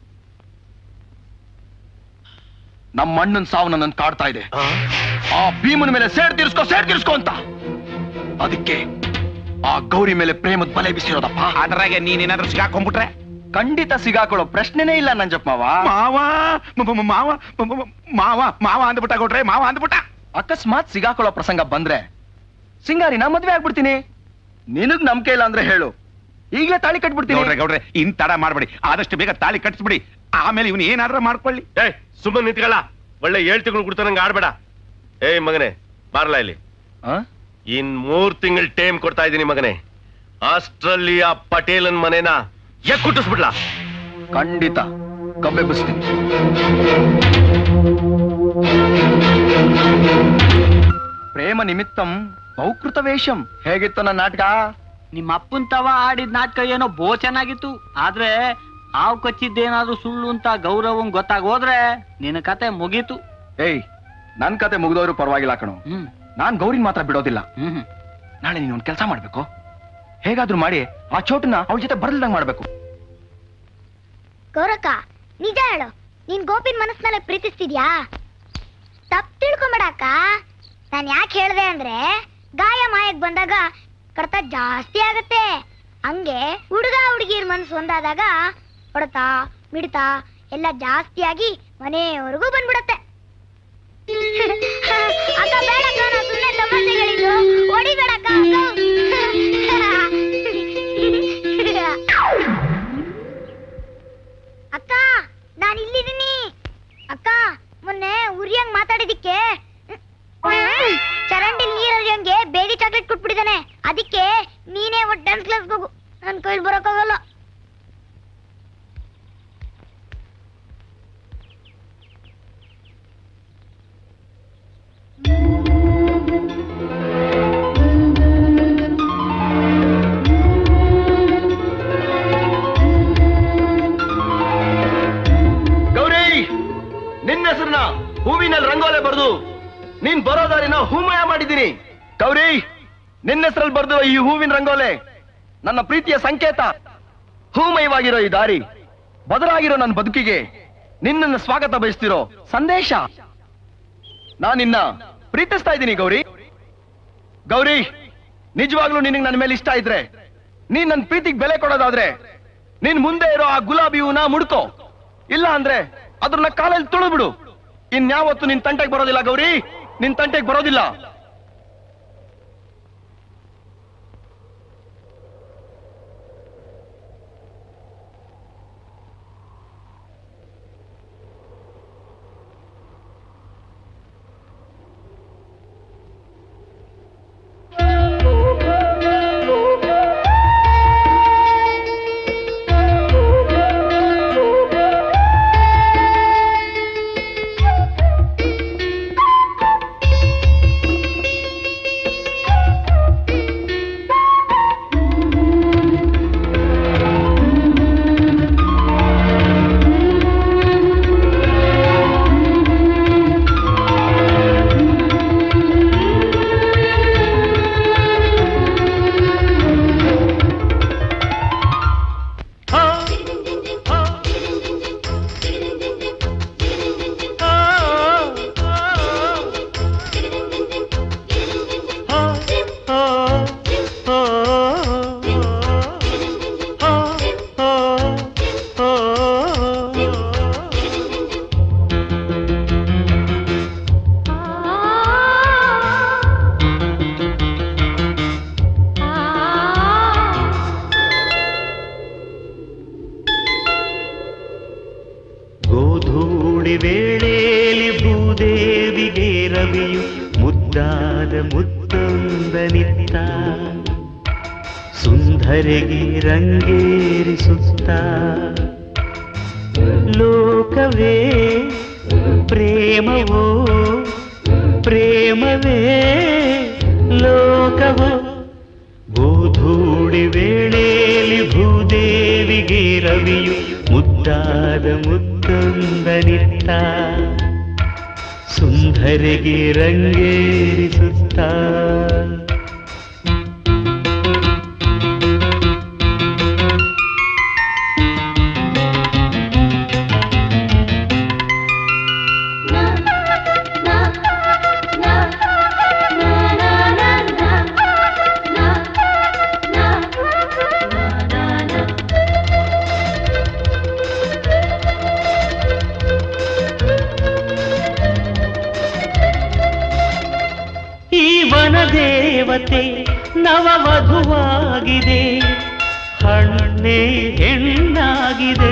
ನಮ್ಮ ಅಣ್ಣನ್ ಸಾವು ನನ್ನನ್ನು ಕಾಡ್ತಾ ಇದೆ ಆ ಭೀಮನ ಮೇಲೆ ಸೇಡ್ ತೀರ್ಸ್ಕೋ ಸೇಡ್ ತೀರ್ಸ್ಕೋ ಅಂತ ಅದಕ್ಕೆ ಆ ಗೌರಿ ಮೇಲೆ ಪ್ರೇಮದ ಬಲೆ ಬಿಸಿರೋದಪ್ಪ ಅದ್ರಾಗೆ ನೀನೇನಾದ್ರೂ ಸಿಗಾಕೊಂಡ್ಬಿಟ್ರೆ ಖಂಡಿತ ಸಿಗಾಕೊಳ್ಳೋ ಪ್ರಶ್ನೆನೇ ಇಲ್ಲ ನಂಜಪ್ಪ ಮಾವ ಮಾವ ಮ- ಮ- ಮಾವ ಮ- ಮ- ಮಾವ ಮಾವ ಅಂದ್ಬಿಟ್ಟ ಕೊಟ್ರೆ ಮಾವ ಅಂದ್ಬಿಟ್ಟ ಅಕಸ್ಮಾತ್ ಸಿಗಾಕೊಳ್ಳೋ ಪ್ರಸಂಗ ಬಂದ್ರೆ ಸಿಂಗಾರಿನ ಮದ್ವೆ ಆಗ್ಬಿಡ್ತೀನಿ ನಿನಗ್ ನಂಬಿಕೆ ಇಲ್ಲ ಅಂದ್ರೆ ಹೇಳು ಈಗಲೇ ತಾಳಿ ಕಟ್ಬಿಡ್ತೀನಿ ಗೌಡ್ರೆ ಗೌಡ್ರೆ ಇನ್ ತಡ ಮಾಡ್ಬೇಡಿ ಆದಷ್ಟು ಬೇಗ ತಾಳಿ ಕಟ್ಸ್ಬಿಡಿ ಆಮೇಲೆ ಇವನು ಏನಾದ್ರೂ ಮಾಡ್ಕೊಳ್ಳಿ ಏ ಸುಮ್ಮನೆ ನಿಂತ್ಕೊಳ್ಳ ಒಳ್ಳೆ ಏಳ್ ತಿಂಗಳು ಕೊಡ್ತಾನಂಗ ಆಡ್ಬೇಡ ಏಯ್ ಮಗನೇ ಬಾರ್ಲಾ ಇಲ್ಲಿ ಇನ್ ಮೂರ್ ತಿಂಗಳ ಟೈಮ್ ಕೊಡ್ತಾ ಇದ್ದೀನಿ ಮಗನೇ ಅಷ್ಟ್ರಲ್ಲಿ ಆ ಪಟೇಲನ್ ಮನೇನ ಎಕ್ಕುಟ್ಟಿಸ್ಬಿಡ್ಲಾ ಖಂಡಿತ ಕಬ್ಬೆಬ್ಬಿಸ್ತೀನಿ ಪ್ರೇಮ ನಿಮಿತ್ತಂ ಬಹುಕೃತ ವೇಷಂ ಹೇಗಿತ್ತು ನನ್ನ ನಾಟಕ ನಿಮ್ಮ ಅಪ್ಪನ್ ತವ ಆಡಿದ ನಾಟಕ ಏನೋ ಬೋ ಚೆನ್ನಾಗಿತ್ತು ಆದ್ರೆ ಹಾವು ಕಚ್ಚಿದ್ದೇನಾದ್ರೂ ಸುಳ್ಳು ಅಂತ ಗೌರವಂಗ್ ಗೊತ್ತಾಗೋದ್ರೆ ನಿನ್ನ ಕತೆ ಮುಗೀತು ಏಯ್ ನನ್ ಕತೆ ಮುಗ್ದೋರು ಪರವಾಗಿಲ್ಲ ಕಣು ನಾನ್ ಗೌರಿನ್ ಮಾತ್ರ ಬಿಡೋದಿಲ್ಲ ನಾಳೆ ನೀನು ಒಂದ್ ಕೆಲಸ ಮಾಡ್ಬೇಕು ಹೇಗಾದ್ರೂ ಮಾಡಿ ಆ ಚೋಟನ್ನ ಅವಳ ಜೊತೆ ಬರ್ಲ್ದಂಗ್ ಮಾಡ್ಬೇಕು ಗೌರಕ್ಕ ನಿಜ ಹೇಳು ನೀನ್ ಗೋಪಿನ್ ಮನಸ್ಸಿನಲ್ಲೇ ಪ್ರೀತಿಸ್ತಿದ್ಯಾ ತಪ್ಪು ತಿಳ್ಕೊಂಬೇಡಕ್ಕ ನಾನ್ ಯಾಕೆ ಹೇಳ್ದೆ ಅಂದ್ರೆ ಗಾಯ ಮಾಯಕ್ ಬಂದಾಗ ಕಡತ ಜಾಸ್ತಿ ಆಗತ್ತೆ ಹಂಗೆ ಹುಡುಗ ಹುಡುಗಿರ್ ಮನಸ್ಸು ಒಂದಾದಾಗ ಹೊಡೆತ ಮಿಡಿತ ಎಲ್ಲ ಜಾಸ್ತಿಯಾಗಿ ಮನೆಯವರೆಗೂ ಬಂದ್ಬಿಡತ್ತೆ ಅಕ್ಕ ಬೇಡಕ್ಕ ನಾ ಸುಮ್ಮನೆ ತಮಾಷೆ ಹೇಳಿದ್ದು ಹೊಡಿಬೇಡಕ್ಕ ಅಕ್ಕ ನಾನು ಇಲ್ಲಿದ್ದೀನಿ ಅಕ್ಕ ಮೊನ್ನೆ ಉರಿಯಂಗ್ ಮಾತಾಡಿದಿಕ್ಕೆ ಚರಂಡಿ ನೀರ್ ಹರಿಯಂಗೆ ಬೇಡಿ ಚಾಕ್ಲೇಟ್ ಕೊಟ್ಬಿಟ್ಟಿದ್ದಾನೆ ಅದಕ್ಕೆ ನೀನೇ ಒಟ್ಟು ಡ್ಯಾನ್ಸ್ ಕ್ಲಾಸ್ಗೆ ಹೋಗು ನನ್ ಕೈಲಿ ಬರೋಕ್ಕಾಗಲ್ಲ ಗೌರಿ ನಿನ್ನ ಹೆಸರನ್ನ ಹೂವಿನಲ್ಲಿ ರಂಗೋಲೆ ಬರ್ದು ನೀನ್ ಬರೋ ದಾರಿನ ಹೂಮಯ ಮಾಡಿದ್ದೀನಿ ಗೌರಿ ನಿನ್ನ ಹೆಸರಲ್ಲಿ ಬರ್ದು ಈ ಹೂವಿನ ರಂಗೋಲೆ ನನ್ನ ಪ್ರೀತಿಯ ಸಂಕೇತ ಹೂಮಯವಾಗಿರೋ ಈ ದಾರಿ ಬದಲಾಗಿರೋ ನನ್ನ ಬದುಕಿಗೆ ನಿನ್ನನ್ನು ಸ್ವಾಗತ ಬಯಸ್ತಿರೋ ಸಂದೇಶ ನಾನಿನ್ನ ಪ್ರೀತಿಸ್ತಾ ಇದ್ದೀನಿ ಗೌರಿ ಗೌರಿ ನಿಜವಾಗ್ಲೂ ನಿನಗೆ ನನ್ನ ಮೇಲೆ ಇಷ್ಟ ಇದ್ರೆ ನೀನ್ ನನ್ನ ಪ್ರೀತಿಗೆ ಬೆಲೆ ಕೊಡೋದಾದ್ರೆ ನೀನ್ ಮುಂದೆ ಇರೋ ಆ ಗುಲಾಬಿ ಹೂನ ಮುಡ್ಕೋ ಇಲ್ಲ ಅಂದ್ರೆ ಅದನ್ನ ಕಾಲಲ್ಲಿ ತುಳಿದ್ಬಿಡು ಇನ್ಯಾವತ್ತು ನಿನ್ ತಂಟೆಗೆ ಬರೋದಿಲ್ಲ ಗೌರಿ ನಿನ್ ತಂಟೆಗೆ ಬರೋದಿಲ್ಲ ಗೋಧೂಳಿ ವೇಳೆಯಲ್ಲಿ ಭೂದೇವಿಗೆ ರವಿಯು ಮುದ್ದಾದ ಮುತ್ತೊಂದನಿತ್ತ ಸುಂದರಿಗೆ ರಂಗೇರಿಸುತ್ತ ಲೋಕವೇ ಪ್ರೇಮವೋ ಪ್ರೇಮವೇ ಲೋಕವೋ ಗೋಧೂಳಿ ವೇಳೆಯಲ್ಲಿ ಭೂದೇವಿಗೆ ರವಿಯು ಮುದ್ದಾದ ಮುತ್ತೊಂದನಿತ್ತ ಸುಂದರಿಗೆ ರಂಗೇರಿಸುತ್ತ ಈ ವನದೇವತೆ ನವವಧುವಾಗಿದೆ ಹಣ್ಣೆ ಹೆಣ್ಣಾಗಿದೆ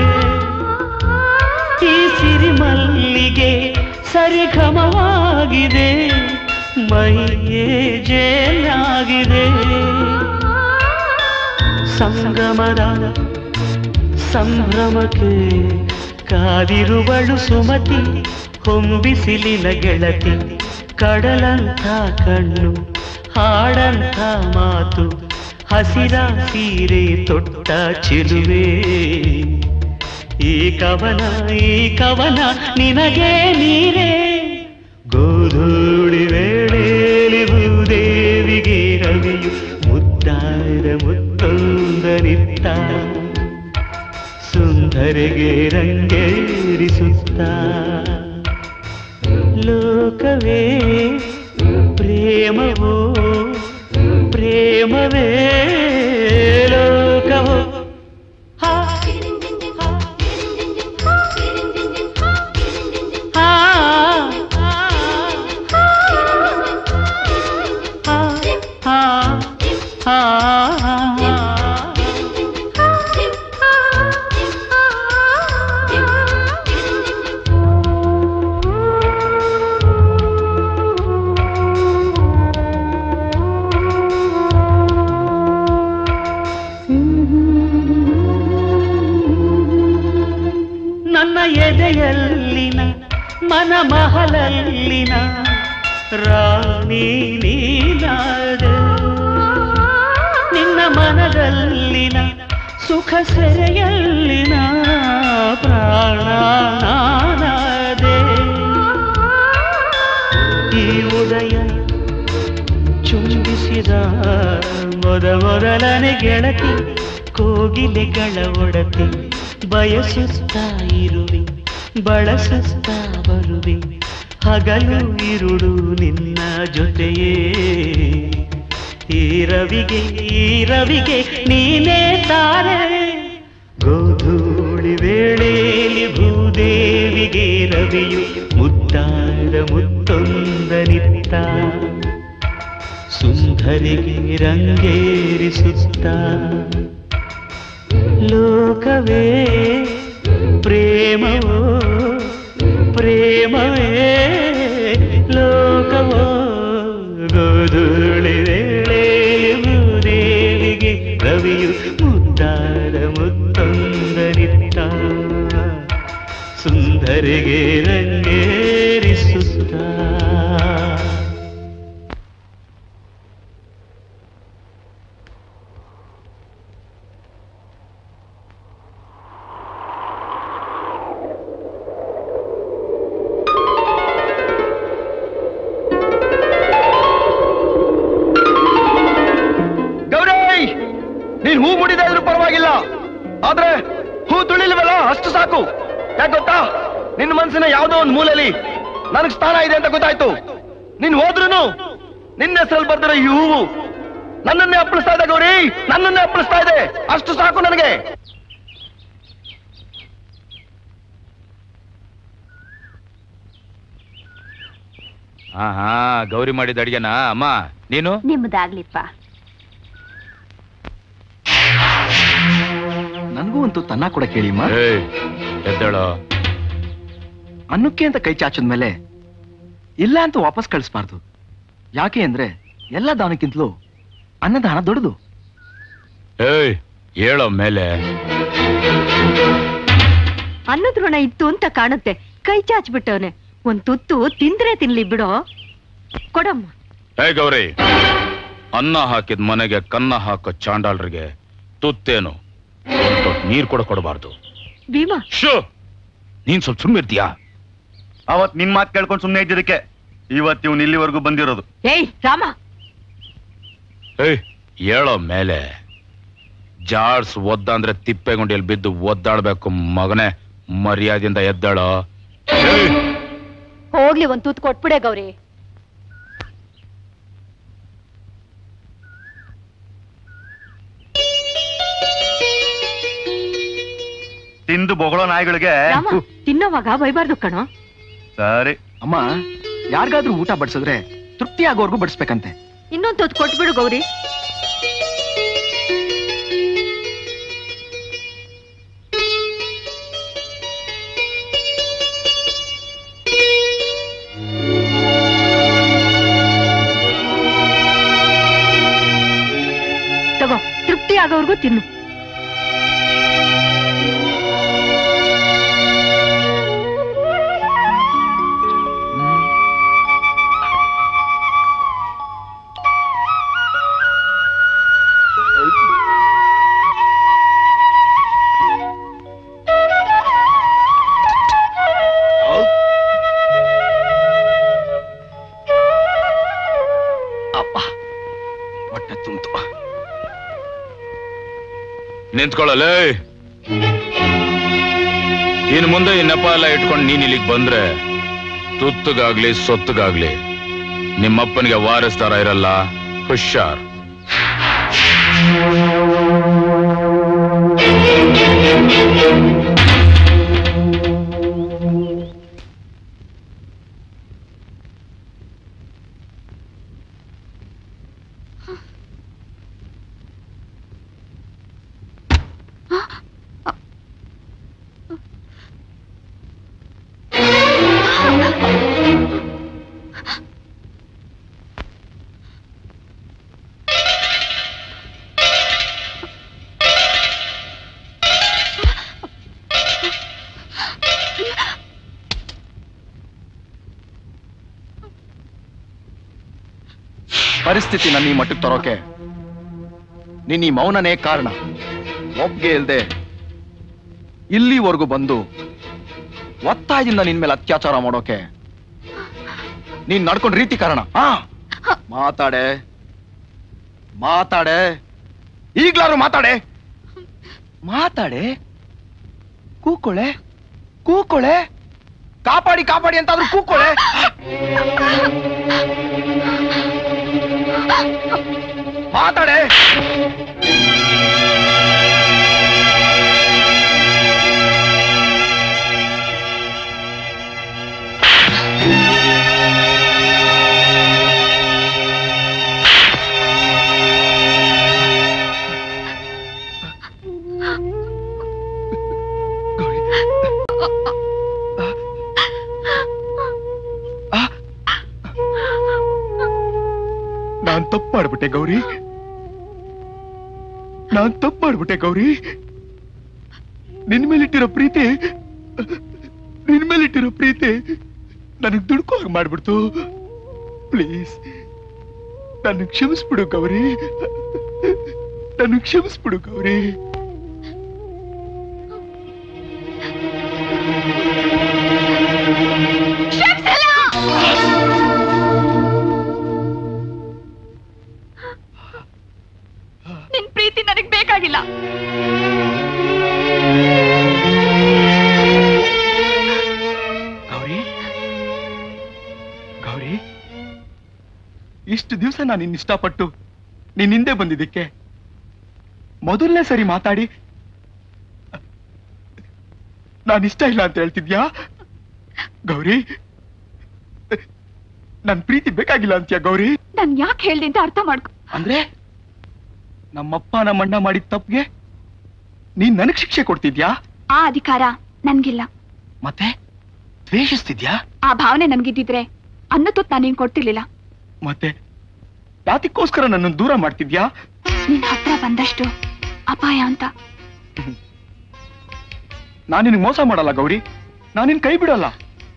ಈ ಸಿರಿಮಲ್ಲಿಗೆ ಸರಿಗಮವಾಗಿದೆ ಮೈಯೇ ಜೇಲಾಗಿದೆ ಸಂಗಮದ ಸಂಭ್ರಮಕ್ಕೆ ಕಾದಿರುವಳು ಸುಮತಿ ಹೊಂಬಿಸಿಲಿನ ಗೆಳತಿ ಕಡಲಂಥ ಕಣ್ಣು ಹಾಡಂಥ ಮಾತು ಹಸಿರ ಸೀರೆ ತೊಟ್ಟ ಚಿಲುವೆ ಈ ಕವನ ಈ ಕವನ ನಿನಗೆ ನೀರೇ ಗೋಧೂಳಿ ವೇಳೆಯಲ್ಲಿ ಭೂದೇವಿಗೆ ರವಿಯು ಮುದ್ದಾದ ಮುತ್ತೊಂದನಿತ್ತ ಸುಂದರಿಗೆ ರಂಗೇರಿಸುತ್ತ ಲೋಕವೇ ಪ್ರೇಮವೋ ಪ್ರೇಮವೇ ಲೋಕವೋ ಹಾ ಹಾ ಹಾ ಹಾ ಹಾ ನನ್ನ ಎದೆಯಲ್ಲಿನ ಮನ ಮಹಲಲ್ಲಿನ ರಾಣಿ ನೀನಾದ ನಿನ್ನ ಮನದಲ್ಲಿನ ಸುಖ ಸೆರೆಯಲ್ಲಿನ ಪ್ರಾಣ ನಾನಾದೆ ಈ ಉದಯ ಚುಂಬಿಸಿದ ಮೊದ ಮೊದಲನೆ ಗೆಳತಿ ಕೋಗಿಲೆಗಳ ಒಡತಿ ಬಯಸುತ್ತಾ ಇರುವೆ ಬಳಸುತ್ತಾ ಬರುವೆ ಹಗಲು ಇರುಳು ನಿನ್ನ ಜೊತೆಯೇ ಈ ರವಿಗೆ ಈ ರವಿಗೆ ನೀನೇ ತಾರೆ ಗೋಧೂಳಿ ವೇಳೆಯಲ್ಲಿ ಭೂದೇವಿಗೆ ರವಿಯು ಮುದ್ದಾದ ಮುತ್ತೊಂದನಿತ್ತ ಸುಂದರಿಗೆ ರಂಗೇರಿಸುತ್ತ ಲೋಕವೇ ಪ್ರೇಮವೋ ಪ್ರೇಮವೇ ಲೋಕವೋ ಗೋಧೂಳಿ ವೇಳೆ ದೇವಿಗೆ ರವಿಯು ಮುದ್ದಾದ ಮುತ್ತೊಂದರಿತ್ತ ಸುಂದರಿಗೆ ರಂಗೇರಿಸುತ್ತ ಗೌರಿ ನೀನ್ ಹೂ ಮುಡಿದ ಇದ್ರೂ ಪರವಾಗಿಲ್ಲ ಆದ್ರೆ ಹೂ ತುಳಿಲ್ವಲ್ಲ ಅಷ್ಟು ಸಾಕು ಯಾಕೆ ಗೊತ್ತಾ ನಿನ್ನ ಮನಸ್ಸಿನ ಯಾವ್ದೋ ಒಂದು ಮೂಲೆಯಲ್ಲಿ ನನಗ್ ಸ್ಥಾನ ಇದೆ ಅಂತ ಗೊತ್ತಾಯ್ತು ನೀನ್ ಹೋದ್ರುನು ನಿನ್ನ ಹೆಸರಲ್ಲಿ ಬರ್ದಿರೋ ಈ ಹೂವು ನನ್ನನ್ನೇ ಅಪ್ಪಳಿಸ್ತಾ ಇದೆ ಗೌರಿ ನನ್ನನ್ನೇ ಅಪ್ಪಳಿಸ್ತಾ ಇದೆ ಅಷ್ಟು ಸಾಕು ನನಗೆ ಹಾ ಹಾ ಗೌರಿ ಮಾಡಿದ ಅಡಿಗೆನಾ ಅಮ್ಮ ನೀನು ನಿಮ್ದಾಗ್ಲಿಪ್ಪ ನನಗೂ ಅಂತೂ ತನ್ನ ಕೂಡ ಕೇಳಿಮ್ಮ ಏಯ್, ಎದ್ದೇಳೋ ಅನ್ನಕ್ಕೆ ಅಂತ ಕೈ ಚಾಚಿದ್ಮೇಲೆ ಇಲ್ಲ ಅಂತ ವಾಪಸ್ ಕಳಿಸ್ಬಾರ್ದು ಯಾಕೆ ಅಂದ್ರೆ ಎಲ್ಲ ದಾನಕ್ಕಿಂತಲೂ ಅನ್ನದಾನ ದೊಡ್ಡದು ಏಯ್ ಹೇಳೋ ಮೇಲೆ ಅನ್ನದ ಋಣ ಇತ್ತು ಅಂತ ಕಾಣುತ್ತೆ ಕೈ ಚಾಚ್ಬಿಟ್ಟವನೆ ಒಂದ್ ತುತ್ತು ತಿಂದ್ರೆ ತಿನ್ಲಿ ಬಿಡೋ ಕೊಡಮ್ಮ ಏ ಗೌರಿ ಅನ್ನ ಹಾಕಿದ ಮನೆಗೆ ಕನ್ನ ಹಾಕೋ ಚಾಂಡಾಳ್ರಿಗೆ ತುತ್ತೇನು ಒಂದ್ ತೊಟ್ ನೀರ್ ಕೂಡ ಕೊಡಬಾರ್ದು ಭೀಮಾ ಶೋ ನೀನ್ ಸ್ವಲ್ಪ ಸುಮ್ಮನೆ ಇರ್ತೀಯಾ ಅವತ್ ನಿನ್ ಮಾತು ಕೇಳ್ಕೊಂಡು ಸುಮ್ಮನೆ ಇದ್ದಿದ್ದಕ್ಕೆ ಇವತ್ತು ಇವ್ನು ಇಲ್ಲಿವರೆಗೂ ಬಂದಿರೋದು ಏಯ್ ರಾಮ ಏಯ್ ಹೇಳೋ ಮೇಲೆ ಜಾಡ್ಸ್ ಒದ್ದ ಅಂದ್ರೆ ತಿಪ್ಪೆಗುಂಡಿಯಲ್ಲಿ ಬಿದ್ದು ಒದ್ದಾಡ್ಬೇಕು ಮಗನೇ ಮರ್ಯಾದೆಯಿಂದ ಎದ್ದಾಳೋ ಹೋಗ್ಲಿ ಒಂದ್ ತುತ್ತು ಕೊಟ್ಬಿಡೆ ಗೌರಿ ತಿಂದು ಬೊಗಳೋ ನಾಯಿಗಳಿಗೆ ರಾಮ ತಿನ್ನೋವಾಗ ಬೈಬಾರ್ದು ಕಣೋ ಸರಿ ಅಮ್ಮ ಯಾರಿಗಾದ್ರೂ ಊಟ ಬಡಿಸಿದ್ರೆ ತೃಪ್ತಿ ಆಗೋರ್ಗೂ ಬಡಿಸ್ಬೇಕಂತೆ ಇನ್ನೊಂದ್ ತುತ್ತು ಕೊಟ್ಬಿಡು ಗೌರಿ ತಗೋ ತೃಪ್ತಿ ಆಗೋವರ್ಗೂ ತಿನ್ನು ಅಪ್ಪ ಹೊಟ್ಟೆ ತುಂಬಿತು ನಿಂತ್ಕೊಳ್ಳಲೇ ಇನ್ ಮುಂದೆ ಈ ನೆಪ ಎಲ್ಲ ಇಟ್ಕೊಂಡು ನೀನ್ ಇಲ್ಲಿಗೆ ಬಂದ್ರೆ ತುತ್ತಗಾಗ್ಲಿ ಸೊತ್ತಗಾಗ್ಲಿ ನಿಮ್ಮಪ್ಪನಿಗೆ ವಾರಸ್ದಾರ ಇರಲ್ಲ ಹುಷಾರ್ ಪರಿಸ್ಥಿತಿ ನನ್ನ ಈ ಮಟ್ಟಕ್ಕೆ ತರೋಕೆ ನಿನ್ನ ಈ ಮೌನನೇ ಕಾರಣ ಒಪ್ಗೆ ಇಲ್ದೆ ಇಲ್ಲಿವರೆಗೂ ಬಂದು ಒತ್ತಾಯದಿಂದ ನಿನ್ ಮೇಲೆ ಅತ್ಯಾಚಾರ ಮಾಡೋಕೆ ನೀನ್ ನಡ್ಕೊಂಡ್ ರೀತಿ ಕಾರಣ ಆ ಮಾತಾಡೆ ಮಾತಾಡೆ ಈಗ್ಲಾರು ಮಾತಾಡೆ ಮಾತಾಡೆ ಕೂಕೊಳೆ ಕೂಕೊಳೆ ಕಾಪಾಡಿ ಕಾಪಾಡಿ ಅಂತಾದ್ರೂ ಕೂಕೊಳೆ ಮಾತಾಡೆ ನಾನ್ ತಪ್ಪು ಮಾಡ್ಬಿಟ್ಟೆ ಗೌರಿ ನಾನ್ ತಪ್ಪು ಮಾಡ್ಬಿಟ್ಟೆ ಗೌರಿ ನಿನ್ ಮೇಲಿಟ್ಟಿರೋ ಪ್ರೀತಿ ನಿನ್ ಮೇಲಿಟ್ಟಿರೋ ಪ್ರೀತಿ ನನಗ್ ದುಡ್ಕೋ ಹಾಗೆ ಮಾಡ್ಬಿಡ್ತು ಪ್ಲೀಸ್ ನನ್ನ ಕ್ಷಮಿಸ್ಬಿಡು ಗೌರಿ ನನ್ನ ಕ್ಷಮಿಸ್ಬಿಡು ಗೌರಿ ನಿನ್ ಪ್ರೀತಿ ನನಗ್ ಬೇಕಾಗಿಲ್ಲ ಗೌರಿ ಗೌರಿ ಇಷ್ಟು ದಿವಸ ನಾನು ನಿನ್ನ ಇಷ್ಟಪಟ್ಟು ನಿನ್ ಹಿಂದೆ ಬಂದಿದ್ದಕ್ಕೆ ಮೊದಲನೇ ಸರಿ ಮಾತಾಡಿ ನಾನು ಇಷ್ಟ ಇಲ್ಲ ಅಂತ ಹೇಳ್ತಿದ್ಯಾ ಗೌರಿ ನನ್ ಪ್ರೀತಿ ಬೇಕಾಗಿಲ್ಲ ಅಂತ್ಯಾ ಗೌರಿ ನಾನ್ ಯಾಕೆ ಹೇಳ್ದೆ ಅಂತ ಅರ್ಥ ಮಾಡ್ಕೊ ಅಂದ್ರೆ ನಮ್ಮಪ್ಪ ನಮ್ಮಣ್ಣ ಮಾಡಿದ ತಪ್ಪಿಗೆ ನೀನ್ ನನಗ್ ಶಿಕ್ಷೆ ಕೊಡ್ತಿದ್ಯಾ ಆ ಅಧಿಕಾರ ನನ್ಗಿಲ್ಲ ಮತ್ತೆ ದ್ವೇಷಿಸ್ತಿದ್ಯಾ ಆ ಭಾವನೆ ನನ್ಗಿದ್ದಿದ್ರೆ ಅನ್ನ ತುತ್ತು ನಾನು ನಿನ್ ಕೊಡ್ತಿರ್ಲಿಲ್ಲ ಮತ್ತೆ ಯಾತಕ್ಕೋಸ್ಕರ ನನ್ನನ್ನು ದೂರ ಮಾಡ್ತಿದ್ಯಾ ನಿನ್ ಹತ್ರ ಬಂದಷ್ಟು ಅಪಾಯ ಅಂತ ನಾನು ನಿನಗೆ ಮೋಸ ಮಾಡಲ್ಲ ಗೌರಿ ನಾನು ನಿನ್ ಕೈ ಬಿಡಲ್ಲ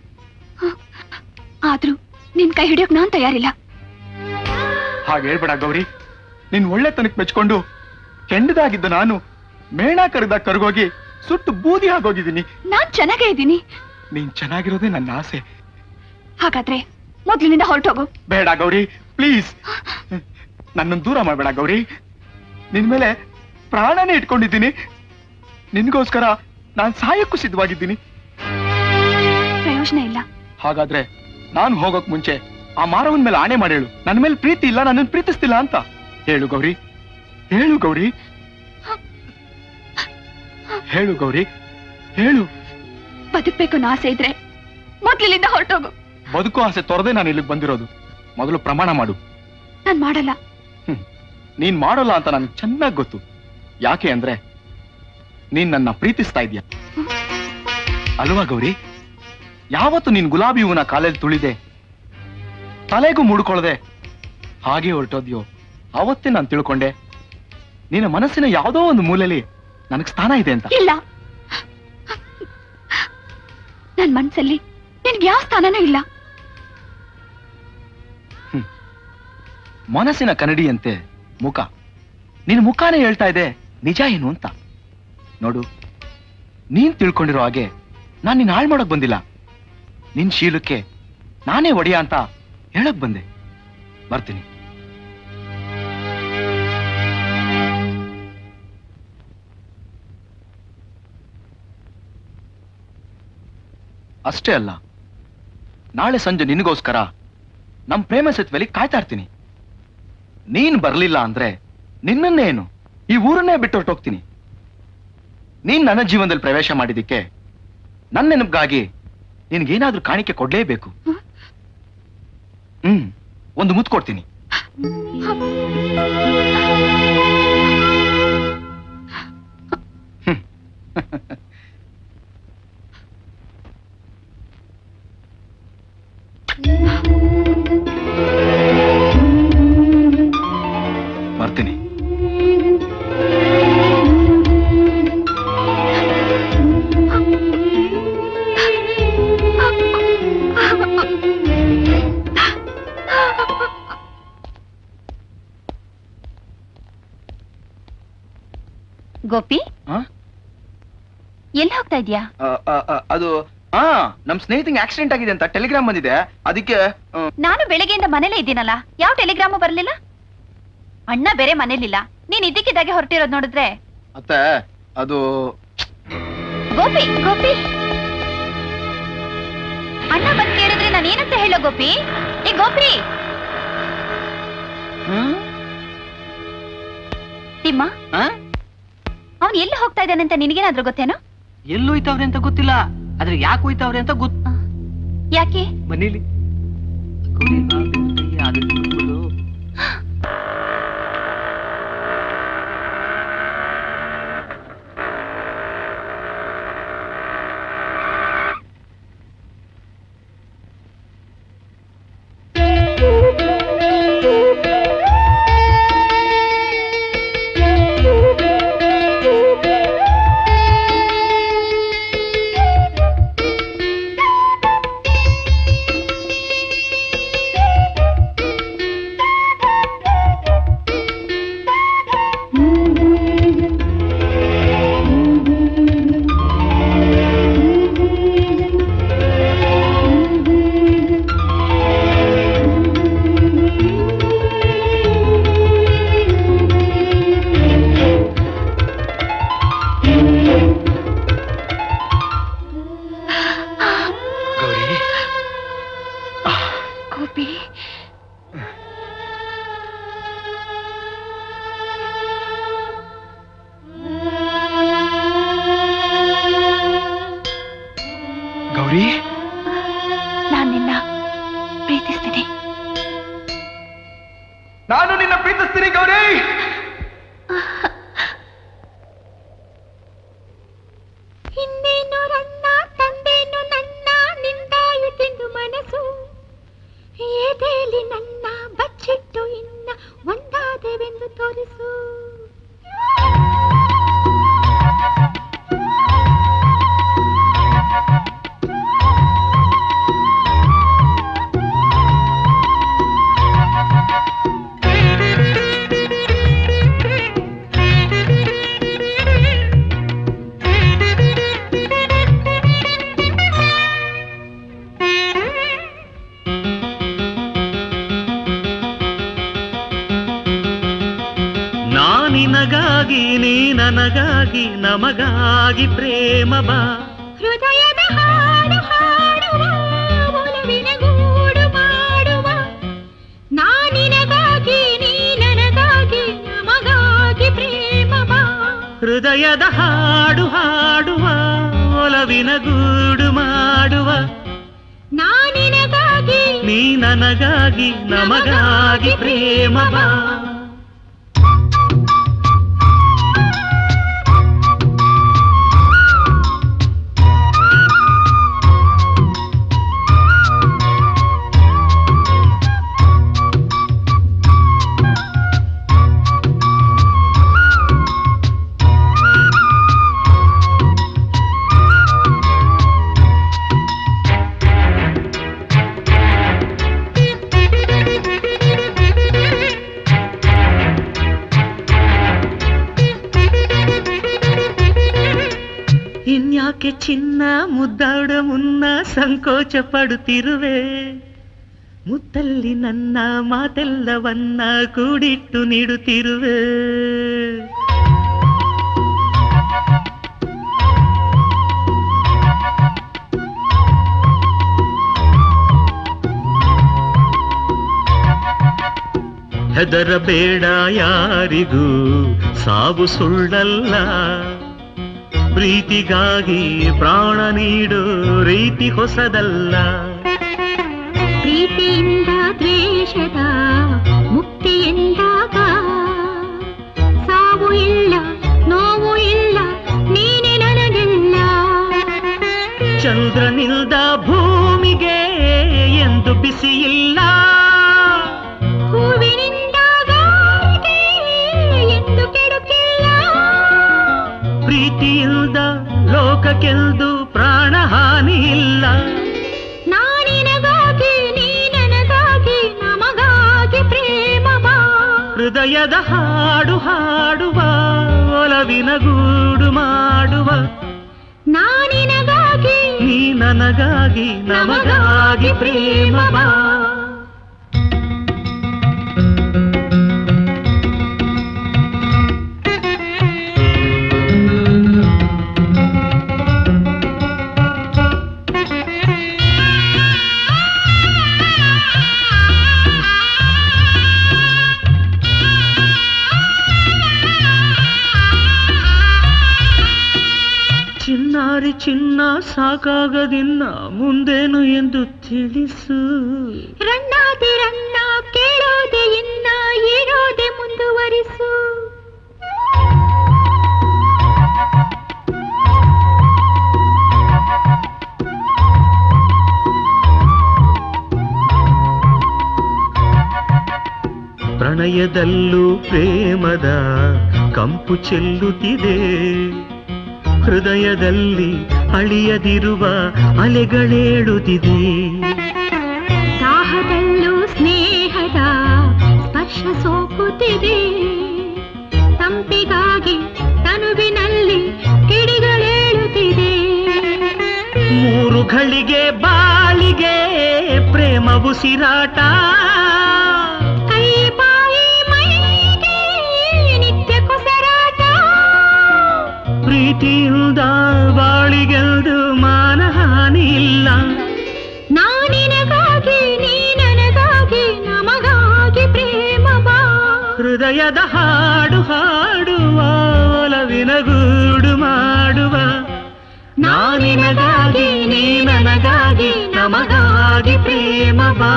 ಆದ್ರೂ ನಿನ್ ಕೈ ಹಿಡಿಯೋಕ್ ನಾನ್ ತಯಾರಿಲ್ಲ ಹಾಗೆ ಹೇಳ್ಬೇಡ ಗೌರಿ ನಿನ್ ಒಳ್ಳೆತನಕ್ ಮೆಚ್ಕೊಂಡು ಕೆಂಡದಾಗಿದ್ದ ನಾನು ಮೇಣ ಕರೆದ ಕರ್ಗೋಗಿ ಸುಟ್ಟು ಬೂದಿ ಆಗೋಗಿದ್ದೀನಿ ನಾನ್ ಚೆನ್ನಾಗೇ ಇದ್ದೀನಿ ನೀನ್ ಚೆನ್ನಾಗಿರೋದೇ ನನ್ನ ಆಸೆ ಹಾಗಾದ್ರೆ ಮೊದ್ಲಿನಿಂದ ಹೊರಟೋಗು ಬೇಡ ಗೌರಿ ಪ್ಲೀಸ್ ನನ್ನನ್ನು ದೂರ ಮಾಡಬೇಡ ಗೌರಿ ನಿನ್ ಮೇಲೆ ಪ್ರಾಣನೇ ಇಟ್ಕೊಂಡಿದ್ದೀನಿ ನಿನ್ಗೋಸ್ಕರ ನಾನ್ ಸಾಯಕ್ಕೂ ಸಿದ್ಧವಾಗಿದ್ದೀನಿ ಪ್ರಯೋಜನ ಇಲ್ಲ ಹಾಗಾದ್ರೆ ನಾನು ಹೋಗೋಕ್ ಮುಂಚೆ ಆ ಮಾರವನ್ ಮೇಲೆ ಆಣೆ ಮಾಡಿ ಹೇಳು ನನ್ನ ಮೇಲೆ ಪ್ರೀತಿ ಇಲ್ಲ ನನ್ನನ್ನು ಪ್ರೀತಿಸ್ತಿಲ್ಲ ಅಂತ ಹೇಳು ಗೌರಿ ಹೇಳು ಗೌರಿ ಹೇಳು ಗೌರಿ ಹೇಳು ಬದುಕ್ಬೇಕು ಅನ್ನೋ ಆಸೆ ಇದ್ರೆ ಮೊದ್ಲಿನಿಂದ ಹೊರಟೋಗು ಬದುಕು ಆಸೆ ತೊರೆದೇ ನಾನು ಇಲ್ಲಿಗೆ ಬಂದಿರೋದು ಮೊದಲು ಪ್ರಮಾಣ ಮಾಡು ನಾನ್ ಮಾಡಲ್ಲ ನೀನ್ ಮಾಡೋಲ್ಲ ಅಂತ ನನ್ಗೆ ಚೆನ್ನಾಗಿ ಗೊತ್ತು ಯಾಕೆ ಅಂದ್ರೆ ನೀನ್ ನನ್ನ ಪ್ರೀತಿಸ್ತಾ ಇದೀಯ ಅಲ್ವಾ ಗೌರಿ ಯಾವತ್ತು ನೀನ್ ಗುಲಾಬಿ ಹೂವನ ಕಾಲಲ್ಲಿ ತುಳಿದೆ ತಲೆಗೂ ಮುಡ್ಕೊಳ್ದೆ ಹಾಗೆ ಹೊರಟೋದ್ಯೋ ಅವತ್ತೇ ನಾನು ತಿಳ್ಕೊಂಡೆ ನಿನ್ನ ಮನಸ್ಸಿನ ಯಾವುದೋ ಒಂದು ಮೂಲೆಯಲ್ಲಿ ನನಗ್ ಸ್ಥಾನ ಇದೆ ಅಂತ ಇಲ್ಲ ನನ್ ಮನ್ಸಲ್ಲಿ ನಿನ್ಗೆ ಯಾವ ಸ್ಥಾನನೂ ಇಲ್ಲ ಮನಸ್ಸಿನ ಕನ್ನಡಿಯಂತೆ ಮುಖ ನಿನ್ನ ಮುಖಾನೇ ಹೇಳ್ತಾ ಇದೆ ನಿಜ ಏನು ಅಂತ ನೋಡು ನೀನ್ ತಿಳ್ಕೊಂಡಿರೋ ಹಾಗೆ ನಾನ್ ನಿನ್ ಹಾಳು ಮಾಡಕ್ ಬಂದಿಲ್ಲ ನಿನ್ ಶೀಲಕ್ಕೆ ನಾನೇ ಒಡೆಯ ಅಂತ ಹೇಳಕ್ ಬಂದೆ ಬರ್ತೀನಿ ಅಷ್ಟೇ ಅಲ್ಲ ನಾಳೆ ಸಂಜೆ ನಿನಗೋಸ್ಕರ ನಮ್ ಪ್ರೇಮ ಸೇತುವೆಲಿ ಕಾಯ್ತಾ ಇರ್ತೀನಿ ನೀನ್ ಬರ್ಲಿಲ್ಲ ಅಂದ್ರೆ ನಿನ್ನನ್ನೇನು ಈ ಊರನ್ನೇ ಬಿಟ್ಟು ಹೊರಟೋಗ್ತೀನಿ ನೀನ್ ನನ್ನ ಜೀವನದಲ್ಲಿ ಪ್ರವೇಶ ಮಾಡಿದಿಕ್ಕೆ ನನ್ನ ನೆನಪಿಗಾಗಿ ನಿನ್ಗೇನಾದ್ರೂ ಕಾಣಿಕೆ ಕೊಡ್ಲೇಬೇಕು ಹ್ಮ್ ಒಂದು ಮುತ್ತು ಕೊಡ್ತೀನಿ ಬರ್ತೀನಿ ಗೋಪಿ ಆ? ಎಲ್ಲಿ ಹೋಗ್ತಾ ಇದ್ಯಾ ಆ, ಆ, ಆ, ಅದು ಹಾ ನಮ್ ಸ್ನೇಹಿತಂಗೆ ಆಕ್ಸಿಡೆಂಟ್ ಆಗಿದೆ ಅಂತ ಟೆಲಿಗ್ರಾಮ್ ಬಂದಿದೆ ಅದಕ್ಕೆ ಆ, ನಾನು ಬೆಳಗ್ಗೆಯಿಂದ ಮನೇಲೇ ಇದ್ದೀನಲ್ಲ ಯಾವ ಟೆಲಿಗ್ರಾಮು ಬರ್ಲಿಲ್ಲ ಅಣ್ಣ ಬೇರೆ ಮನೇಲಿಲ್ಲ ನೀನ್ ಇದ್ದಕ್ಕಿದ್ದಾಗೆ ಹೊರಟಿರೋದ್ ನೋಡಿದ್ರೆ ಮತ್ತೆ ಅದು ಗೋಪಿ ಗೋಪಿ ಅಣ್ಣ ಬಂದ್ ಕೇಳಿದ್ರೆ ನಾನು ಏನಂತ ಹೇಳೋ ಗೋಪಿ ಏ ಗೋಪಿ ತಿಮ್ಮ ಅವ್ನ್ ಎಲ್ಲಿ ಹೋಗ್ತಾ ಇದ್ದಾನೆ ಅಂತ ನಿನಗೇನಾದ್ರೂ ಗೊತ್ತೇನೋ ಎಲ್ಲಿ ಹೋಯ್ತವ್ರೆ ಅಂತ ಗೊತ್ತಿಲ್ಲ ಆದ್ರೆ ಯಾಕೆ ಹೋಯ್ತವ್ರೆ ಅಂತ ಗೊತ್ತು ಯಾಕೆ ಮನೇಲಿ ಗೌರಿ ಗೋಪಿ ಗೌರಿ ನಾನ್ ನಿನ್ನ ಪ್ರೀತಿಸ್ತೀನಿ ನಾನು ನಿನ್ನ ಪ್ರೀತಿಸ್ತೀನಿ ಗೌರಿ ಇನ್ನೇನು ರನ್ನ ತಂದೇನು ನನ್ನ ನಿಂದ ಬಾಯಲ್ಲಿ ನನ್ನ ಬಚ್ಚಿಟ್ಟು ಇನ್ನ ಒಂದಾದೆವೆಂದು ತೋರಿಸು ನಾನಿನಗಾಗಿ ನೀ ನನಗಾಗಿ ನಮಗಾಗಿ ಪ್ರೇಮ ಬಾ ಹೃದಯದ ಹಾಡು ಹಾಡುವ ಒಲವಿನ ಗೂಡು ಮಾಡುವ ನಾನಿನಗಾಗಿ ನೀ ನನಗಾಗಿ ನಮಗಾಗಿ ಪ್ರೇಮ ಬಾ ಹೃದಯದ ಹಾಡು ಹಾಡುವ ಒಲವಿನ ಗೂಡು ಮಾಡುವ ನಾನಿನಗಾಗಿ ನೀ ನನಗಾಗಿ ನಮಗಾಗಿ ಪ್ರೇಮ ಬಾ ಇನ್ಯಾಕೆ ಚಿನ್ನ ಮುದ್ದಾಡ ಮುನ್ನ ಸಂಕೋಚ ಪಡುತ್ತಿರುವೆ ಮುತ್ತಲ್ಲಿ ನನ್ನ ಮಾತೆಲ್ಲವನ್ನ ಕೂಡಿಟ್ಟು ನೀಡುತ್ತಿರುವೆ ಹೆದರಬೇಡ ಯಾರಿಗೂ ಸಾವು ಸುಳ್ಳಲ್ಲ ಪ್ರೀತಿಗಾಗಿ ಪ್ರಾಣ ನೀಡು ರೀತಿ ಹೊಸದಲ್ಲ ಪ್ರೀತಿಯಿಂದ ದ್ವೇಷದ ಮುಕ್ತಿ ಎಂದಾಗ ಸಾವು ಇಲ್ಲ ನೋವು ಇಲ್ಲ ನೀನೆ ನನಗೆಲ್ಲ ಚಂದ್ರನಿಲ್ದ ಭೂಮಿಗೆ ಎಂದು ಬಿಸಿ ಇಲ್ಲ ಹೂವಿನಿಂದ ಗಾಳಿಗೆ ಎಂದು ಕೆಡುಕಿಲ್ಲ ಪ್ರೀತಿಯಿಲ್ದ ಲೋಕಕ್ಕೆಲ್ದು ಪ್ರಾಣ ಹಾನಿ ಇಲ್ಲ ನಾನಿನಗಾಗಿ ನೀ ನನಗಾಗಿ ನಮಗಾಗಿ ಪ್ರೇಮ ಬಾ ಹೃದಯದ ಹಾಡು ಹಾಡುವ ಒಲವಿನ ಗೂಡು ಮಾಡುವ ನಾನಿನಗಾಗಿ ನೀ ನನಗಾಗಿ ನಮಗಾಗಿ ಪ್ರೇಮ ಬಾ ಚಿನ್ನಾರಿ ಚಿನ್ನ ಸಾಕಾಗದಿನ್ನ ಮುಂದೇನು ಎಂದು ತಿಳಿಸು ರಣ್ಣಾದೆ ರನ್ನ ಕೇಳೋದೆ ಇನ್ನ ಇರೋದೆ ಮುಂದುವರಿಸು ಪ್ರಣಯದಲ್ಲೂ ಪ್ರೇಮದ ಕಂಪು ಚೆಲ್ಲುತ್ತಿದೆ ಹೃದಯದಲ್ಲಿ ಅಳಿಯದಿರುವ ಅಲೆಗಳೇಳುತ್ತಿದೆ ದಾಹದಲ್ಲೂ ಸ್ನೇಹದ ಸ್ಪರ್ಶ ಸೋಕುತ್ತಿದೆ ತಂಪಿಗಾಗಿ ತನುವಿನಲ್ಲಿ ಕಿಡಿಗಳೇಳುತ್ತಿದೆ ಮೂರು ಘಳಿಗೆ ಬಾಳಿಗೆ ಪ್ರೇಮ ಉಸಿರಾಟ ಕೈ ಬಾಯಿ ಮೈಗೆ ನಿತ್ಯ ಕೊಸರಾಟ ಪ್ರೀತಿಯಿಂದ ಬಾಳಿಗೆಲ್ದು ಮಾನಹಾನಿ ಇಲ್ಲ ನಾನಿನಗಾಗಿ ನೀ ನನಗಾಗಿ ನಮಗಾಗಿ ಪ್ರೇಮ ಬಾ ಹೃದಯದ ಹಾಡು ಹಾಡುವ ಒಲವಿನ ಗೂಡು ಮಾಡುವ ನಾನಿನಗಾಗಿ ನೀ ನನಗಾಗಿ ನಮಗಾಗಿ ಪ್ರೇಮ ಬಾ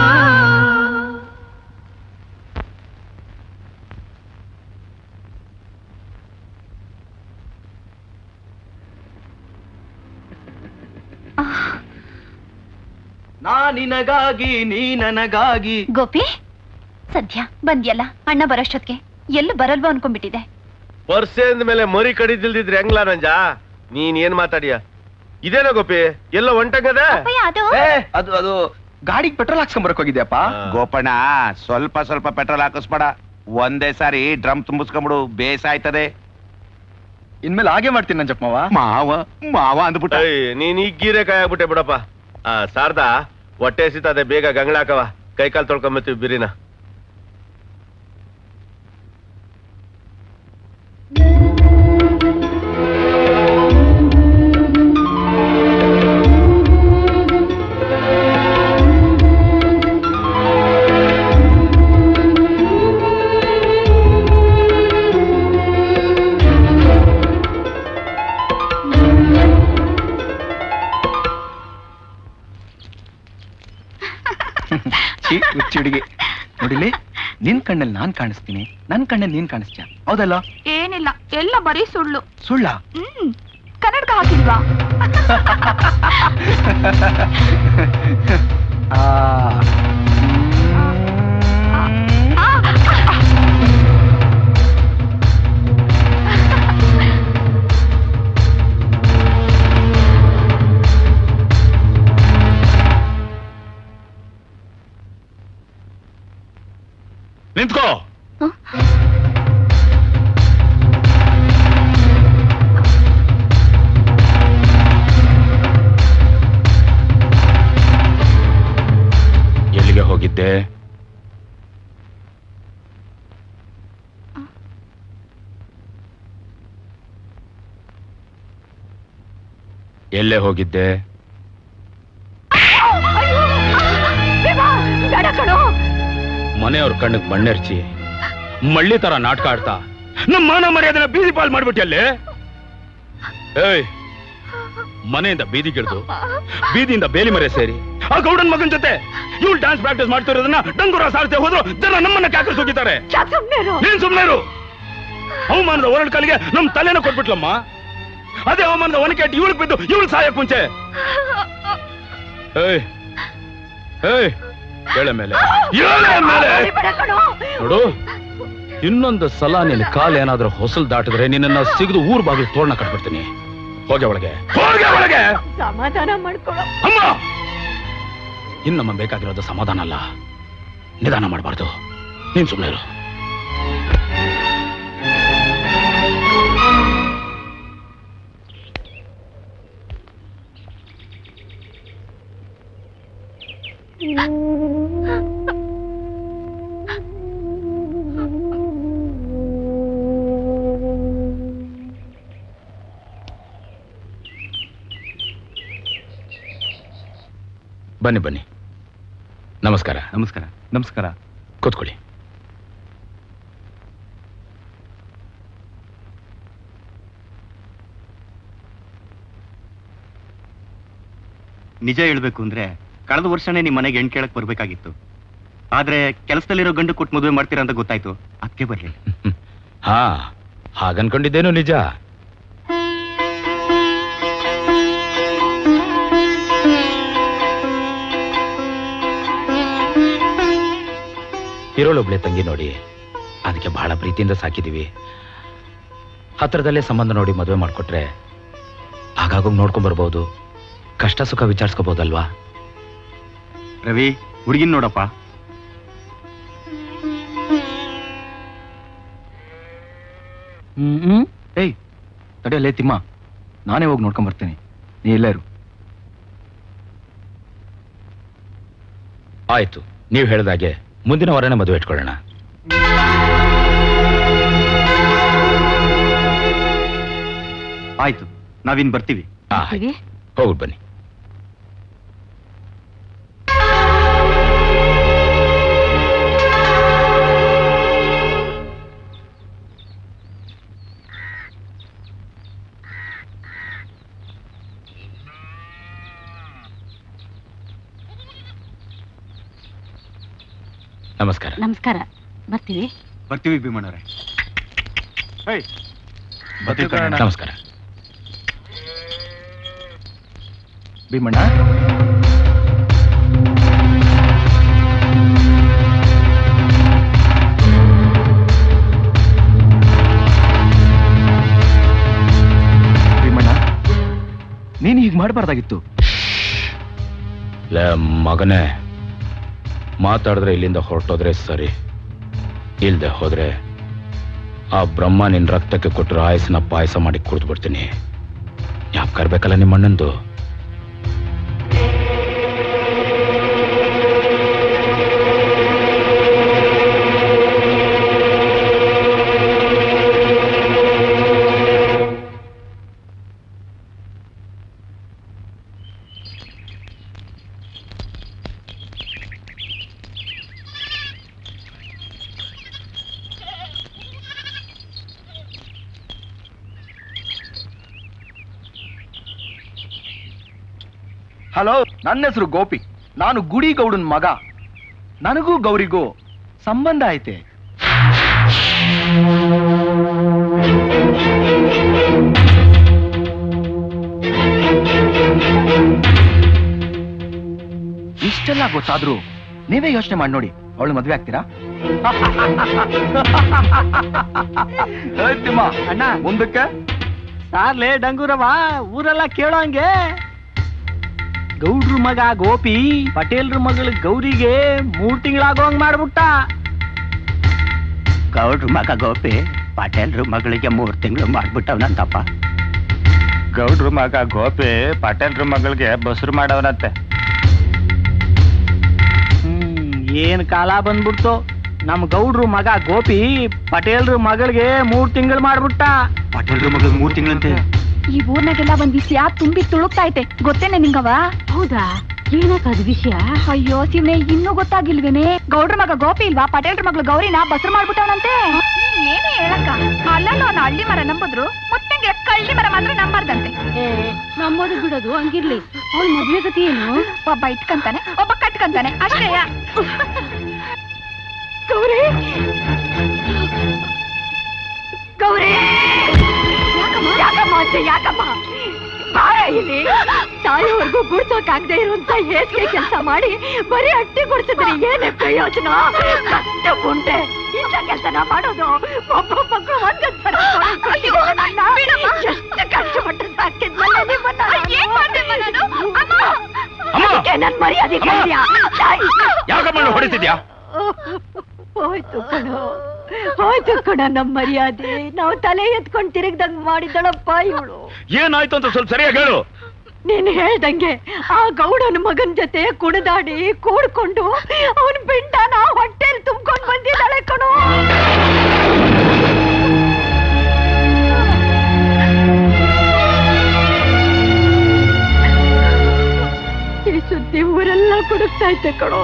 ನಾ ನಿನಗಾಗಿ ನೀ ನನಗಾಗಿ ಗೋಪಿ ಸದ್ಯ ಬಂದ್ಯಲ್ಲ ಅಣ್ಣ ಬರೋಷ್ಟೊತ್ಗೆ ಎಲ್ಲೂ ಬರಲ್ವೋ ಅನ್ಕೊಂಡ್ಬಿಟ್ಟಿದೆ ಪರ್ಸೆ ಮೇಲೆ ಮರಿ ಕಡಿದಿಲ್ದಿದ್ರೆ ಹೆಂಗ್ಲ ನಂಜ ನೀನ್ ಏನ್ ಮಾತಾಡಿಯ ಇದೇನೋ ಗೋಪಿ ಎಲ್ಲ ಹೊಂಟಂಗದ ಅದು ಏ ಅದು ಅದು ಗಾಡಿಗೆ ಪೆಟ್ರೋಲ್ ಹಾಕ್ಸ್ಕೊಂಡ್ ಬರಕ್ ಹೋಗಿದ್ಯಪ್ಪ ಗೋಪಣ್ಣ ಸ್ವಲ್ಪ ಸ್ವಲ್ಪ ಪೆಟ್ರೋಲ್ ಹಾಕಿಸ್ಬೇಡ ಒಂದೇ ಸಾರಿ ಡ್ರಮ್ ತುಂಬಿಸ್ಕೊಂಬಿಡು ಬೇಸ ಆಯ್ತದೆ ಇನ್ಮೇಲೆ ಹಾಗೆ ಮಾಡ್ತೀನಿ ನಂಜಪ್ಪ ಮಾವ ಮಾವ ಮಾವ ಅಂದ್ಬಿಟ್ಟ ನೀನ್ ಈಗ ಗೀರೆ ಕಾಯಿ ಆಗ್ಬಿಟ್ಟೆ ಬಿಡಪ್ಪ ಆ ಸಾರ್ದ ಹೊಟ್ಟೆ ಸಿತದೆ ಬೇಗ ಗಂಗ್ಳಾಕವ ಕೈ ಕಾಲ್ ತೊಳ್ಕೊಂಬತ್ತೀವಿ ಬಿರಿನ ಛೀ, ಹುಚ್ಚಿ ಹುಡುಗಿ ನೋಡಿಲಿ ನಿನ್ ಕಣ್ಣಲ್ಲಿ ನಾನ್ ಕಾಣಿಸ್ತೀನಿ ನನ್ ಕಣ್ಣಲ್ಲಿ ನೀನ್ ಕಾಣಿಸ್ತೀಯ ಹೌದಲ್ಲ ಏನಿಲ್ಲ ಎಲ್ಲ ಬರೀ ಸುಳ್ಳು ಸುಳ್ಳ ಹ್ಮ್ ಕನ್ನಡಕ ಹಾಕಿಲ್ವಾ ಆ ನಿಂತ್ಕೋ ಎಲ್ಲಿಗೆ ಹೋಗಿದ್ದೆ ಎಲ್ಲೇ ಹೋಗಿದ್ದೆ ಬೇಡ ಕಣೋ ಮನೆಯವ್ರ ಕಣ್ಣಿಗೆ ಬಣ್ಣೆರ್ಚಿ ಮಳ್ಳಿ ತರ ನಾಟಕ ಆಡ್ತಾ ನಮ್ಮ ಮಾನ ಮರ್ಯಾದೆನ ಬೀದಿ ಪಾಲ್ ಮಾಡ್ಬಿಟ್ಟಿ ಅಲ್ಲಿ ಏಯ್ ಮನೆಯಿಂದ ಬೀದಿಗಿಡ್ದು ಬೀದಿಯಿಂದ ಬೇಲಿ ಮರೆ ಸೇರಿ ಆ ಗೌಡನ್ ಮಗನ್ ಜೊತೆ ಇವ್ಳು ಡ್ಯಾನ್ಸ್ ಪ್ರಾಕ್ಟೀಸ್ ಮಾಡ್ತಿರೋದನ್ನ ಡಂಗುರ ಸಾರ್ತೆ ಹೋದ್ರು ಜನ ನಮ್ಮನ್ನ ಕ್ಯಾಕರ್ಸ್ ಹೋಗಿದ್ದಾರೆ ನೀನ್ ಸುಮ್ನೆ ಇರು ಅವಮಾನದ ಹೊರಡ್ ಕಾಲಿಗೆ ನಮ್ ತಲೆನ ಕೊಟ್ಬಿಟ್ಲಮ್ಮ ಅದೇ ಅವಮಾನದ ಒನಕೆ ಇವಳಿಗೆ ಬಿದ್ದು ಇವಳು ಸಾಯಕ್ ಮುಂಚೆ ಏಯ್ ಏಯ್ ಹೇಳ ಮೇಲೆ ಹೇಳ ಮೇಲೆ ನೋಡು ಇನ್ನೊಂದು ಸಲ ನಿನ್ನ ಕಾಲ್ ಏನಾದ್ರೂ ಹೊಸಲ್ ದಾಟಿದ್ರೆ ನಿನ್ನ ಸಿಗದು ಊರ್ ಬಾಗಿಲು ತೋರಣ ಕಟ್ಬಿಡ್ತೀನಿ ಹೋಗೆ ಒಳಗೆ ಹೋಗೆ ಒಳಗೆ ಸಮಾಧಾನ ಮಾಡ್ಕೊಳ್ಳೋ ಅಮ್ಮ ಇನ್ನು ನಮ್ಮ ಬೇಕಾಗಿರೋದು ಸಮಾಧಾನ ಅಲ್ಲ ನಿಧಾನ ಮಾಡಬಾರ್ದು ನೀನ್ ಸುಮ್ಮನೆ ಇರು ಬನ್ನಿ ಬನ್ನಿ ನಮಸ್ಕಾರ ನಮಸ್ಕಾರ ನಮಸ್ಕಾರ ಕೂತ್ಕೊಳ್ಳಿ ನಿಜ ಹೇಳ್ಬೇಕು ಅಂದ್ರೆ ಕಳೆದ ವರ್ಷನೇ ನಿಮ್ ಮನೆಗೆ ಹೆಣ್ ಕೇಳಕ್ ಬರ್ಬೇಕಾಗಿತ್ತು ಆದ್ರೆ ಕೆಲಸದಲ್ಲಿರೋ ಗಂಡು ಕೊಟ್ಟು ಮದುವೆ ಮಾಡ್ತೀರಾ ಅಂತ ಗೊತ್ತಾಯ್ತು ಅದಕ್ಕೆ ಬರ್ಲಿಲ್ಲ ಹಾ ಹಾಗನ್ಕೊಂಡಿದ್ದೇನು ನಿಜ ಇರೋಳೊಬ್ಳೆ ತಂಗಿ ನೋಡಿ ಅದಕ್ಕೆ ಬಹಳ ಪ್ರೀತಿಯಿಂದ ಸಾಕಿದೀವಿ ಹತ್ರದಲ್ಲೇ ಸಂಬಂಧ ನೋಡಿ ಮದುವೆ ಮಾಡ್ಕೊಟ್ರೆ ಆಗಾಗ ನೋಡ್ಕೊಂಡ್ ಬರ್ಬೋದು ಕಷ್ಟ ಸುಖ ವಿಚಾರಿಸ್ಕೋಬಹುದಲ್ವಾ ರವಿ ಹುಡುಗಿನ್ ನೋಡಪ್ಪ ಹ್ಮ್ ಏಯ್ ತಡೆಯಲ್ಲೇ ತಿಮ್ಮ ನಾನೇ ಹೋಗಿ ನೋಡ್ಕೊಂಡ್ ಬರ್ತೀನಿ ನೀ ಇಲ್ಲೇ ಇರು ಆಯ್ತು ನೀವು ಹೇಳ್ದಾಗೆ ಮುಂದಿನ ವಾರನೇ ಮದುವೆ ಇಟ್ಕೊಳ್ಳೋಣ ಆಯ್ತು ನಾವಿನ್ ಬರ್ತೀವಿ ಹೋಗ್ಬಿಟ್ಟು ಬನ್ನಿ ನಮಸ್ಕಾರ ನಮಸ್ಕಾರ ಬರ್ತೀವಿ ಬರ್ತೀವಿ ಭೀಮಣ್ಣವ್ರೆ ಬರ್ತೀವಿ ಕಣಣ್ಣ. ನಮಸ್ಕಾರ ಭೀಮಣ್ಣ ಮಾಡಬಾರ್ದಾಗಿತ್ತು ಲೇ ಮಗನೇ ಮಾತಾಡಿದ್ರೆ ಇಲ್ಲಿಂದ ಹೊರಟೋದ್ರೆ ಸರಿ ಇಲ್ದೆ ಹೋದ್ರೆ ಆ ಬ್ರಹ್ಮ ನಿನ್ ರಕ್ತಕ್ಕೆ ಕೊಟ್ಟರು ಆಯಸ್ಸನ್ನ ಪಾಯಸ ಮಾಡಿ ಕುಡಿದು ಬಿಡ್ತೀನಿ ಯಾಕೆ ಕರ್ಬೇಕಲ್ಲ ನಿಮ್ಮ ಅಣ್ಣಂದು ಹಲೋ ನನ್ನ ಹೆಸರು ಗೋಪಿ ನಾನು ಗುಡಿ ಗೌಡನ್ ಮಗ ನನಗೂ ಗೌರಿಗೂ ಸಂಬಂಧ ಐತೆ ಇಷ್ಟೆಲ್ಲ ಗೊತ್ತಾದ್ರೂ ನೀವೇ ಯೋಚನೆ ಮಾಡಿ ನೋಡಿ ಅವಳು ಮದ್ವೆ ಆಗ್ತೀರಾ ಅಣ್ಣ ಮುಂದಕ್ಕೆ ಸಾರ್ಲೆ ಡಂಗೂರವ ಊರೆಲ್ಲ ಕೇಳೋಂಗೆ ಗೌಡ್ರ ಮಗ ಗೋಪಿ ಪಟೇಲ್ರ ಮಗಳ ಗೌರಿಗೆ ಮೂರ್ ತಿಂಗಳಾಗೋಂಗ್ ಮಾಡ್ಬಿಟ್ಟ ಗೌಡ್ರ ಮಗ ಗೋಪಿ ಪಟೇಲ್ರ ಮಗಳಿಗೆ ಮೂರ್ ತಿಂಗಳು ಮಾಡ್ಬಿಟ್ಟವನಂತಪ್ಪ ಗೌಡ್ರ ಮಗ ಗೋಪಿ ಪಟೇಲ್ರ ಮಗಳಿಗೆ ಬಸ್ರು ಮಾಡವನಂತೆ ಹ್ಮ್ ಏನ್ ಕಾಲ ಬಂದ್ಬಿಡ್ತು ನಮ್ ಗೌಡ್ರು ಮಗ ಗೋಪಿ ಪಟೇಲ್ರ ಮಗಳಿಗೆ ಮೂರ್ ತಿಂಗಳು ಮಾಡ್ಬಿಟ್ಟ ಪಟೇಲ್ರ ಮಗಳಿಗೆ ಮೂರ್ ತಿಂಗಳಂತೆ ಈ ಊರ್ನಾಗೆಲ್ಲ ಒಂದ್ ವಿಷಯ ತುಂಬಿ ತುಳುಕ್ತಾ ಐತೆ ಗೊತ್ತೇನೆ ನಿಂಗವ ಹೌದಾ ಏನಕ್ಕದ ವಿಷಯ ಅಯ್ಯೋ ಸಿಮೆ ಇನ್ನೂ ಗೊತ್ತಾಗಿಲ್ವೇನೆ ಗೌಡ್ರ ಮಗ ಗೋಪಿ ಇಲ್ವಾ ಪಟೇಲ್ರ ಮಗಳು ಗೌರಿನ ಬಸರು ಮಾಡ್ಬಿಟ್ಟವನಂತೆ ಏನೇ ಹೇಳಕ್ಕ ಅಲ್ಲಲ್ಲೋ ಅವ್ನ ಹಳ್ಳಿ ಮರ ನಂಬುದ್ರು ಮುತ್ತಂಗೆ ಕಳ್ಳಿ ಮರ ಮಾತ್ರ ನಂಬಾರ್ದಂತೆ ನಂಬೋದು ಬಿಡೋದು ಹಂಗಿರ್ಲಿ ಅವ್ಳ ಮದ್ವೆ ಗತಿ ಏನು ಒಬ್ಬ ಇಟ್ಕಂತಾನೆ ಒಬ್ಬ ಕಟ್ಕಂತಾನೆ ಅಷ್ಟೇ ಗೌರಿ ಗೌರಿ ಯಾಕಮ್ಮ ಯಾಕಮ್ಮ ಅಂತ ಯಾಕಮ್ಮ ಬಾರ ಇಲ್ಲಿ ತಾಯಿವರೆಗೂ ಗುಡ್ಸೋಕಾಗದೆ ಇರುವಂತ ಹೇಸಿಗೆ ಕೆಲಸ ಮಾಡಿ ಬರೀ ಅಟ್ಟಿ ಗುಡ್ಸಿದ್ರೆ ಏನೇ ಪ್ರಯೋಜನ ಕಷ್ಟ ಗುಂಟೆ ಇಂಥ ಕೆಲಸನ ಮಾಡೋದು ಒಬ್ಬ ಮಕ್ಕಳು ಒಂದೊಂದ್ಸಲ ಎಷ್ಟು ಕಷ್ಟಪಟ್ಟು ಸಾಕಿದ್ವಲ್ಲ ನಿಮ್ಮನ್ನ ಅದಕ್ಕೆ ನನ್ ಮರ್ಯಾದೆ ಕಳ್ದ್ಯಾ? ತಾಯಿ. ಯಾಕಮ್ಮ ಹೊಡಿತಿದ್ಯಾ ಹೋಯ್ತು ಕಣೋ ಹೋಯ್ತು ಕಣ ನಮ್ ಮರ್ಯಾದೆ ನಾವು ತಲೆ ಎತ್ಕೊಂಡ್ ತಿರುಗ್ದಂಗ್ ಮಾಡಿದಳಪ್ಪ ಇವಳು ಏನಾಯ್ತು ಅಂತ ಸ್ವಲ್ಪ ಸರಿಯಾಗಿ ಹೇಳು ನೀನ್ ಹೇಳ್ದಂಗೆ ಆ ಗೌಡನ ಮಗನ್ ಜೊತೆ ಕುಣಿದಾಡಿ ಕೂಡ್ಕೊಂಡು ಅವನ್ ಬಿಂಡನ ಹೊಟ್ಟೆಲ್ ತುಂಬ್ಕೊಂಡ್ ಬಂದಿದ್ದಾಳೆ ಕಣೋ ಈ ಸುದ್ದಿ ಊರೆಲ್ಲ ಕುಡುಕ್ತಾ ಐತೆ ಕಣೋ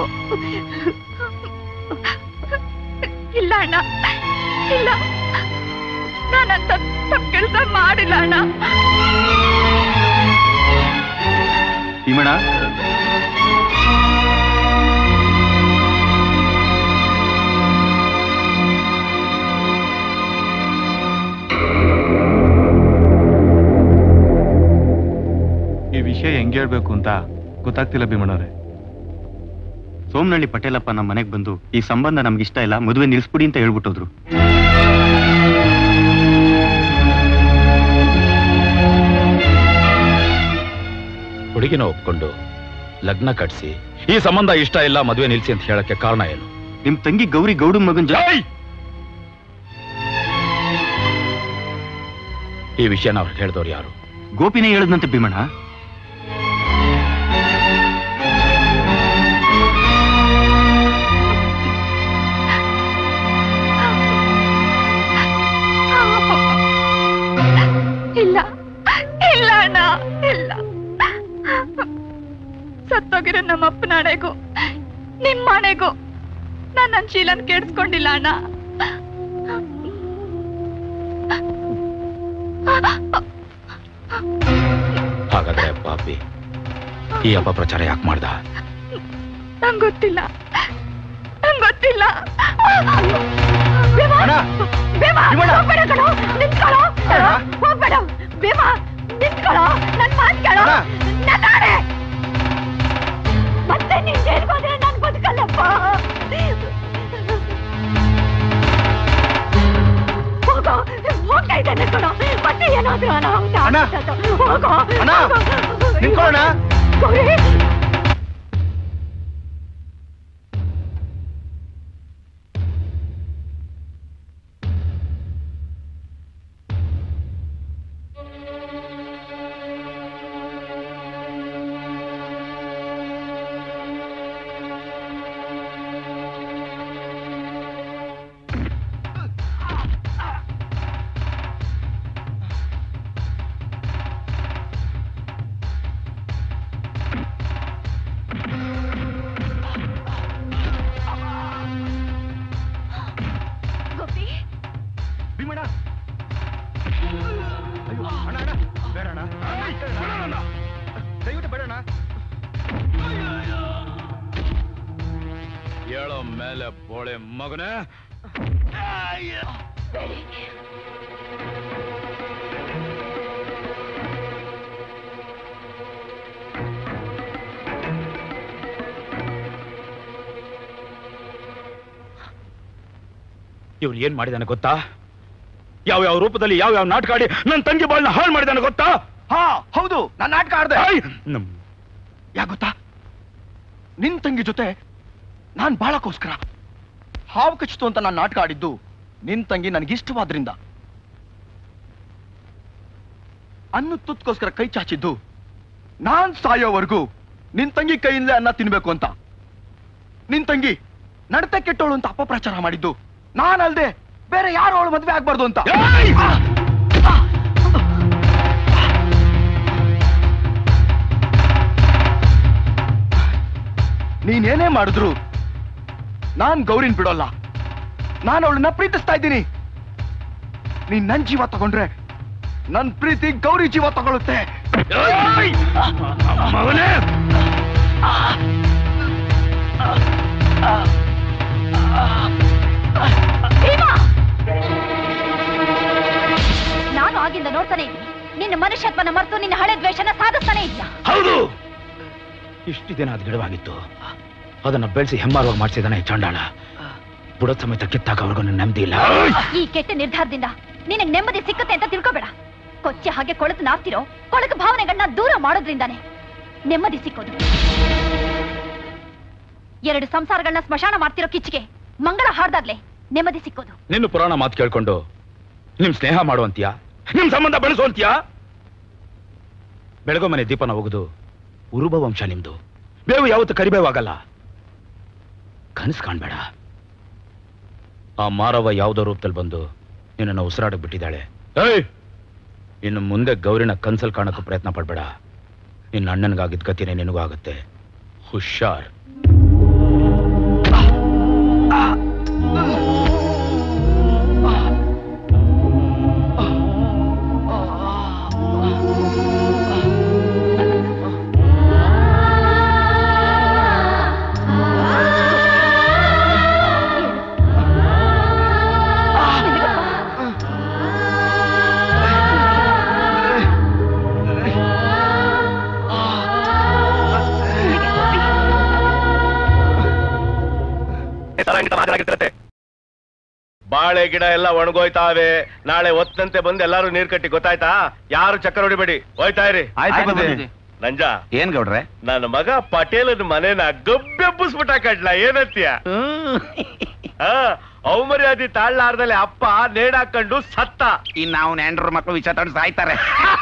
ಇಲ್ಲ ಅಣ್ಣ ಇಲ್ಲ ನಾನಂತ ತಪ್ಪು ಕೆಲಸ ಮಾಡಿಲ್ಲ ಅಣ್ಣ ಭೀಮಣ್ಣ ಈ ವಿಷಯ ಹೆಂಗ್ ಹೇಳ್ಬೇಕು ಅಂತ ಗೊತ್ತಾಗ್ತಿಲ್ಲ ಭೀಮಣ್ಣವ್ರೆ ಸೋಮನಹಳ್ಳಿ ಪಟೇಲಪ್ಪ ನಮ್ಮ ಮನೆಗೆ ಬಂದು ಈ ಸಂಬಂಧ ನಮ್ಗೆ ಇಷ್ಟ ಇಲ್ಲ ಮದುವೆ ನಿಲ್ಸ್ಬಿಡಿ ಅಂತ ಹೇಳ್ಬಿಟ್ಟೋದ್ರು ಹುಡುಗಿನ ಒಪ್ಕೊಂಡು ಲಗ್ನ ಕಟ್ಸಿ ಈ ಸಂಬಂಧ ಇಷ್ಟ ಇಲ್ಲ ಮದುವೆ ನಿಲ್ಸಿ ಅಂತ ಹೇಳಕ್ಕೆ ಕಾರಣ ಏನು ನಿಮ್ ತಂಗಿ ಗೌರಿ ಗೌಡ ಮಗನ್ ಜೊತೆ ಈ ವಿಷಯನ ಅವ್ರಿಗೆ ಹೇಳಿದವ್ರು ಯಾರು ಗೋಪಿನೇ ಹೇಳದ್ನಂತೆ ಭೀಮಣ್ಣ ಇಲ್ಲ ಇಲ್ಲ ಅಣ್ಣ ಇಲ್ಲ ಸತ್ತೋಗಿರೋ ನಮ್ಮ ಅಪ್ಪನ ಹಣೆಗೂ ನಿಮ್ಮ ಹಣೆಗೂ ನಾನು ನನ್ನ ಶೀಲನ್ ಕೆಡ್ಸ್ಕೊಂಡಿಲ್ಲ ಅಣ್ಣ ಹಾಗಾದ್ರೆ ಪಾಪಿ ಈ ಅಪಪ್ರಚಾರ ಯಾಕೆ ಮಾಡ್ದ ನಂಗ್ ಗೊತ್ತಿಲ್ಲ ನಂಗ್ ಗೊತ್ತಿಲ್ಲ ಭೀಮಾ, ಭೀಮಾ, ಹೋಗ್ಬೇಡ ಕಣೋ, ನಿಂತ್ಕೊಳ್ಳೋ. ಹೋಗ್ಬೇಡ ಭೀಮಾ ನಿಂತ್ಕೊಳ್ಳೋ ನನ್ ಮಾತ್ ಕೇಳೋ ನಗಾಡೆ ಮತ್ತೆ ನೀನ್ ಜೈಲ್ಗೆ ಹೋದ್ರೆ ನಾನ್ ಬದುಕಲ್ಲಪ್ಪ ಹೋಗೋ ಹೋಗ್ತಾ ಇದ್ದೇನೆ ಕಣೋ ಮತ್ತೆ ಏನಾದ್ರೂ ಅನಾಹುತ ಆಗ್ಬಿಟ್ಟದ್ದು. ಹೋಗೋ ಅಣ್ಣ! ಹೋಗೋ. ನಿಂತ್ಕೊಳ್ಳೋಣ ಗೋಪಿ ಭೀಮಣ್ಣ ಅಯ್ಯೋ ಅಣ್ಣ ಅಣ್ಣ ಬೇಡ ಅಣ್ಣ ಅಣ್ಣ, ದಯವಿಟ್ಟು ಬೇಡ ಅಣ್ಣ ಹೇಳೋ ಮೇಲೆ ಬೋಳೆ ಮಗನೇ ಇವ್ರು ಏನ್ ಮಾಡಿದಾನೆ ಗೊತ್ತಾ ಯಾವ ಯಾವ ರೂಪದಲ್ಲಿ ಯಾವ ಯಾವ ನಾಟಕ ಆಡಿ ನನ್ನ ತಂಗಿ ಬಾಳ್ನ ಹಾಳು ಮಾಡಿದಾನೆ ಗೊತ್ತಾ ಹಾ ಹೌದು ನಾನು ನಾಟಕ ಆಡ್ದೆ ನಮ್ ಯಾಕೆ ಗೊತ್ತಾ ನಿನ್ ತಂಗಿ ಜೊತೆ ನಾನ್ ಬಾಳಕ್ಕೋಸ್ಕರ ಹಾವು ಕಚ್ಚಿತು ಅಂತ ನಾನು ನಾಟಕ ಆಡಿದ್ದು ನಿನ್ ತಂಗಿ ನನಗಿಷ್ಟವಾದ್ರಿಂದ ಅನ್ನ ತುತ್ಕೋಸ್ಕರ ಕೈ ಚಾಚಿದ್ದು ನಾನ್ ಸಾಯೋವರೆಗೂ ನಿನ್ ತಂಗಿ ಕೈಯಿಂದಲೇ ಅನ್ನ ತಿನ್ಬೇಕು ಅಂತ ನಿನ್ ತಂಗಿ ನಡತೆ ಕೆಟ್ಟೋಳು ಅಂತ ಅಪಪ್ರಚಾರ ಮಾಡಿದ್ದು ನಾನಲ್ದೆ ಬೇರೆ ಯಾರು ಅವಳು ಮದ್ವೆ ಆಗ್ಬಾರ್ದು ಅಂತ ನೀನೇನೇ ಮಾಡಿದ್ರು ನಾನ್ ಗೌರಿನ್ ಬಿಡೋಲ್ಲ ನಾನು ಅವಳನ್ನ ಪ್ರೀತಿಸ್ತಾ ಇದ್ದೀನಿ ನೀನ್ ನನ್ ಜೀವ ತಗೊಂಡ್ರೆ ನನ್ ಪ್ರೀತಿ ಗೌರಿ ಜೀವ ತಗೊಳುತ್ತೆ ಮಗನೇ ನಾನು ಆಗಿಂದ ನೋಡ್ತಾನೆ ಇದ್ದೀನಿ ನಿನ್ನ ಮನುಷ್ಯತ್ವನ ಮರೆತು ನಿನ್ನ ಹಳೆ ದ್ವೇಷನ ಸಾಧಿಸ್ತಾನೆ ಇದ್ಯಾ ಹೌದು ಇಷ್ಟು ದಿನ ಅದು ಗಿಡವಾಗಿತ್ತು ಅದನ್ನ ಬೆಳೆಸಿ ಹೆಮ್ಮಾರವಾಗಿ ಮಾಡಿಸಿದಾನೆ ಈ ಚಂಡಾಳ ಬುಡದ ಸಮೇತ ಕಿತ್ತಾಕವರೆಗೂ ನನ್ನ ನೆಮ್ಮದಿ ಇಲ್ಲ ಈ ಕೆಟ್ಟ ನಿರ್ಧಾರದಿಂದ ನಿನಗೆ ನೆಮ್ಮದಿ ಸಿಕ್ಕತ್ತೆ ಅಂತ ತಿಳ್ಕೊಬೇಡ ಕೊಚ್ಚೆ ಹಾಗೆ ಕೊಳತು ನಾಗ್ತಿರೋ ಕೊಳಕು ಭಾವನೆಗಳನ್ನ ದೂರ ಮಾಡೋದ್ರಿಂದಾನೆ ನೆಮ್ಮದಿ ಸಿಕ್ಕೋದು ಎರಡು ಸಂಸಾರಗಳನ್ನ ಸ್ಮಶಾನ ಮಾಡ್ತಿರೋ ಕಿಚ್ಚಿಗೆ ಮಂಗಳ ಹಾಡ್ದಾಗ್ಲೇ ನೆಮ್ಮದಿ ಸಿಕ್ಕೋದು ನಿನ್ನ ಪುರಾಣ ಮಾತು ಕೇಳ್ಕೊಂಡು ನಿಮ್ ಸ್ನೇಹ ಮಾಡುವಂತೀಯ ನಿಮ್ ಸಂಬಂಧ ಬೆಳೆಸುವಂತೀಯ ಬೆಳಗೋ ಮನೆ ದೀಪನ ಹೋಗುದು ಉರುಬ ವಂಶ ನಿಮ್ದು ಬೇವು ಯಾವತ್ತು ಕರಿಬೇವಾಗಲ್ಲ ಕನಸು ಕಾಣ್ಬೇಡ ಆ ಮಾರವ ಯಾವುದೋ ರೂಪದಲ್ಲಿ ಬಂದು ನಿನ್ನನ್ನು ಉಸಿರಾಡಕ್ ಬಿಟ್ಟಿದ್ದಾಳೆ ಏಯ್ ಇನ್ನು ಮುಂದೆ ಗೌರಿನ ಕನ್ಸಲ್ ಕಾಣಕ್ಕೂ ಪ್ರಯತ್ನ ಪಡ್ಬೇಡ ನಿನ್ನ ಅಣ್ಣನಿಗಾಗಿದ್ದ ಗತಿನೇ ನಿನಗೂ ಆಗುತ್ತೆ ಹುಷಾರ್ ಬಾಳೆ ಗಿಡ ಎಲ್ಲ ಒಣಗೋಯ್ತಾವೆ ನಾಳೆ ಒತ್ತಂತೆ ಬಂದು ಎಲ್ಲಾರು ನೀರ್ ಕಟ್ಟಿ ಗೊತ್ತಾಯ್ತಾ ಯಾರು ಚಕ್ಕರ್ ಹೊಡಿಬೇಡಿ ಹೋಯ್ತಾ ಇರಿ ಆಯ್ತು ಬಂದೆ. ನಂಜ ಏನ್ ಗೌಡ್ರೆ ನನ್ನ ಮಗ ಪಟೇಲನ್ ಮನೇನ ಗಬ್ಬೆಬ್ಬಿಸ್ಬಿಟ್ಟ ಕಡ್ಲ ಏನತ್ಯ ಅವಮರ್ಯಾದಿ ತಾಳ್ಲಾರ್ದಲ್ಲಿ ಅಪ್ಪ ನೇಣಾಕೊಂಡು ಸತ್ತ ಇನ್ನು ಅವನ ಹೆಂಡ್ರ ಮಕ್ಕಳು ವಿಷ ತಂದು ಸಾಯ್ತಾರೆ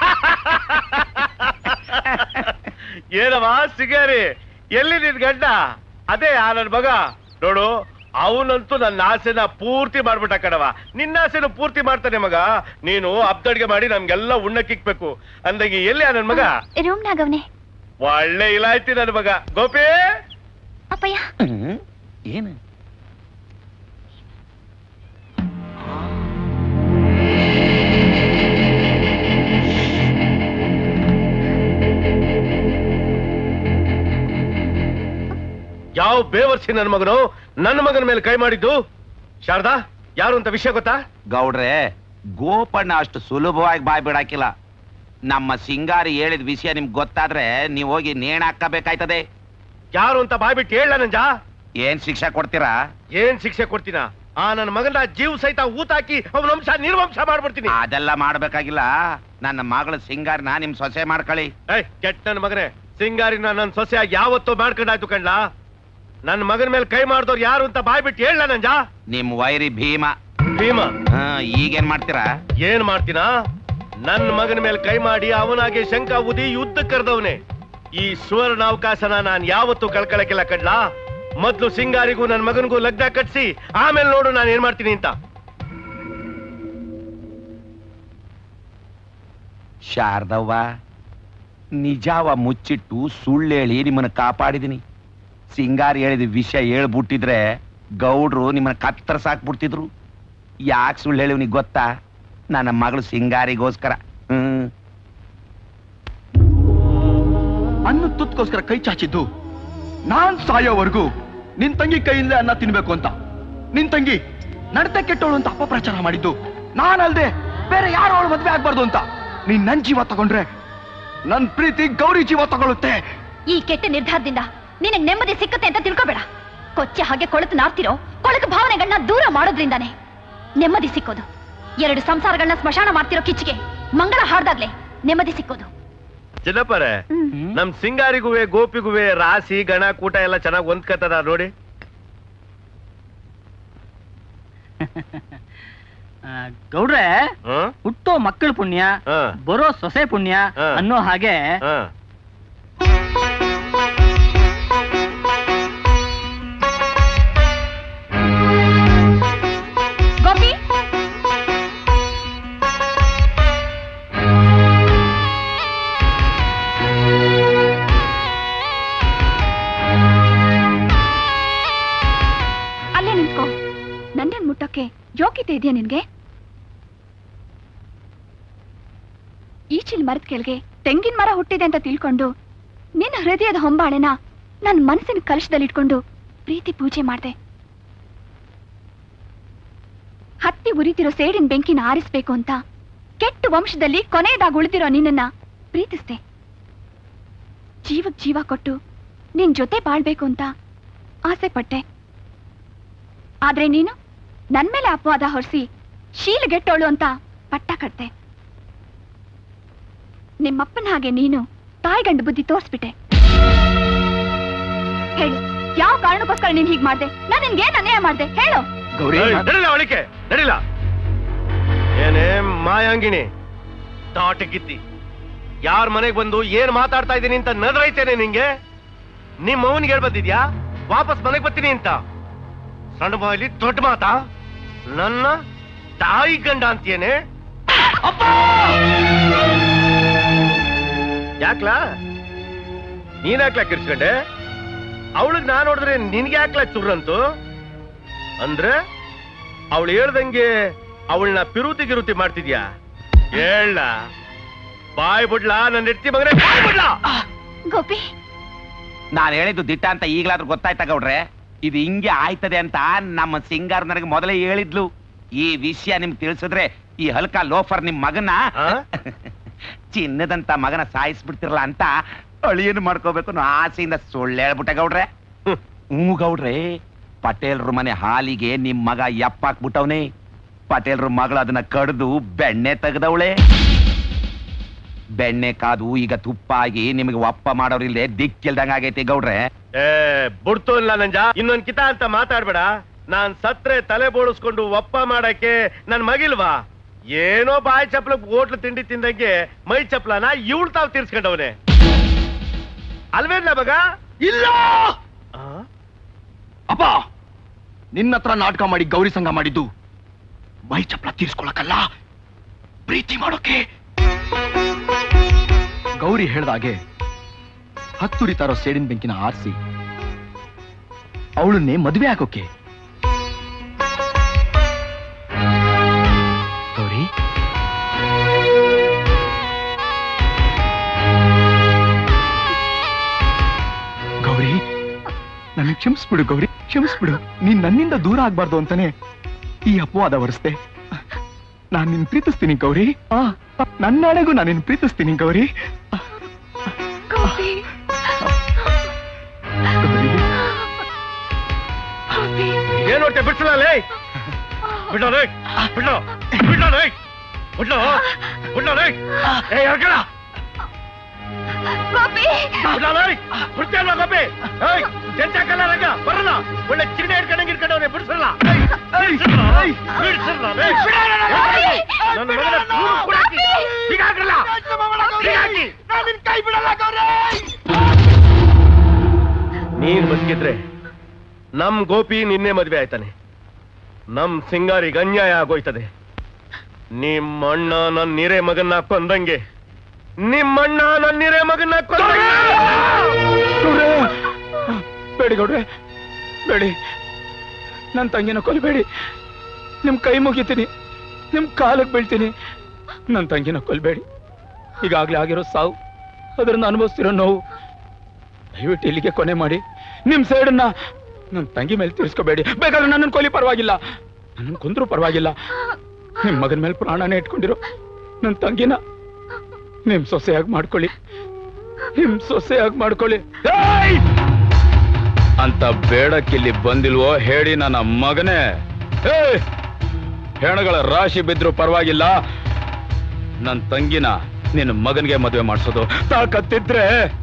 ಏನವ ಸಿಗೇರಿ ಎಲ್ಲಿ ನಿನ್ ಗಂಡ ಅದೇ ಆ ನನ್ ಮಗ ನೋಡು ಅವನಂತೂ ನನ್ನ ಆಸೆನ ಪೂರ್ತಿ ಮಾಡ್ಬಿಟ್ಟ ಕಣವ ನಿನ್ನ ಆಸೆನ ಪೂರ್ತಿ ಮಾಡ್ತಾನೆ ಮಗ ನೀನು ಅಬ್ದಡ್ಗೆ ಮಾಡಿ ನಮ್ಗೆಲ್ಲ ಉಣ್ಣಕ್ಕಿಕ್ಬೇಕು ಅಂದಂಗೆ ಎಲ್ಲಿ ಆ ನನ್ ಮಗ ರೂಮ್ನಾಗವ್ನೆ ಒಳ್ಳೆ ಇಲಾಯ್ತಿ ನನ್ ಮಗ ಗೋಪಿ ಅಪ್ಪಯ್ಯ ಏನು ಯಾವ ಬೇವರ್ಸಿ ನನ್ನ ಮಗನು ನನ್ನ ಮಗನ ಮೇಲೆ ಕೈ ಮಾಡಿದ್ದು ಶಾರದಾ ಯಾರು ಅಂತ ವಿಷಯ ಗೊತ್ತಾ ಗೌಡ್ರೆ ಗೋಪಣ್ಣ ಅಷ್ಟು ಸುಲಭವಾಗಿ ಬಾಯ್ ಬಿಡಾಕಿಲ್ಲ ನಮ್ಮ ಸಿಂಗಾರಿ ಹೇಳಿದ ವಿಷಯ ನಿಮ್ಗೆ ಗೊತ್ತಾದ್ರೆ ನೀವು ಹೋಗಿ ನೇಣ ಹಾಕಬೇಕಾಯ್ತದೆ ಯಾರು ಅಂತ ಬಾಯ್ಬಿಟ್ಟು ಹೇಳ ನಂಜ ಏನ್ ಶಿಕ್ಷೆ ಕೊಡ್ತೀರಾ ಏನ್ ಶಿಕ್ಷೆ ಕೊಡ್ತೀನ ಆ ನನ್ನ ಮಗನ ಜೀವ ಸಹಿತ ಊತಾಕಿ ಅವನ ವಂಶ ನಿರ್ವಂಶ ಮಾಡ್ಬಿಡ್ತೀನಿ ಅದೆಲ್ಲ ಮಾಡ್ಬೇಕಾಗಿಲ್ಲ ನನ್ನ ಮಗಳ ಸಿಂಗಾರನ ನಿಮ್ ಸೊಸೆ ಮಾಡ್ಕೊಳ್ಳಿ ಏಯ್ ಕೆಟ್ಟ ನನ್ನ ಮಗನೇ ಸಿಂಗಾರಿನ ನನ್ನ ಸೊಸೆಯಾಗಿ ಯಾವತ್ತೋ ಮಾಡ್ಕೊಂಡಾಯ್ತು ಕಣ್ಲಾ ನನ್ನ ಮಗನ ಮೇಲೆ ಕೈ ಮಾಡಿದವ್ರು ಯಾರು ಅಂತ ಬಾಯ್ಬಿಟ್ಟು ಹೇಳ ನಂಜ ನಿಮ್ ವೈರಿ ಭೀಮ ಭೀಮ ಹಾ, ಈಗೇನ್ ಮಾಡ್ತೀರಾ ಏನ್ ಮಾಡ್ತೀನಾ ನನ್ನ ಮಗನ ಮೇಲೆ ಕೈ ಮಾಡಿ ಅವನಾಗೆ ಶಂಕ ಉದಿ ಯುದ್ಧ ಕರೆದವನೆ ಈ ಸುವರ್ಣ ಅವಕಾಶನ ನಾನ್ ಯಾವತ್ತೂ ಕಳ್ಕೊಳಕ್ಕಿಲ್ಲ ಕಡ್ಲಾ ಮೊದ್ಲು ಸಿಂಗಾರಿಗೂ ನನ್ನ ಮಗನಿಗೂ ಲಗ್ನ ಕಟ್ಸಿ ಆಮೇಲೆ ನೋಡು ನಾನು ಏನ್ ಮಾಡ್ತೀನಿ ಅಂತ ಶಾರದವ್ವ ನಿಜಾವ ಮುಚ್ಚಿಟ್ಟು ಸುಳ್ಳು ಹೇಳಿ ನಿಮ್ಮನ್ನ ಕಾಪಾಡಿದೀನಿ ಸಿಂಗಾರ್ ಹೇಳಿದ ವಿಷಯ ಹೇಳ್ಬಿಟ್ಟಿದ್ರೆ ಗೌಡ್ರು ನಿಮ್ಮನ್ನ ಕತ್ತರ್ಸಾಕ್ಬಿಡ್ತಿದ್ರು ಯಾಕೆ ಸುಳ್ಳು ಹೇಳಿವ್ನಿಗೆ ಗೊತ್ತಾ ನನ್ನ ಮಗಳು ಸಿಂಗಾರಿಗೋಸ್ಕರ ಹ್ಮ್ ಅನ್ನ ತುತ್ಕೋಸ್ಕರ ಕೈ ಚಾಚಿದ್ದು ನಾನ್ ಸಾಯೋವರೆಗೂ ನಿನ್ ತಂಗಿ ಕೈಯಿಂದಲೇ ಅನ್ನ ತಿನ್ಬೇಕು ಅಂತ ನಿನ್ ತಂಗಿ ನಡತೆ ಕೆಟ್ಟೋಳು ಅಂತ ಅಪಪ್ರಚಾರ ಮಾಡಿದ್ದು ನಾನಲ್ದೆ ಬೇರೆ ಯಾರು ಅವಳು ಮದ್ವೆ ಆಗ್ಬಾರ್ದು ಅಂತ ನೀನ್ ನನ್ ಜೀವ ತಗೊಂಡ್ರೆ ನನ್ ಪ್ರೀತಿ ಗೌರಿ ಜೀವ ತಗೊಳುತ್ತೆ ಈ ಕೆಟ್ಟ ನಿರ್ಧಾರದಿಂದ ನಿನಗ್ ನೆಮ್ಮದಿ ಸಿಕ್ಕತ್ತೆ ಅಂತ ತಿಳ್ಕೊಬೇಡ ಕೊಚ್ಚೆ ಹಾಗೆ ಕೊಳತು ನಾರ್ತಿರೋ ಕೊಳಕು ಭಾವನೆಗಳನ್ನ ದೂರ ಮಾಡೋದ್ರಿಂದಾನೆ ನೆಮ್ಮದಿ ಸಿಕ್ಕೋದು ಎರಡು ಸಂಸಾರಗಳನ್ನ ಸ್ಮಶಾನ ಮಾಡ್ತಿರೋ ಕಿಚ್ಚಿಗೆ ಮಂಗಳ ಹಾಡ್ದಾಗ್ಲೇ ನೆಮ್ಮದಿ ಸಿಕ್ಕೋದು ಚಿನ್ನಪ್ಪರೇ ನಮ್ ಸಿಂಗಾರಿಗುವೆ ಗೋಪಿಗುವೆ ರಾಶಿ ಗಣ ಕೂಟ ಎಲ್ಲ ಚೆನ್ನಾಗಿ ಹೊಂದ್ಕತದ ನೋಡಿ ಆ, ಗೌಡ್ರೆ ಹುಟ್ಟೋ ಮಕ್ಕಳ ಪುಣ್ಯ ಬರೋ ಸೊಸೆ ಪುಣ್ಯ ಅನ್ನೋ ಹಾಗೆ ಗೋಪಿ ಅಲ್ಲೇ ನಿಂತ್ಕೋ ನನ್ನನ್ ಮುಟ್ಟಕ್ಕೆ ಯೋಗ್ಯತೆ ಇದೆಯಾ ನಿನ್ಗೆ ಈಚಿಲ್ ಮರದ ಕೆಳಗೆ ತೆಂಗಿನ ಮರ ಹುಟ್ಟಿದೆ ಅಂತ ತಿಳ್ಕೊಂಡು ನಿನ್ನ ಹೃದಯದ ಹೊಂಬಾಳೆನ ನನ್ನ ಮನಸ್ಸಿನ ಕಲಶದಲ್ಲಿಟ್ಕೊಂಡು ಪ್ರೀತಿ ಪೂಜೆ ಮಾಡ್ದೆ ಹತ್ತಿ ಉರಿತಿರೋ ಸೇಡಿನ ಬೆಂಕಿನ ಆರಿಸ್ಬೇಕು ಅಂತ ಕೆಟ್ಟ ವಂಶದಲ್ಲಿ ಕೊನೆಯದಾಗಿ ಉಳಿದಿರೋ ನಿನ್ನನ್ನ ಪ್ರೀತಿಸ್ದೆ ಜೀವಕ್ ಜೀವ ಕೊಟ್ಟು ನಿನ್ ಜೊತೆ ಬಾಳ್ಬೇಕು ಅಂತ ಆಸೆ ಪಟ್ಟೆ ಆದ್ರೆ ನೀನು ನನ್ ಮೇಲೆ ಅಪವಾದ ಹೊರಿಸಿ ಶೀಲಗೆಟ್ಟೋಳು ಅಂತ ಪಟ್ಟ ಕಟ್ದೆ ನಿಮ್ಮಪ್ಪನ ಹಾಗೆ ನೀನು ತಾಯಿಗಂಡು ಬುದ್ಧಿ ತೋರ್ಸ್ಬಿಟ್ಟೆ ಹೇಳು ಯಾವ ಕಾರಣಕ್ಕೋಸ್ಕರ ನೀನ್ ಹೀಗ್ ಮಾಡ್ದೆ ನಾನ್ ನಿನ್ಗೇನ್ ಅನ್ಯಾಯ ಮಾಡ್ದೆ ಹೇಳು ಗೌರಿ ಏಯ್, ನಡಿಲ್ಲ ಒಳಿಕೆ ನಡಿಲ್ಲ ಏನೇ ಮಾಯಾಂಗಿಣಿ ತಾಟಗಿತ್ತಿ ಯಾರ ಮನೆಗ್ ಬಂದು ಏನ್ ಮಾತಾಡ್ತಾ ಇದ್ದೀನಿ ಅಂತ ನದ್ರೈತೇನೆ ನಿಂಗೆ ನಿಮ್ ಮೌನಿಗೆ ಹೇಳ್ ಬಂದಿದ್ಯಾ ವಾಪಸ್ ಮನೆಗ್ ಬರ್ತೀನಿ ಅಂತ ಸಣ್ಣ ಬಾಯಲ್ಲಿ ದೊಡ್ಡ ಮಾತಾ ನನ್ನ ತಾಯಿ ಗಂಡ ಅಂತೀಯೇನೆ ಯಾಕ್ಲಾ ನೀನ್ ಯಾಕ್ಲಾ ಕಿರ್ಸ್ಕೊಂಡೆ ಅವಳಿಗೆ ನಾನ್ ನೋಡಿದ್ರೆ ನಿನ್ಗೆ ಯಾಕ್ಲಾ ಚುರ್ರಂತು ಅಂದ್ರೆ ಅವಳು ಹೇಳ್ದಂಗೆ ಅವಳನ್ನ ಪಿರುತಿ ಗಿರುತಿ ಮಾಡ್ತಿದ್ಯಾ ಹೇಳ ಬಾಯ್ ಬಿಡ್ಲಾ ನನ್ನ ಎತ್ತಿ ಮಗನೇ ಬಾಯ್ ಬಿಡ್ಲಾ ಗೋಪಿ ನಾನು ಹೇಳಿದ್ದು ದಿಟ್ಟ ಅಂತ ಈಗಲಾದ್ರೂ ಗೊತ್ತಾಯ್ತಾ ಗೌಡ್ರೆ ಇದು ಹಿಂಗೆ ಆಯ್ತದೆ ಅಂತ ನಮ್ಮ ಸಿಂಗಾರ್ ನನಗೆ ಮೊದಲೇ ಹೇಳಿದ್ಲು ಈ ವಿಷಯ ನಿಮ್ಗೆ ತಿಳಿಸಿದ್ರೆ ಈ ಹಲ್ಕ ಲೋಫರ್ ನಿಮ್ ಮಗನ ಚಿನ್ನದಂತ ಮಗನ ಸಾಯಿಸ್ಬಿಡ್ತಿರಲ್ಲ ಅಂತ ಅಳಿಯನ್ ಮಾಡ್ಕೋಬೇಕು ಅನ್ನೋ ಆಸೆಯಿಂದ ಸುಳ್ಳು ಹೇಳ್ಬಿಟ್ಟೆ ಗೌಡ್ರೆ ಹ್ಞೂ ಗೌಡ್ರೆ ಪಟೇಲ್ರ ಮನೆ ಹಾಲಿಗೆ ನಿಮ್ ಮಗ ಎಪ್ಪಾಕ್ಬಿಟ್ಟವ್ನೆ ಪಟೇಲ್ರ ಮಗಳು ಅದನ್ನ ಕಡ್ದು ಬೆಣ್ಣೆ ತೆಗ್ದವಳೆ ಬೆಣ್ಣೆ ಕಾದು ಈಗ ತುಪ್ಪ ಆಗಿ ನಿಮಗೆ ಒಪ್ಪ ಮಾಡೋರಿಲ್ದೆ ದಿಕ್ಕಿಲ್ದಂಗ ಆಗೈತಿ ಗೌಡ್ರೆ ಏ ಬುಡ್ತು ಇಲ್ಲ ನಂಜ ಇನ್ನೊಂದ್ ಕಿತ ಅಂತ ಮಾತಾಡ್ಬೇಡ ನಾನ್ ಸತ್ರೆ ತಲೆ ಬೋಳಿಸ್ಕೊಂಡು ಒಪ್ಪ ಮಾಡಕ್ಕೆ ನನ್ ಮಗಿಲ್ವಾ ಏನೋ ಬಾಯಿ ಚಪ್ಲ ಹೋಟ್ಲು ತಿಂಡಿ ತಿಂದಂಗೆ ಮೈ ಚಪ್ಲನ ಇವಳು ತಾವ್ ತೀರ್ಸ್ಕೊಂಡವನೆ ಅಲ್ವೇನ್ಲ ಮಗ ಇಲ್ಲ ಅಪ್ಪ ನಿನ್ನ ಹತ್ರ ನಾಟಕ ಮಾಡಿ ಗೌರಿ ಸಂಘ ಮಾಡಿದ್ದು ಮೈ ಚಪ್ಲ ತೀರ್ಸ್ಕೊಳಕಲ್ಲ ಪ್ರೀತಿ ಮಾಡೋಕೆ ಗೌರಿ ಹೇಳ್ದಾಗೆ ಹತ್ತುರಿತಾರೋ ಸೇಡಿನ ಬೆಂಕಿನ ಆರಿಸಿ ಅವಳನ್ನೇ ಮದುವೆ ಆಗೋಕೆ ಗೌರಿ ಗೌರಿ ನನಗೆ ಕ್ಷಮಿಸ್ಬಿಡು ಗೌರಿ ಕ್ಷಮಿಸ್ಬಿಡು ನೀನ್ ನನ್ನಿಂದ ದೂರ ಆಗ್ಬಾರ್ದು ಅಂತಾನೆ ಈ ಅಪವಾದ ಹೊರಿಸ್ದೆ ನಾನ್ ನಿನ್ ಪ್ರೀತಿಸ್ತೀನಿ ಗೌರಿ ಆ, ನನ್ನಡೆಗೂ ನಾನು ನಿನ್ ಪ್ರೀತಿಸ್ತೀನಿ ಗೌರಿ ಗೋಪಿ ಏನ್ ನೋಡ್ತೆ ಬಿಡ್ಸಲೇ ಬಿಡೋ ಬಿಡೋ ಬಿಡೋ ಬಿಡ್ಲು ಬಿಡ್ಲು ರೈ ಏ ಹೇಳ್ಕಳ ಗೋಪಿ ಬಿಡ್ಲ ರೈ ಬಿಡ್ತೇಲ್ವಾ ಗೋಪಿ ಏಯ್ ಜಂಚಾಕಲ್ಲ ರಂಗ ಬರಲ್ಲ ಒಳ್ಳೆ ಚಿನ್ನ ಹಿಡ್ಕೊಂಡಂಗೆ ಹಿಡ್ಕೊಂಡವ್ರೆ ಬಿಡಿಸಲ್ಲ ಬಿಡಿಸಲ್ಲ ಬಿಡಿಸಲ್ಲ ರೈ ನನ್ನ ಮಗನ ಕೂಗು ಕೂಡಾಕಿ ಈಗ ಹಾಕಲ್ಲ ಈಗ ಹಾಕಿ ಕೈ ಬಿಡಲ್ಲ ನೀನ್ ಬದುಕಿದ್ರೆ ನಮ್ ಗೋಪಿ ನಿನ್ನೆ ಮದ್ವೆ ಆಯ್ತಾನೆ ನಮ್ ಸಿಂಗಾರಿಗೆ ಅನ್ಯಾಯ ಆಗೋಯ್ತದೆ ನಿಮ್ಮ ಅಣ್ಣ ನನ್ನ ನೀರೇ ಮಗನ್ನ ಕೊಂದಂಗೆ ನಿಮ್ಮಣ್ಣ ನನ್ನ ನೀರೇ ಮಗನ್ನ ಕೊಂದಂಗೆ ಬೇಡಿ ಗೌಡ್ರೆ ಬೇಡಿ ನನ್ನ ತಂಗಿನ ಕೊಲ್ಬೇಡಿ ನಿಮ್ ಕೈ ಮುಗಿತೀನಿ ನಿಮ್ ಕಾಲಕ್ಕೆ ಬೀಳ್ತೀನಿ ನನ್ನ ತಂಗಿನ ಕೊಲ್ಬೇಡಿ ಈಗಾಗ್ಲೇ ಆಗಿರೋ ಸಾವು ಅದರಿಂದ ಅನುಭವಿಸ್ತಿರೋ ನೋವು ದಯವಿಟ್ಟು ಇಲ್ಲಿಗೆ ಕೊನೆ ಮಾಡಿ ನಿಮ್ ಸೈಡನ್ನ ನನ್ನ ತಂಗಿ ಮೇಲೆ ತೀರಿಸ್ಕೋಬೇಡಿ ಬೇಕಾದ್ರೆ ನನ್ನನ್ನು ಕೊಲಿ ಪರವಾಗಿಲ್ಲ ನನ್ನನ್ನು ಕೊಂದ್ರೂ ಪರವಾಗಿಲ್ಲ ನಿಮ್ ಮಗನ ಮೇಲೆ ಪ್ರಾಣನೇ ಇಟ್ಕೊಂಡಿರೋ ನನ್ನ ತಂಗಿನ ನಿಮ್ ಸೊಸೆಯಾಗಿ ಮಾಡ್ಕೊಳ್ಳಿ ನಿಮ್ ಸೊಸೆಯಾಗಿ ಮಾಡ್ಕೊಳ್ಳಿ ಏಯ್! ಅಂತ ಬೇಡಕ್ಕಿಲ್ಲಿ ಬಂದಿಲ್ವೋ ಹೇಳಿ ನನ್ನ ಮಗನೇ ಏ ಹೆಣಗಳ ರಾಶಿ ಬಿದ್ರು ಪರವಾಗಿಲ್ಲ ನನ್ನ ತಂಗಿನ ನಿನ್ನ ಮಗನಿಗೆ ಮದುವೆ ಮಾಡಿಸೋದು ತಾಕತ್ತಿದ್ರೆ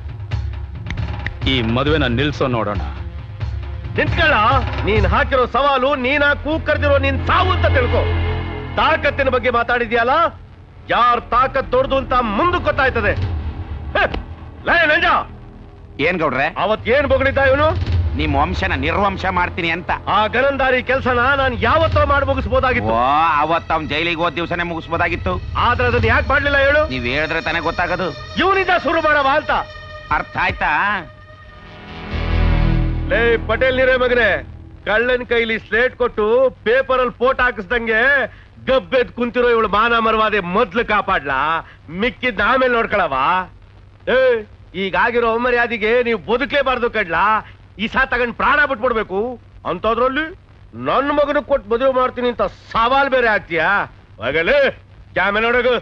ಈ ಮದುವೆನ ನಿಲ್ಸೋ ನೋಡೋಣ ನಿಂತ್ಕೊಳ್ಳ ನೀನ್ ಹಾಕಿರೋ ಸವಾಲು ನೀನಾ ಕೂಗ್ ಕರೆದಿರೋ ನಿನ್ ಸಾವು ಅಂತ ತಿಳ್ಕೊ ತಾಕತ್ತಿನ ಬಗ್ಗೆ ಮಾತಾಡಿದ್ಯಲ್ಲ ಯಾರ್ ತಾಕತ್ ದೊಡ್ದು ಅಂತ ಮುಂದಕ್ಕೆ ಗೊತ್ತಾಯ್ತದೆ ಹೆ, ಲೇ ನಂಜ ಏನ್ ಗೌಡ್ರೆ ಅವತ್ ಏನ್ ಬೊಗಳಿದ್ದ ಇವನು ನಿಮ್ ವಂಶನ ನಿರ್ವಂಶ ಮಾಡ್ತೀನಿ ಅಂತ ಆ ಗನಂದಾರಿ ಕೆಲ್ಸನ ನಾನ್ ಯಾವತ್ತೋ ಮಾಡಿ ಮುಗಿಸ್ಬೋದಾಗಿತ್ತು ಓ ಅವತ್ ಅವ್ನ್ ಜೈಲಿಗೆ ಹೋದ ದಿವಸನೇ ಮುಗಿಸ್ಬೋದಾಗಿತ್ತು ಆದ್ರೆ ಅದನ್ನ ಯಾಕೆ ಮಾಡ್ಲಿಲ್ಲ ಹೇಳು ನೀವ್ ಹೇಳಿದ್ರೆ ತಾನೇ ಗೊತ್ತಾಗೋದು ಇವನಿಂದ ಶುರು ಮಾಡವ ಅಂತ ಅರ್ಥ ಆಯ್ತಾ ಲೇ ಪಟೇಲ್ ನೀರೇ ಮಗನೆ ಕಳ್ಳನ್ ಕೈಲಿ ಸ್ಲೇಟ್ ಕೊಟ್ಟು ಪೇಪರ್ ಅಲ್ಲಿ ಫೋಟೋ ಹಾಕಿಸ್ದಂಗೆ ಗಬ್ಬೆದ್ ಕುಂತಿರೋ ಇವಳು ಮಾನ ಮರವಾದೆ ಮೊದ್ಲು ಕಾಪಾಡ್ಲಾ ಮಿಕ್ಕಿದ್ ಆಮೇಲೆ ನೋಡ್ಕೊಳವ ಏ ಈಗಾಗಿರೋ ಅವಮರ್ಯಾದಿಗೆ ನೀವು ಬದುಕಲೇಬಾರ್ದು ಕಡ್ಲಾ ಈ ಸಾ ತಗೊಂಡ್ ಪ್ರಾಣ ಬಿಟ್ಬಿಡ್ಬೇಕು ಅಂತದ್ರಲ್ಲಿ ನನ್ನ ಮಗನ ಕೊಟ್ಟು ಮದುವೆ ಮಾಡ್ತೀನಿ ಅಂತ ಸವಾಲ್ ಬೇರೆ ಆಗ್ತೀಯಾ ಹೋಗಲೇ ಕ್ಯಾಮೆ ನೋಡಗು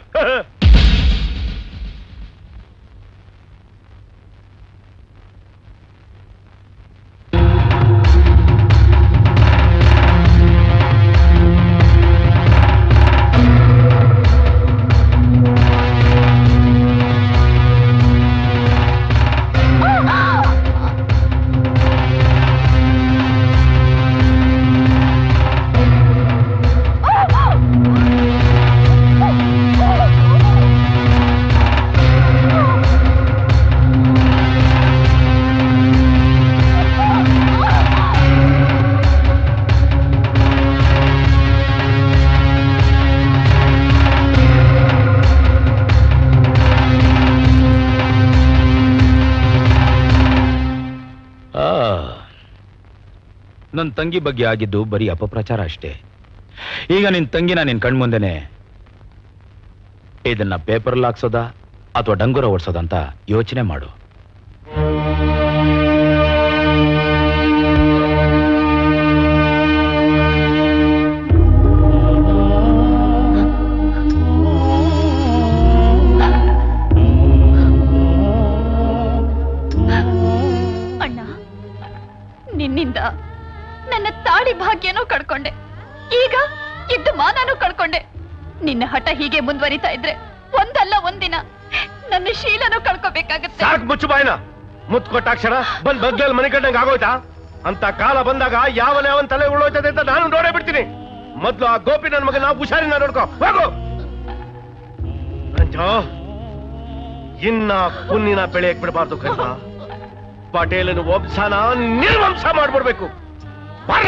ನನ್ನ ತಂಗಿ ಬಗ್ಗೆ ಆಗಿದ್ದು ಬರೀ ಅಪಪ್ರಚಾರ ಅಷ್ಟೇ ಈಗ ನಿನ್ ತಂಗಿನ ನಿನ್ ಕಣ್ಮುಂದೆನೆ ಇದನ್ನ ಪೇಪರ್ಲ್ ಹಾಕ್ಸೋದಾ ಅಥವಾ ಡಂಗುರ ಓಡಿಸೋದಂತ ಯೋಚನೆ ಮಾಡು ಅಣ್ಣ ನಿನ್ನಿಂದ ನನ್ನ ತಾಳಿ ಭಾಗ್ಯನೂ ಕಳ್ಕೊಂಡೆ ಈಗ ಇದ್ದು ಮಾನನೂ ಕಳ್ಕೊಂಡೆ ನಿನ್ನ ಹಠ ಹೀಗೆ ಮುಂದುವರಿತಾ ಇದ್ರೆ ಒಂದಲ್ಲ ಒಂದಿನ ನನ್ನ ಶೀಲನೂ ಕಳ್ಕೋಬೇಕಾಗತ್ತೆ ಸಾಕ್ ಮುಚ್ಚು ಬಾಯ್ನ ಮುತ್ ಕೊಟ್ಟಾಕ್ಷರ ಬಂದ್ ಬಗ್ಲಲ್ಲಿ ಮನೆ ಕಟ್ಟಂಗ್ ಆಗೋಯ್ತಾ ಅಂತ ಕಾಲ ಬಂದಾಗ ಯಾವನೇ ಅವನ್ ತಲೆ ಉಳ್ಳೋಯ್ತದೆ ಅಂತ ನಾನು ನೋಡೇ ಬಿಡ್ತೀನಿ ಮೊದ್ಲು ಆ ಗೋಪಿ ನನ್ ಮಗನ ಹುಷಾರಿನ ನೋಡ್ಕೋ ಹೋಗು ಅಂಜೋ ಇನ್ನ ಪುಣ್ಣಿನ ಬೆಳೆಯಕ್ ಬಿಡಬಾರ್ದು ಕಣ್ಣ ಪಟೇಲನ ವಂಶನ ನಿರ್ವಂಶ ಮಾಡ್ಬಿಡ್ಬೇಕು ಬರ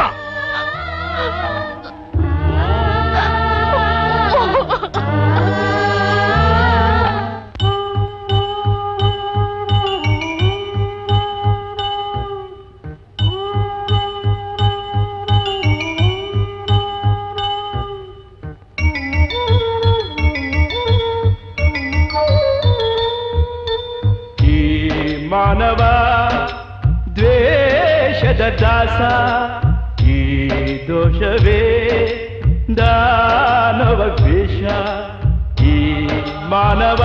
ಈ ಮಾನವ ದ್ವೇಷದ ದಾಸ ಈ ದೋಷವೇ ದಾನವ ದ್ವೇಷ ಈ ಮಾನವ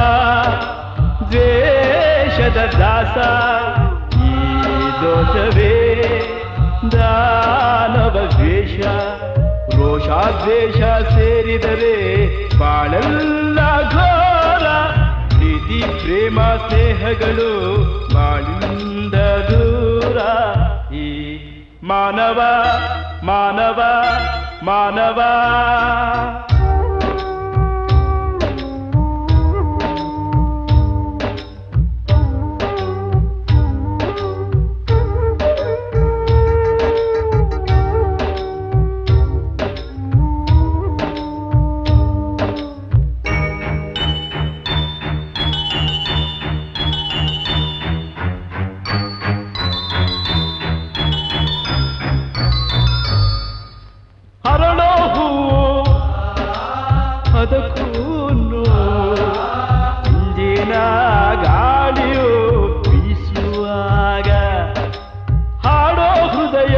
ದ್ವೇಷದ ದಾಸ ಈ ದೋಷವೇ ದಾನವ ದ್ವೇಷ ರೋಷ ರೋಷಾದ್ವೇಷ ಸೇರಿದರೆ ಬಾಳೆಲ್ಲ ಘೋರ ಪ್ರೀತಿ ಪ್ರೇಮ ಸ್ನೇಹಗಳು ಬಾಳಿಂದ ದೂರ ಈ ಮಾನವ ಮಾನವ ಮಾನವ ಹರಳೋ ಹೂವು ಅದಕ್ಕೂ ಇಂಜಿನ ಗಾಳಿಯು ಬೀಸುವಾಗ ಹಾಡೋ ಹೃದಯ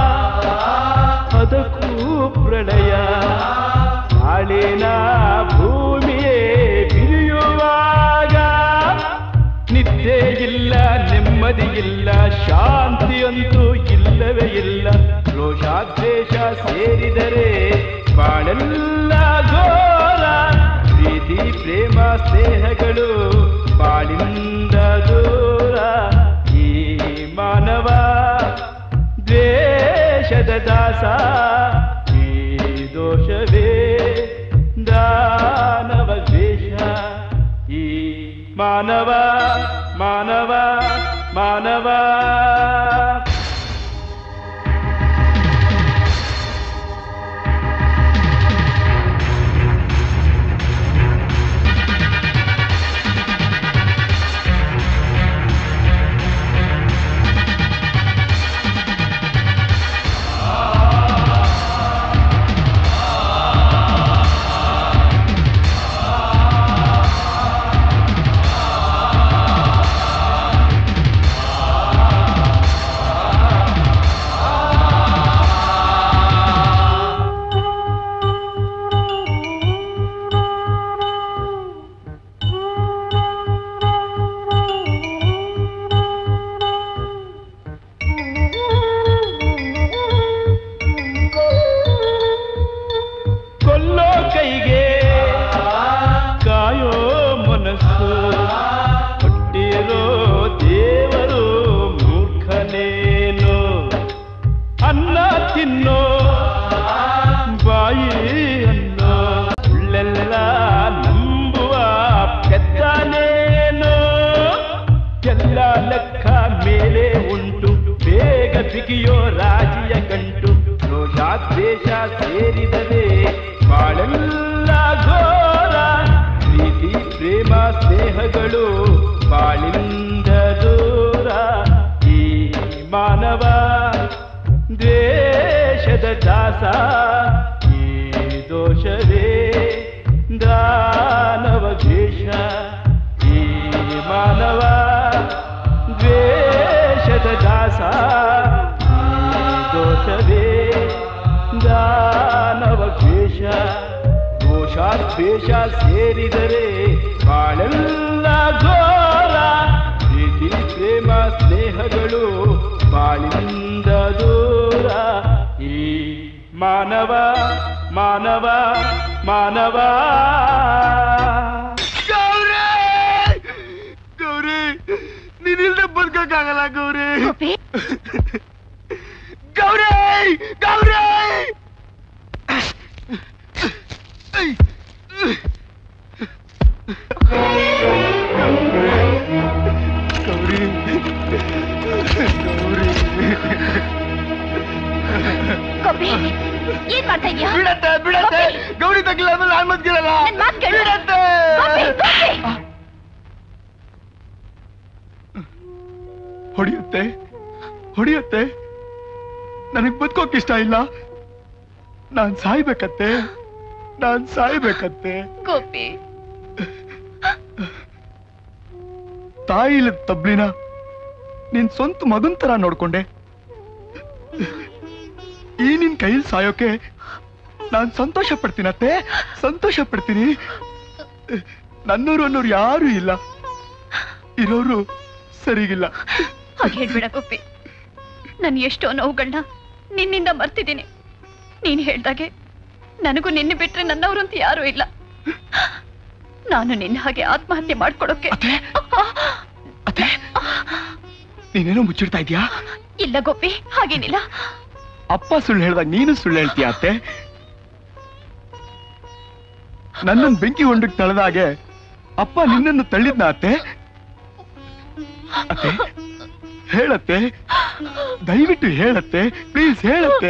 ಅದಕ್ಕೂ ಪ್ರಳಯ ನಾಳಿನ ಭೂಮಿಯೇ ಬಿರಿಯುವಾಗ ನಿದ್ದೆ ಇಲ್ಲ ನೆಮ್ಮದಿ ಇಲ್ಲ ಶಾಂತಿಯಂತೂ ಇಲ್ಲವೇ ಇಲ್ಲ ರೋಷಾದ್ವೇಷ ಸೇರಿದರೆ ಬಾಳೆಲ್ಲ ಘೋರ ಪ್ರೀತಿ ಪ್ರೇಮ ಸ್ನೇಹಗಳು ಬಾಳಿಂದ ದೂರ ಈ ಮಾನವ ದ್ವೇಷದ ದಾಸ ಈ ದೋಷವೇ ದಾನವ ದ್ವೇಷ ಈ ಮಾನವ ಮಾನವ ಮಾನವ ಕೊಲ್ಲೋ ಕೈಗೆ ಕಾಯೋ ಮನಸ್ಸು ಕೊಟ್ಟಿರೋ ದೇವರು ಮೂರ್ಖನೇನು ಅನ್ನ ತಿನ್ನೋ ಬಾಯಿ ಅನ್ನೋ ಸುಳ್ಳೆಲ್ಲ ನಂಬುವ ಪೆದ್ದನೇನು ಎಲ್ಲ ಲೆಕ್ಕ ಮೇಲೆ ಉಂಟು ಬೇಗ ಬಿಗಿಯೋ ರಾಜಿಯ ಗಂಟು ರೋಷಾದ್ವೇಷ ಸೇರಿದರೆ ಬಾಳೆಲ್ಲ ಘೋರ ಪ್ರೀತಿ ಪ್ರೇಮ ಸ್ನೇಹಗಳು ಬಾಳಿಂದ ದೂರ ಈ ಮಾನವ ದ್ವೇಷದ ದಾಸ ಈ ದೋಷವೇ ದಾನವ ದ್ವೇಷ ಈ ಮಾನವ ದ್ವೇಷದ ದಾಸ ಈ ದೋಷವೇ ದಾನವ ದ್ವೇಷ ದೋಷಾದ್ವೇಷ ಸೇರಿದರೆ ಬಾಳೆಲ್ಲ ಘೋರ ಪ್ರೀತಿ ಪ್ರೇಮ ಸ್ನೇಹಗಳು ಬಾಳಿಂದ ದೂರ ಈ ಮಾನವ ಮಾನವ ಮಾನವ ಗೌರಿ ನೀನಿಲ್ದೆ ಬದುಕಕ್ಕಾಗಲ್ಲ ಗೌರಿ ಗೌರಿ ಗೌರಿ ಗೌರಿ ಗೋಪಿ ಏನ್ ಮಾಡ್ತಾ ಇದೀಯ ಬಿಡತ್ತೆ ಬಿಡತ್ತೆ ಗೌರಿ ತಗ್ಲಿಲ್ಲ ಅಂದ್ರೆ ನಾನ್ ಬದುಕಿರಲ್ಲ ನನ್ ಮಾತ್ ಕೇಳು. ಬಿಡತ್ತೆ ಗೋಪಿ, ಗೋಪಿ. ಹೊಡಿಯುತ್ತೆ ಹೊಡಿಯುತ್ತೆ ನನಗ್ ಬದುಕೋಕ್ ಇಷ್ಟ ಇಲ್ಲ ನಾನ್ ಸಾಯ್ಬೇಕತ್ತೆ ನಾನ್ ಸಾಯ್ಬೇಕತ್ತೆ ಗೋಪಿ ತಾಯಿ ಇಲ್ಲದ ತಬ್ಲಿನ ನಿನ್ ಸ್ವಂತ ಮಗನ್ ತರ ನೋಡ್ಕೊಂಡೆ ಈ ನಿನ್ ಕೈಲಿ ಸಾಯೋಕೆ ನಾನ್ ಸಂತೋಷ ಪಡ್ತೀನತ್ತೆ ಸಂತೋಷ ಪಡ್ತೀನಿ ನನ್ನೂರು ಅನ್ನೋರು ಯಾರು ಇಲ್ಲ ಇರೋರು ಸರಿಗಿಲ್ಲ ಹಾಗೆ ಹೇಳ್ಬೇಡ ಗೋಪಿ ನಾನು ಎಷ್ಟೋ ನೋವುಗಳನ್ನ ನಿನ್ನಿಂದ ಮರ್ತಿದ್ದೀನಿ ನೀನ್ ಹೇಳ್ದಾಗೆ ನನಗೂ ನಿನ್ನ ಬಿಟ್ರೆ ನನ್ನವರು ಅಂತ ಯಾರೂ ಇಲ್ಲ ನಾನು ನಿನ್ನ ಹಾಗೆ ಆತ್ಮಹತ್ಯೆ ಮಾಡ್ಕೊಡೋಕೆ ನೀನೇನೋ ಮುಚ್ಚಿಡ್ತಾ ಇದೀಯಾ ಇಲ್ಲ ಗೋಪಿ ಹಾಗೇನಿಲ್ಲ ಅಪ್ಪ ಸುಳ್ಳು ಹೇಳ್ದಾಗ ನೀನು ಸುಳ್ಳು ಹೇಳ್ತೀಯ ಅತ್ತೆ ನನ್ನನ್ನು ಬೆಂಕಿ ಹೊಂಡಕ್ಕೆ ತಳೆದಾಗೆ ಅಪ್ಪ ನಿನ್ನನ್ನು ತಳ್ಳಿದ್ನ ಅತ್ತೆ ಅತ್ತೆ ಹೇಳತ್ತೆ ದಯವಿಟ್ಟು ಹೇಳತ್ತೆ ಪ್ಲೀಸ್ ಹೇಳತ್ತೆ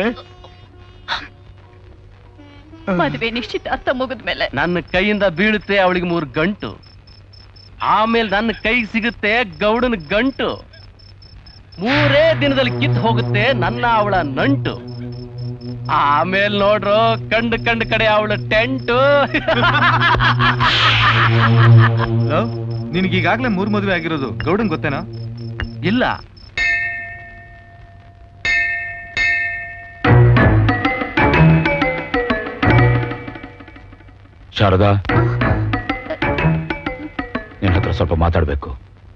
ಮದುವೆ ನಿಶ್ಚಿತಾರ್ಥ ಮುಗಿದ್ಮೇಲೆ ನನ್ನ ಕೈಯಿಂದ ಬೀಳುತ್ತೆ ಅವಳಿಗೆ ಮೂರು ಗಂಟು ಆಮೇಲೆ ನನ್ನ ಕೈಗೆ ಸಿಗುತ್ತೆ ಗೌಡನ ಗಂಟು ಮೂರೇ ದಿನದಲ್ಲಿ ಕಿತ್ತು ಹೋಗುತ್ತೆ ನನ್ನ ಅವಳ ನಂಟು ಆಮೇಲೆ ನೋಡ್ರು ಕಂಡು ಕಂಡು ಕಡೆ ಅವಳ ಟೆಂಟು ನಿನಗೀಗಾಗ್ಲೇ ಮೂರ್ ಮದುವೆ ಆಗಿರೋದು ಗೌಡನ್ ಗೊತ್ತೇನಾ ಇಲ್ಲ ಶಾರದಾ ನಿನ್ನ ಹತ್ರ ಸ್ವಲ್ಪ ಮಾತಾಡ್ಬೇಕು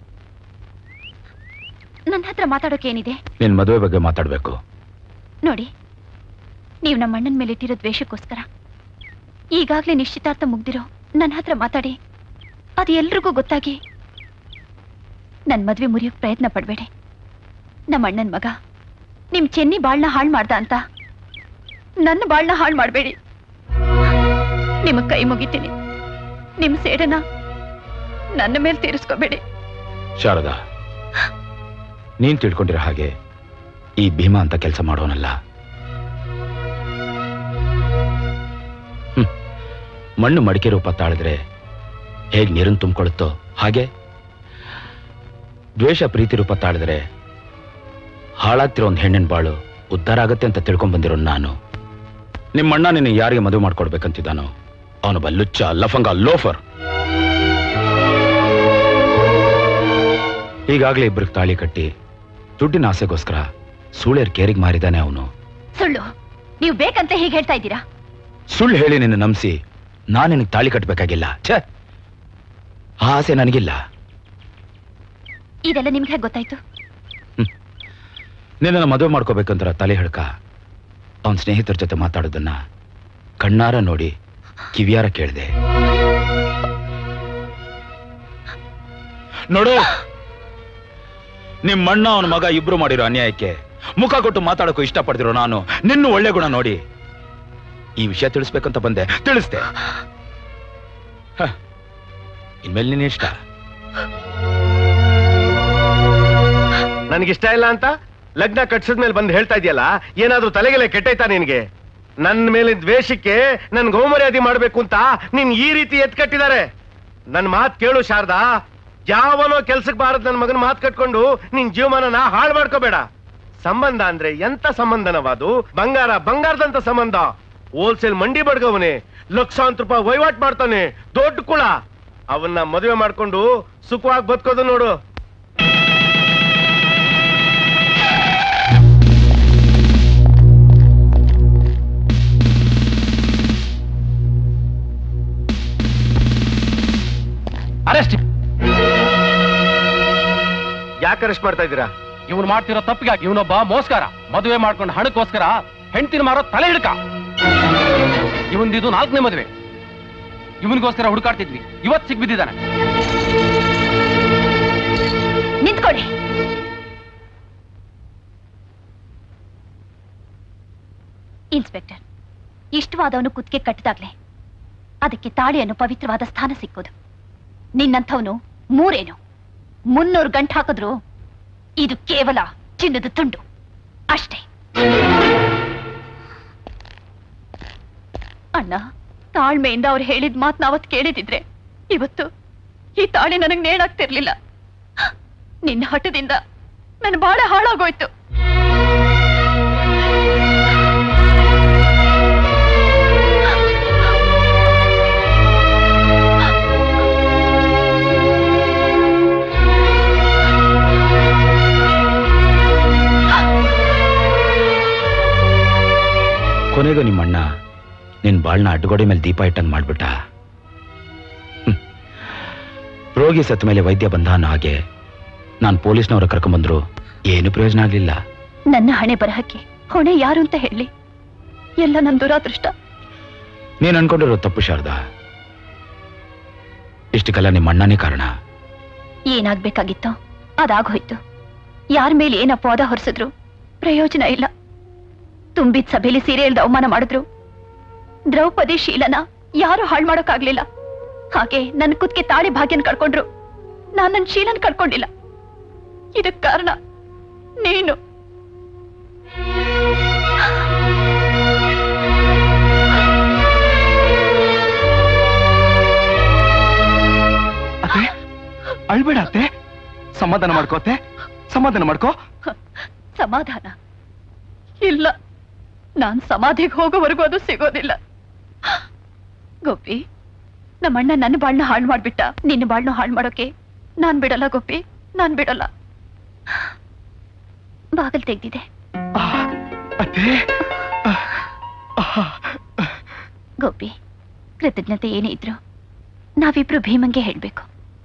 ನನ್ನ ಹತ್ರ ಮಾತಾಡೋಕೆ ಏನಿದೆ ನಿನ್ ಮದುವೆ ಬಗ್ಗೆ ಮಾತಾಡ್ಬೇಕು ನೋಡಿ ನೀವು ನಮ್ಮ ಅಣ್ಣನ ಮೇಲೆ ಇಟ್ಟಿರೋ ದ್ವೇಷಕ್ಕೋಸ್ಕರ ಈಗಾಗ್ಲೇ ನಿಶ್ಚಿತಾರ್ಥ ಮುಗ್ದಿರೋ ನನ್ನ ಹತ್ರ ಮಾತಾಡಿ ಅದು ಎಲ್ರಿಗೂ ಗೊತ್ತಾಗಿ ನನ್ನ ಮದ್ವೆ ಮುರಿಯೋಕ್ ಪ್ರಯತ್ನ ಪಡ್ಬೇಡಿ ನಮ್ಮ ಅಣ್ಣನ ಮಗ ನಿಮ್ ಚೆನ್ನಿ ಬಾಳ್ನ ಹಾಳು ಮಾಡ್ದ ಅಂತ ನನ್ನ ಬಾಳ್ನ ಹಾಳು ಮಾಡಬೇಡಿ ನಿಮಗ್ ಕೈ ಮುಗಿತೀನಿ ನಿಮ್ ಸೇಡನ ನನ್ನ ಮೇಲೆ ತೀರಿಸ್ಕೋಬೇಡಿ ಶಾರದಾ ನೀನ್ ತಿಳ್ಕೊಂಡಿರೋ ಹಾಗೆ ಈ ಭೀಮಾ ಅಂತ ಕೆಲಸ ಮಾಡೋನಲ್ಲ ಹ್ಮ್. ಮಣ್ಣು ಮಡಿಕೆ ರೂಪ ತಾಳಿದ್ರೆ ಹೇಗ್ ನೀರನ್ನು ತುಂಬಿಕೊಳ್ಳುತ್ತೋ ಹಾಗೆ ದ್ವೇಷ ಪ್ರೀತಿ ರೂಪ ತಾಳಿದ್ರೆ ಹಾಳಾಗ್ತಿರೋ ಒಂದು ಹೆಣ್ಣಿನ ಬಾಳು ಉದ್ಧಾರ ಆಗತ್ತೆ ಅಂತ ತಿಳ್ಕೊಂಡ್ ಬಂದಿರೋ ನಾನು ನಿಮ್ಮಣ್ಣ ನಿನ್ನ ಯಾರಿಗೆ ಮದುವೆ ಮಾಡ್ಕೊಡ್ಬೇಕಂತಿದ್ದಾನೋ ಅವನು ಬಲ್ಲುಚ್ಚ ಲಫಂಗ ಲೋಫರ್ ಈಗಾಗಲೇ ಇಬ್ಬರಿಗೆ ತಾಳಿ ಕಟ್ಟಿ ದುಡ್ಡಿನ ಆಸೆಗೋಸ್ಕರ ಸೂಳ್ಯರ್ ಕೇರಿಗೆ ಮಾರಿದಾನೆ ಅವನು ಸುಳ್ಳು ನೀವು ಬೇಕಂತ ಹೀಗೆ ಹೇಳ್ತಾ ಇದ್ದೀರಾ ಸುಳ್ಳು ಹೇಳಿ ನಿನ್ನ ನಂಬಿಸಿ ನಾನು ನಿನಗೆ ತಾಳಿ ಕಟ್ಟಬೇಕಾಗಿಲ್ಲ ಛೇ ಆ ಆಸೆ ನನಗಿಲ್ಲ ಇದೆಲ್ಲ ನಿಮ್ಗೆ ಹೇಗೆ ಗೊತ್ತಾಯ್ತು ನಿನ್ನನ್ನು ಮದುವೆ ಮಾಡ್ಕೋಬೇಕಂತ ತಲೆ ಹಿಡ್ಕ ಅವನ ಸ್ನೇಹಿತರ ಜೊತೆ ಮಾತಾಡೋದನ್ನ ಕಣ್ಣಾರ ನೋಡಿ ಕಿವಿಯಾರ ಕೇಳಿದೆ ನೋಡು ನಿಮ್ಮಣ್ಣ ಅವನ ಮಗ ಇಬ್ರು ಮಾಡಿರೋ ಅನ್ಯಾಯಕ್ಕೆ ಮುಖ ಕೊಟ್ಟು ಮಾತಾಡೋಕ್ಕೂ ಇಷ್ಟಪಡ್ತಿರೋ ನಾನು ನಿನ್ನ ಒಳ್ಳೆ ಗುಣ ನೋಡಿ ಈ ವಿಷಯ ತಿಳಿಸ್ಬೇಕಂತ ಬಂದೆ ತಿಳಿಸ್ದೆ ಹ, ಇನ್ಮೇಲೆ ನಿನ್ನ ಇಷ್ಟ ನನಗಿಷ್ಟ ಇಲ್ಲ ಅಂತ ಲಗ್ನ ಕಟ್ಸಿದ್ಮೇಲೆ ಬಂದು ಹೇಳ್ತಾ ಇದೆಯಲ್ಲ ಏನಾದ್ರೂ ತಲೆಗೆಲೆ ಕೆಟ್ಟೈತಾ ನಿನ್ಗೆ ನನ್ನ ಮೇಲೆ ದ್ವೇಷಕ್ಕೆ ನನ್ ಗೌಮರ್ಯಾದೆ ಮಾಡ್ಬೇಕು ಅಂತ ನೀನ್ ಈ ರೀತಿ ಎತ್ ಕಟ್ಟಿದ್ದಾರೆ ನನ್ ಮಾತ್ ಕೇಳು ಶಾರದಾ ಯಾವನೋ ಕೆಲ್ಸಕ್ಕೆ ಬಾರದ್ ನನ್ ಮಗನ ಮಾತ್ ಕಟ್ಕೊಂಡು ನಿನ್ ಜೀವಮಾನನ ಹಾಳು ಮಾಡ್ಕೋಬೇಡ ಸಂಬಂಧ ಅಂದ್ರೆ ಎಂತ ಸಂಬಂಧನವಾದು ಬಂಗಾರ ಬಂಗಾರದಂತ ಸಂಬಂಧ ಹೋಲ್ಸೇಲ್ ಮಂಡಿ ಬಡ್ಗವನೆ ಲಕ್ಷಾಂತರ ರೂಪಾಯಿ ವಹಿವಾಟ್ ಮಾಡ್ತಾನೆ ದೊಡ್ಡ ಕುಳ ಅವನ್ನ ಮದುವೆ ಮಾಡ್ಕೊಂಡು ಸುಖವಾಗಿ ಬದುಕೋದು ನೋಡು ಅರೆಸ್ಟ್ ಯಾಕೆ ಅರೆಸ್ಟ್ ಮಾಡ್ತಾ ಇದ್ದೀರಾ ಇವನು ಮಾಡ್ತಿರೋ ತಪ್ಪಿಗಾಗಿ ಇವನೊಬ್ಬ ಮೋಸ್ಕಾರ ಮದುವೆ ಮಾಡ್ಕೊಂಡು ಹಣಕ್ಕೋಸ್ಕರ ಹೆಂಡತಿನ ಮಾರೋ ತಲೆ ಹಿಡ್ಕ ಇವನ್ದಿದು ನಾಲ್ಕನೇ ಮದುವೆ ಇವನಿಗೋಸ್ಕರ ಹುಡುಕಾಡ್ತಿದ್ವಿ ಇವತ್ ಸಿಗ್ಬಿದ್ದಿದ್ದಾನೆ ನಿಂತ್ಕೊಳ್ಳಿ ಇನ್ಸ್ಪೆಕ್ಟರ್ ಇಷ್ಟವಾದವನು ಕುತ್ತಿಗೆ ಕಟ್ಟಿದಾಗ್ಲೆ ಅದಕ್ಕೆ ತಾಳಿ ಅನ್ನೋ ಪವಿತ್ರವಾದ ಸ್ಥಾನ ಸಿಕ್ಕೋದು ನಿನ್ನಂಥವನು ಮೂರೇನು ಮುನ್ನೂರು ಗಂಟು ಹಾಕಿದ್ರು ಇದು ಕೇವಲ ಚಿನ್ನದ ತುಂಡು ಅಷ್ಟೇ ಅಣ್ಣ ತಾಳ್ಮೆಯಿಂದ ಅವ್ರು ಹೇಳಿದ ಮಾತನ್ನ ಅವತ್ತು ಕೇಳಿದಿದ್ರೆ ಇವತ್ತು ಈ ತಾಳಿ ನನಗೆ ನೇಣಾಗ್ತಿರ್ಲಿಲ್ಲ ನಿನ್ನ ಹಠದಿಂದ ನನ್ನ ಬಾಳ ಹಾಳಾಗೋಯ್ತು ಕೊನೆಗೂ ನಿಮ್ಮಣ್ಣ ನಿನ್ ಬಾಳ್ನ ಅಡ್ಡಗೋಡೆ ಮೇಲೆ ದೀಪ ಇಟ್ಟಂಗ್ ಮಾಡ್ಬಿಟ್ಟ ಹ್ಮ್. ರೋಗಿ ಸತ್ತ ಮೇಲೆ ವೈದ್ಯ ಬಂದ ಅನ್ನೋ ಹಾಗೆ ನಾನು ಪೊಲೀಸ್ನವ್ರ ಕರ್ಕೊಂಬಂದ್ರು ಏನು ಪ್ರಯೋಜನ ಆಗ್ಲಿಲ್ಲ ನನ್ನ ಹಣೆ ಬರಹಕ್ಕೆ ಹೊಣೆ ಯಾರು ಅಂತ ಹೇಳಿ ಎಲ್ಲ ನನ್ನ ದುರಾದೃಷ್ಟ ನೀನ್ ಅನ್ಕೊಂಡಿರೋ ತಪ್ಪು ಶಾರದಾ ಇಷ್ಟಕ್ಕೆಲ್ಲ ನಿಮ್ಮ ಅಣ್ಣನೇ ಕಾರಣ ಏನಾಗ್ಬೇಕಾಗಿತ್ತೋ ಅದಾಗೋಯ್ತು ಯಾರ ಮೇಲೆ ಏನ್ ಅಪವಾದ ಹೊರಿಸಿದ್ರು ಪ್ರಯೋಜನ ಇಲ್ಲ ತುಂಬಿದ ಸಭೆಯಲ್ಲಿ ಸೀರೆ ಇಲ್ದ ಅವಮಾನ ಮಾಡಿದ್ರು ದ್ರೌಪದಿ ಶೀಲನ ಯಾರು ಹಾಳು ಮಾಡೋಕ್ಕಾಗ್ಲಿಲ್ಲ ಹಾಗೆ ನನ್ನ ಕುತ್ತಿಗೆ ತಾಳಿ ಭಾಗ್ಯನ್ ಕಳ್ಕೊಂಡ್ರು ನಾನ್ ನನ್ನ ಶೀಲನ್ ಕಳ್ಕೊಂಡಿಲ್ಲ ಇದಕ್ ಕಾರಣ ನೀನು ಅತ್ತೆ ಅಳ್ಬೇಡ ಅತ್ತೆ ಸಮಾಧಾನ ಮಾಡ್ಕೋತೆ ಸಮಾಧಾನ ಮಾಡ್ಕೋ ಸಮಾಧಾನ ಇಲ್ಲ ನಾನ್ ಸಮಾಧಿಗೆ ಹೋಗೋವರೆಗೂ ಅದು ಸಿಗೋದಿಲ್ಲ ಗೋಪಿ ನಮ್ಮಣ್ಣ ನನ್ನ ಬಾಳ್ನ ಹಾಳು ಮಾಡ್ಬಿಟ್ಟ ನಿನ್ನ ಬಾಳ್ನ ಹಾಳು ಮಾಡೋಕೆ ನಾನ್ ಬಿಡಲ್ಲ ಗೋಪಿ ನಾನ್ ಬಿಡಲ್ಲ ಬಾಗಲ್ ತೆಗ್ದಿದೆ ಗೋಪಿ ಕೃತಜ್ಞತೆ ಏನೇ ಇದ್ರು ನಾವಿಬ್ರು ಭೀಮಂಗೆ ಹೇಳ್ಬೇಕು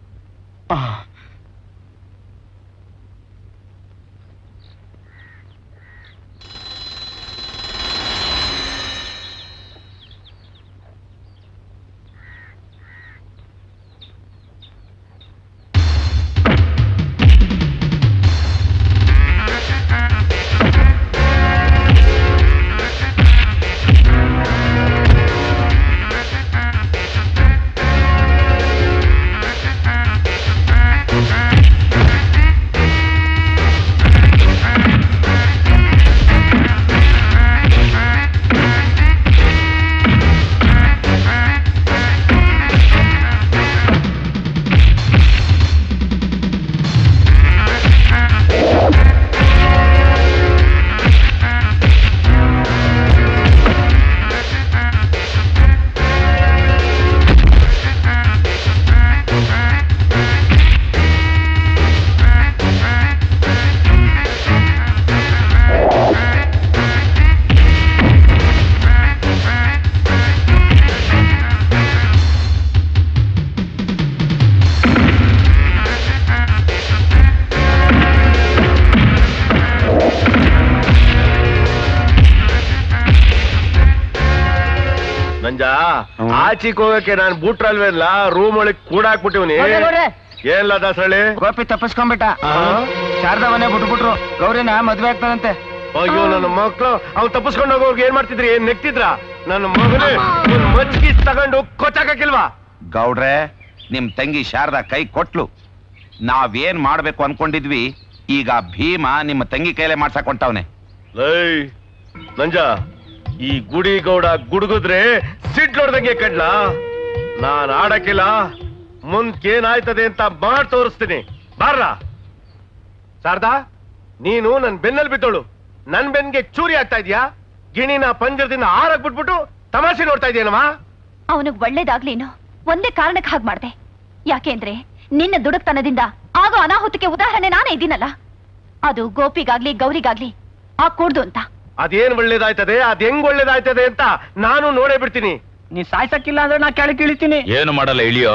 ನಂಜ ಆಚಿಕ್ ಹೋಗಕ್ಕೆ ನಾನು ಬೂಟ್ರಲ್ವೇಲ್ಲ ರೂಮ್ ಒಳಗ್ ಕೂಡಾಕ್ಬಿಟ್ಟಿವ್ನಿ ನೋಡ್ರಿ, ನೋಡ್ರಿ. ಏನ್ಲ ದಾಸರಳ್ಳಿ ಗೋಪಿ ತಪ್ಪಿಸ್ಕೊಂಡ್ಬಿಟ್ಟ ಶಾರದಾ ಮನೆ ಬಿಟ್ಬಿಟ್ರು ಗೌರಿನ ಮದ್ವೆ ಆಗ್ತಾನಂತೆ ಅಯ್ಯೋ ನನ್ನ ಮಕ್ಳು ಅವ್ನು ತಪ್ಪಿಸ್ಕೊಂಡು ಹೋಗೋರ್ಗೆ ಏನ್ ಮಾಡ್ತಿದ್ರಿ ಏನ್ ನೆಕ್ತಿದ್ರ ನನ್ನ ಮಗನೇ ಒಂದ್ ಮಜ್ಗಿ ತಗೊಂಡು ಕೊಚ್ಚಾಕಿಲ್ವಾ ಗೌಡ್ರೆ ನಿಮ್ ತಂಗಿ ಶಾರದಾ ಕೈ ಕೊಟ್ಲು ನಾವೇನ್ ಮಾಡ್ಬೇಕು ಅನ್ಕೊಂಡಿದ್ವಿ ಈಗ ಭೀಮ ನಿಮ್ಮ ತಂಗಿ ಕೈಲೇ ಮಾಡ್ಸಕ್ ಹೊಂಟವ್ನೆ ಲೈ ನಂಜ ಈ ಗುಡಿ ಗೌಡ ಗುಡುಗುದ್ರೆ ಸಿಡ್ಲೊಡ್ದಂಗೆ ಕಡ್ಲ ನಾನ್ ಆಡಕ್ಕಿಲ್ಲ ಮುಂದ್ಕೇನಾಯ್ತದೆ ಅಂತ ಮಾಡ್ ತೋರಿಸ್ತೀನಿ ಬಾರ್ರ ಶಾರದಾ ನೀನು ನನ್ ಬೆನ್ನಲ್ಲಿ ಬಿದ್ದೋಳು ನನ್ ಬೆನ್ಗೆ ಚೂರಿ ಆಗ್ತಾ ಇದ್ಯಾ ಗಿಣಿನ ಪಂಜರದಿಂದ ಆರಕ್ ಬಿಟ್ಬಿಟ್ಟು ತಮಾಷೆ ನೋಡ್ತಾ ಇದೆಯೇನಮ್ಮ ಅವನಿಗೆ ಒಳ್ಳೇದಾಗ್ಲೇನು ಒಂದೇ ಕಾರಣಕ್ಕೆ ಹಾಗೆ ಮಾಡ್ದೆ ಯಾಕೆಂದ್ರೆ ನಿನ್ನ ದುಡುಕ್ತನದಿಂದ ಆಗೋ ಅನಾಹುತಕ್ಕೆ ಉದಾಹರಣೆ ನಾನೇ ಇದ್ದೀನಲ್ಲ ಅದು ಗೋಪಿಗಾಗ್ಲಿ ಗೌರಿಗಾಗ್ಲಿ ಆ ಕೂಡ್ದು ಅಂತ ಅದೇನ್ ಒಳ್ಳೇದಾಯ್ತದೆ ಅದ್ ಹೆಂಗ್ ಒಳ್ಳೇದಾಯ್ತದೆ ಅಂತ ನಾನು ನೋಡೇ ಬಿಡ್ತೀನಿ ನೀ ಸಾಯ್ಸಕ್ಕಿಲ್ಲ ಅಂದ್ರೆ ನಾ ಕೆಳಗೆ ಇಳಿತೀನಿ ಏನು ಮಾಡಲ್ಲ ಇಳಿಯೋ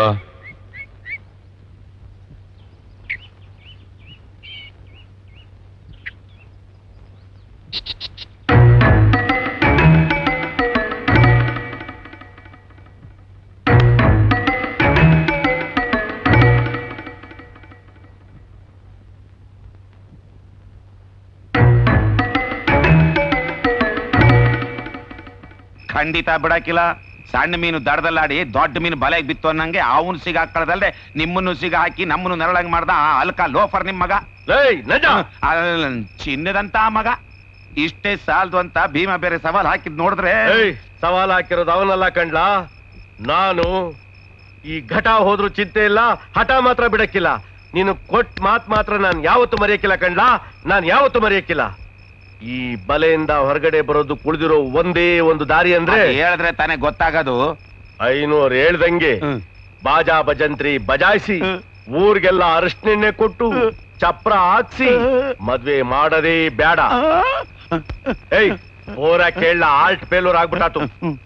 ಖಂಡಿತ ಬಿಡಾಕಿಲ್ಲ ಸಣ್ಣ ಮೀನು ದಡದಲ್ಲಾಡಿ ದೊಡ್ಡ ಮೀನು ಬಲೆಗೆ ಬಿತ್ತು ಅನ್ನಂಗೆ ಅವನು ಸಿಗ ಹಾಕಳದಲ್ದೆ ನಿಮ್ಮನ್ನು ಸಿಗ ಹಾಕಿ ನಮ್ಮನ್ನು ನೆರಳಂಗ್ ಮಾಡ್ದ ಆ ಅಲ್ಕ ಲೋಫರ್ ನಿಮ್ ಮಗ ಅಲ್ಲ, ಚಿನ್ನದಂತ ಮಗ ಇಷ್ಟೇ ಸಾಲದು ಅಂತ ಭೀಮ ಬೇರೆ ಸವಾಲ್ ಹಾಕಿದ್ ನೋಡಿದ್ರೆ ಏಯ್ ಸವಾಲ್ ಹಾಕಿರೋದು ಅವನಲ್ಲ ಕಂಡ್ಲಾ ನಾನು ಈ ಘಟ ಹೋದ್ರು ಚಿಂತೆ ಇಲ್ಲ ಹಠ ಮಾತ್ರ ಬಿಡಕ್ಕಿಲ್ಲ ನೀನು ಕೊಟ್ ಮಾತ್ ಮಾತ್ರ ನಾನು ಯಾವತ್ತು ಮರೆಯಕ್ಕಿಲ್ಲ ಕಂಡ್ಲಾ ನಾನು ಯಾವತ್ತು ಮರೆಯಕ್ಕಿಲ್ಲ ಈ ಬಲೆಯಿಂದ ಹೊರಗಡೆ ಬರೋದು ಕುಳಿದಿರೋ ಒಂದೇ ಒಂದು ದಾರಿ ಅಂದ್ರೆ ಅದ್ ಹೇಳಿದ್ರೆ ತಾನೇ ಗೊತ್ತಾಗೋದು ಐನೂರ್ ಹೇಳ್ದಂಗೆ ಬಾಜಾ ಭಜಂತ್ರಿ ಬಜಾಯಿಸಿ ಊರ್ಗೆಲ್ಲ ಅರಶಿನೆಣ್ಣೆ ಕೊಟ್ಟು ಚಪ್ರ ಹಾಕ್ಸಿ ಮದ್ವೆ ಮಾಡದೇ ಬೇಡ ಏಯ್ ಹೋರ ಕೇಳ ಆಲ್ಟ್ ಫೇಲೂರ್ ಆಗ್ಬಿಟ್ಟಾತು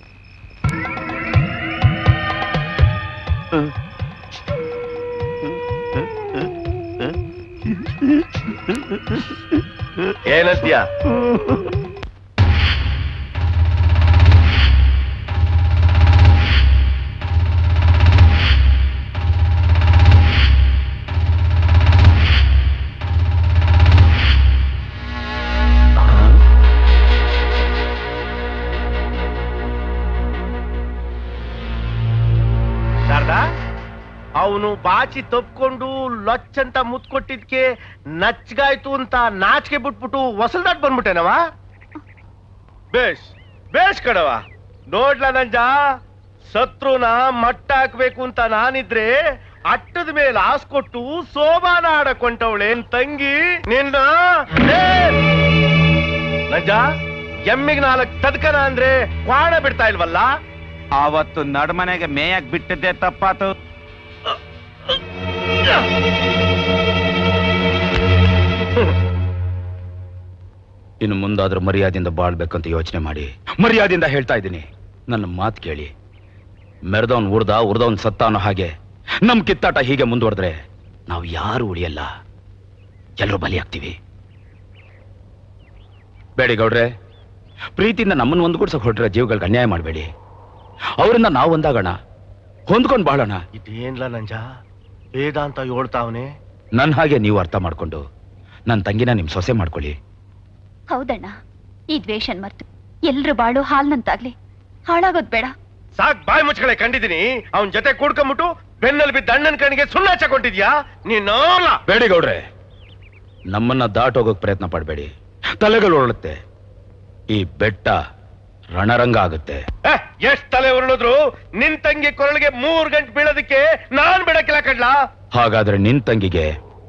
ಏನಂತೀಯ ಅವನು ಬಾಚಿ ತಪ್ಕೊಂಡು ಲೊಚ್ ಅಂತ ಮುತ್ ಕೊಟ್ಟಿದ್ಕೆ ನಚ್ಗಾಯ್ತು ಅಂತ ನಾಚಿಕೆ ಬಿಟ್ಬಿಟ್ಟು ಹೊಸಲ್ದಾಟ್ ಬಂದ್ಬಿಟ್ಟೆನವ ಬೇಷ್ ಬೇಷ್ ಕಣವ ನೋಡ್ಲ ನಂಜ ಶತ್ರುನ ಮಟ್ಟ ಹಾಕ್ಬೇಕು ಅಂತ ನಾನಿದ್ರೆ ಅಟ್ಟದ ಮೇಲೆ ಆಸ್ಕೊಟ್ಟು ಸೋಬಾನ ಆಡಕೊಂಡವಳೆ ತಂಗಿ ನಿನ್ನ ಏ! ನಂಜ ಎಮ್ಮಿಗೆ ನಾಲ್ಕು ತದ್ಕನ ಅಂದ್ರೆ ಕ್ವಾಣ ಬಿಡ್ತಾ ಇಲ್ವಲ್ಲ ಆವತ್ತು ನಡ್ಮನೆಗೆ ಮೇಯಕ್ ಬಿಟ್ಟಿದ್ದೆ ತಪ್ಪಾತು ಇನ್ನು ಮುಂದಾದ್ರೂ ಮರ್ಯಾದೆಯಿಂದ ಬಾಳ್ಬೇಕಂತ ಯೋಚನೆ ಮಾಡಿ ಮರ್ಯಾದೆಯಿಂದ ಹೇಳ್ತಾ ಇದ್ದೀನಿ ನನ್ನ ಮಾತು ಕೇಳಿ ಮೆರೆದವನ್ ಉರ್ದ ಉರ್ದವನ್ ಸತ್ತ ಅನ್ನೋ ಹಾಗೆ ನಮ್ ಕಿತ್ತಾಟ ಹೀಗೆ ಮುಂದುವರೆದ್ರೆ ನಾವು ಯಾರು ಉಳಿಯಲ್ಲ ಎಲ್ಲರೂ ಬಲಿಯಾಗ್ತೀವಿ ಬೇಡಿ ಗೌಡ್ರೆ ಪ್ರೀತಿಯಿಂದ ನಮ್ಮನ್ನು ಒಂದುಗೂಡ್ಸಕ್ ಹೊರಟ್ರೆ ಜೀವಗಳಿಗೆ ಅನ್ಯಾಯ ಮಾಡಬೇಡಿ ಅವರಿಂದ ನಾವು ಒಂದಾಗೋಣ ಹೊಂದ್ಕೊಂಡು ಬಾಳೋಣ ಇದೇನ್ಲ ನಂಜ ವೇದಾಂತ ಹೇಳ್ತಾವನೆ ನನ್ನ ಹಾಗೆ ನೀವು ಅರ್ಥ ಮಾಡ್ಕೊಂಡು ನನ್ನ ತಂಗಿನ ನಿಮ್ ಸೊಸೆ ಮಾಡ್ಕೊಳ್ಳಿ ಹೌದಣ್ಣ ಈ ದ್ವೇಷನ್ ಮರ್ತು ಎಲ್ರು ಬಾಳು ಹಾಲ್ನಂತಾಗ್ಲಿ ಹಾಳಾಗೋದ್ ಬೇಡ ಸಾಕ್ ಬಾಯಿ ಮುಚ್ಕಳೆ ಕಂಡಿದ್ದೀನಿ ಅವನ್ ಜೊತೆ ಕೂಡ್ಕೊಂಬಿಟ್ಟು ಬೆನ್ನಲ್ಲಿ ಬಿದ್ದ ಅಣ್ಣನ ಕಣ್ಣಿಗೆ ಸುಣ್ಣ ಹಚ್ಚಕೊಂಡಿದ್ಯಾ ನೀನು ಬೇಡಿ ಗೌಡ್ರೆ ನಮ್ಮನ್ನ ದಾಟೋಗೋಕ್ ಪ್ರಯತ್ನ ಪಡಬೇಡಿ ತಲೆಗಳು ಹೊರಳುತ್ತೆ ಈ ಬೆಟ್ಟ ರಣರಂಗ ಆಗುತ್ತೆ ಎಷ್ಟ್ ತಲೆ ಉರುಳಿದ್ರು ನಿನ್ ತಂಗಿ ಕೊರಳಿಗೆ ಮೂರ್ ಗಂಟೆ ಬೀಳೋದಕ್ಕೆ ನಾನ್ ಬಿಡಕ್ಕಿಲ್ಲ ಕಡ್ಲಾ ಹಾಗಾದ್ರೆ ನಿನ್ ತಂಗಿಗೆ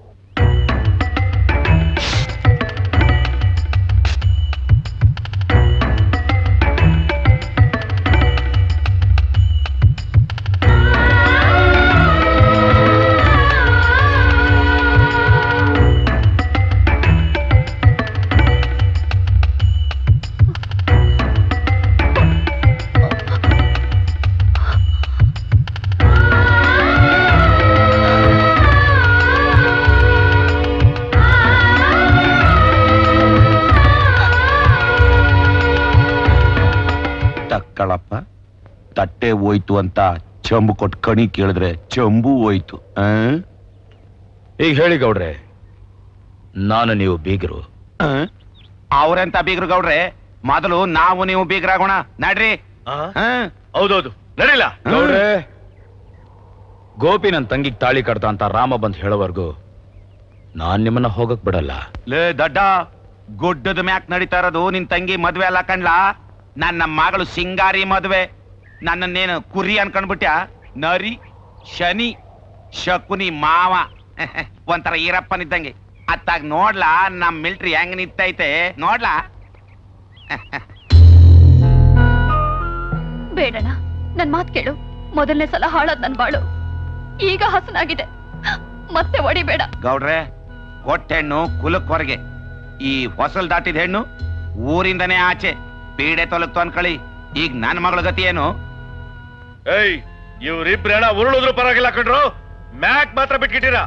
ತಕ್ಕಳಪ್ಪ ತಟ್ಟೆ ಹೋಯ್ತು ಅಂತ ಚಂಬು ಕೊಟ್ಟು ಕಣಿ ಕೇಳಿದ್ರೆ ಚಂಬು ಹೋಯ್ತು ಆ? ಈಗ ಹೇಳಿ ಗೌಡ್ರೆ ನಾನು ನೀವು ಬೀಗರು ಆ? ಅವ್ರೆಂತ ಬೀಗ್ರು ಗೌಡ್ರೆ ಮೊದಲು ನಾವು ನೀವು ಬೀಗ್ರಾಗೋಣ ನಡ್ರಿ ಹೌದೌದು ನಡಿಲ್ಲ ಗೌಡ್ರೆ ಗೋಪಿ ನನ್ ತಂಗಿಗ್ ತಾಳಿ ಕಟ್ತ ಅಂತ ರಾಮ ಬಂದ್ ಹೇಳೋವರೆಗೂ ನಾನ್ ನಿಮ್ಮನ್ನ ಹೋಗಕ್ ಬಿಡಲ್ಲ ಲೇ ದಡ್ಡ ಗುಡ್ಡದ ಮ್ಯಾಕ್ ನಡೀತಾ ಇರೋದು ನಿನ್ ತಂಗಿ ಮದ್ವೆ ಅಲ್ಲ ಕಣ್ಲಾ ನನ್ನ ಮಗಳು ಸಿಂಗಾರಿ ಮದ್ವೆ ನನ್ನನ್ನೇನು ಕುರಿ ಅನ್ಕೊಂಡ್ಬಿಟ್ಯಾ ನರಿ ಶನಿ ಶಕುನಿ ಮಾವ ಒಂಥರ ಈರಪ್ಪನಿದ್ದಂಗೆ ಅತ್ತಾಗ ನೋಡ್ಲಾ ನಮ್ ಮಿಲ್ಟ್ರಿ ಹೆಂಗ್ ನಿಂತೈತೆ ನೋಡ್ಲಾ ಬೇಡಣ್ಣ ನನ್ ಮಾತ್ ಕೇಳು ಮೊದಲನೇ ಸಲ ಹಾಳಾದ್ ನನ್ ಬಾಳು ಈಗ ಹಸನಾಗಿದೆ ಮತ್ತೆ ಹೊಡಿಬೇಡ ಗೌಡ್ರೆ ಕೊಟ್ಟೆಣ್ಣು ಕುಲಕ್ ಹೊರಗೆ ಈ ಹೊಸಲ್ ದಾಟಿದ ಹೆಣ್ಣು ಊರಿಂದನೇ ಆಚೆ ಪೀಡೆ ತೊಲಗ್ತು ಅನ್ಕಳಿ ಈಗ ನನ್ನ ಮಗಳ ಗತಿ ಏನು ಏಯ್ ಇವ್ರಿಬ್ರು ಹೆಣ ಉರುಳಿದ್ರು ಪರವಾಗಿಲ್ಲ ಕಣ್ರು ಮ್ಯಾಕ್ ಮಾತ್ರ ಬಿಟ್ಕಿಟ್ಟಿರ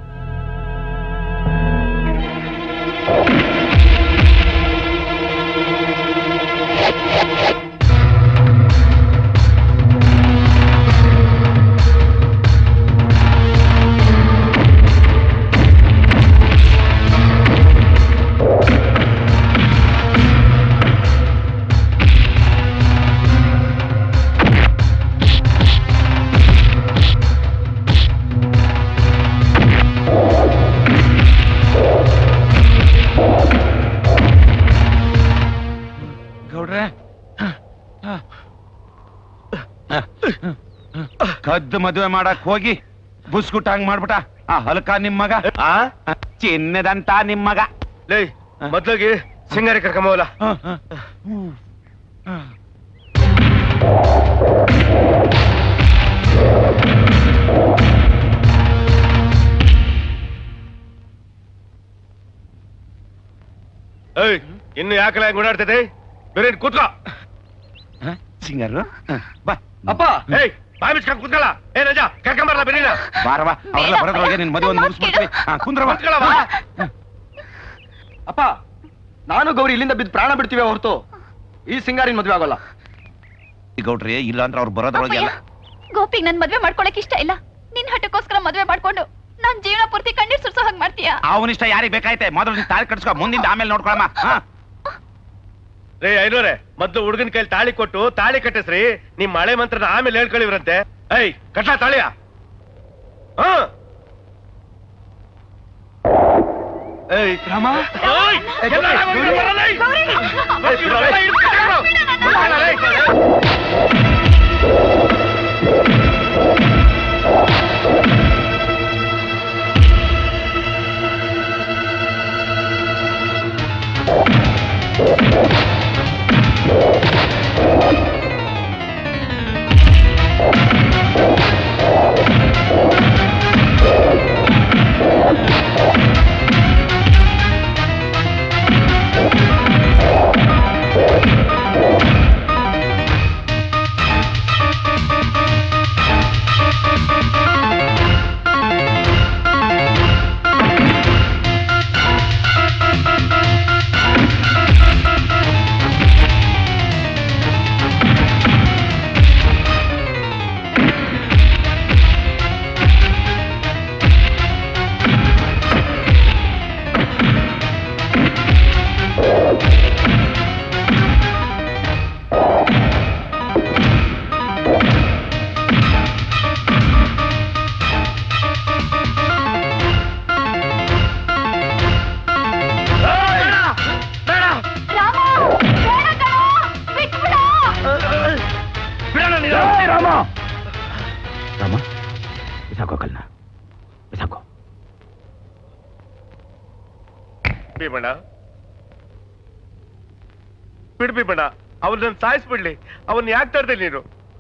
ಗೌಡ್ರೆ ಕದ್ದು ಮದುವೆ ಮಾಡಕ್ ಹೋಗಿ ಬುಸ್ಕುಟ್ ಹಂಗ್ ಮಾಡ್ಬಿಟ ಆ ಹಲ್ಕ ನಿಮ್ ಮಗ ಚಿನ್ನದಂತ ನಿಮ್ ಮಗ ಲೇ ಮೊದ್ಲಿಗೆ ಸಿಂಗಾರಿ ಕರ್ಕೊಂಬೋಲ ಏಯ್ ಇನ್ನು ಯಾಕಲ ಓಡಾಡ್ತದೆ ಬೇರೆ ಕೂತ್ಕೋ ಸಿಂಗರು ಬಾ ಅಪ್ಪ ಏಯ್ ಬಾಯ್ ಮುಚ್ಕೊಂಡ್ ಕೂತ್ಕಲ್ಲ ಏ ರಜಾ ಕರ್ಕೊಂಬರ್ಲ ಬೇರೆ ಬಾರವಾ ಅವ್ರೆಲ್ಲ ಬರೋದ್ರೊಳಗೆ ನಿನ್ ಮದುವೆ ಒಂದು ಮುಗಿಸ್ಬಿಡ್ತೀವಿ ಹಾ, ಕುಂದ್ರವ್ವ. ಅಪ್ಪ ನಾನು ಗೌರಿ ಇಲ್ಲಿಂದ ಬಿದ್ದು ಪ್ರಾಣ ಬಿಡ್ತೀವಿ ಹೊರತು ಈ ಸಿಂಗಾರಿನ ಮದ್ವೆ ಆಗೋಲ್ಲ ಈ ಗೌಡ್ರಿ ಇಲ್ಲ ಅಂದ್ರೆ ಅವ್ರು ಬರೋದ್ರೊಳಗೆ ಎಲ್ಲ ಗೋಪಿಗ್ ನನ್ ಮದ್ವೆ ಮಾಡ್ಕೊಳಕ್ ಇಷ್ಟ ಇಲ್ಲ ನಿನ್ ಹಟ್ಟಕ್ಕೋಸ್ಕರ ಮದ್ವೆ ಮಾಡ್ಕೊಂಡು ನಾನ್ ಜೀವನ ಪೂರ್ತಿ ಕಣ್ಣೀರ್ ಸುರ್ಸೋ ಹಾಗೆ ಮಾಡ್ತೀಯಾ ಅವನಿಷ್ಟ ಯಾರಿಗ್ ಬೇಕಾಯ್ತೆ ಮೊದಲು ನೀನ್ ತಾಳಿ ಕಟ್ಸ್ಕೊ ಮುಂದಿಂದ ಆಮೇಲೆ ನೋಡ್ಕೊಳಮ್ಮ ಹಾ ರೇ ಐನೂರೆ ಮೊದ್ಲು ಹುಡುಗನ ಕೈಲಿ ತಾಳಿ ಕೊಟ್ಟು ತಾಳಿ ಕಟ್ಟಿಸ್ರಿ ನಿಮ್ ಮಳೆ ಮಂತ್ರನ ಆಮೇಲೆ ಹೇಳ್ಕೊಳ್ಳಿವ್ರಂತೆ ಏಯ್ ಕಟ್ಲ ತಾಳಿಯ ಹಾ ಏಯ್ ರಾಮ ಏಯ್, ಎಲ್ಲ ಗೌರಿ, ಬರಲ್ಲ, ಏಯ್. ಗೌರಿ. ಏಯ್, ಬಿಡಲ್ಲ, ಏಯ್, ಬಿಡಲ್ಲ, ಏಯ್. ರಾಮ ರಾಮ ಬಿಸಾಕೋ ಕಲ್ನ ಬಿಸಾಕೋ ಭೀಮಣ್ಣ ಬಿಡ್ ಭೀಮಣ್ಣ ಅವನ್ನ ಸಾಯಿಸ್ಬಿಡ್ಲಿ ಅವನ್ ಯಾಕೆ ತರ್ದೆ ನೀನು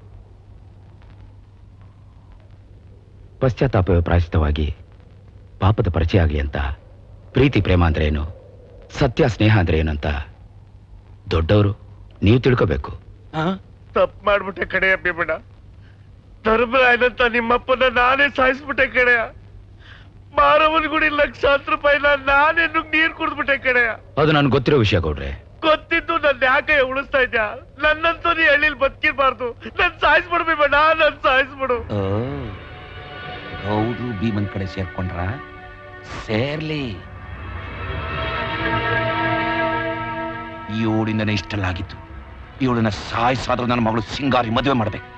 ಪಶ್ಚಾತ್ತಾಪವೇ ಪ್ರಾಯಶ್ಚಿತವಾಗಿ ಪಾಪದ ಪರಿಚಯ ಆಗಲಿ ಅಂತ ಪ್ರೀತಿ ಪ್ರೇಮ ಅಂದ್ರೆ ಏನು ಸತ್ಯ ಸ್ನೇಹ ಅಂದ್ರೆ ಏನು ಅಂತ ದೊಡ್ಡವರು ನೀವು ತಿಳ್ಕೋಬೇಕು ತಪ್ಪು ಮಾಡ್ಬಿಟ್ಟೆ ಕಡೆಯ ಭೀಮಣ್ಣ ಧರ್ಮರಾಯನಂತ ನಿಮ್ಮಪ್ಪನ ನಾನೇ ಸಾಯಿಸ್ಬಿಟ್ಟೆ ಕಡೆಯ ಮಾರವನ್ ಗುಡಿ ಲಕ್ಷಾಂತರ ರೂಪಾಯಿನ ನಾನೇ ನುಗ್ಗ್ ನೀರ್ ಕುಡ್ದ್ಬಿಟ್ಟೆ ಕಡೆಯ ಅದು ನನ್ಗೆ ಗೊತ್ತಿರೋ ವಿಷಯ ಗೌಡ್ರೆ ಗೊತ್ತಿದ್ದು ನನ್ನ ಯಾಕೆ ಉಳಿಸ್ತಾ ಇದ್ಯಾ ನನ್ನಂತೂ ನೀ ಹಳ್ಳಿಲ್ ಬದುಕಿರ್ಬಾರ್ದು ನನ್ ಸಾಯಿಸ್ಬಿಡು ಭೀಮಣ್ಣ ನನ್ ಸಾಯಿಸ್ಬಿಡು ಗೌಡ್ರು ಭೀಮನ್ ಕಡೆ ಸೇರ್ಕೊಂಡ್ರ ಸೇರ್ಲಿ ಇವಳಿಂದನೇ ಇಷ್ಟೆಲ್ಲ ಆಗಿತ್ತು ಇವಳನ್ನ ಸಾಯಿಸಾದ್ರೂ ನನ್ನ ಮಗಳು ಸಿಂಗಾರಿ ಮದುವೆ ಮಾಡ್ಬೇಕು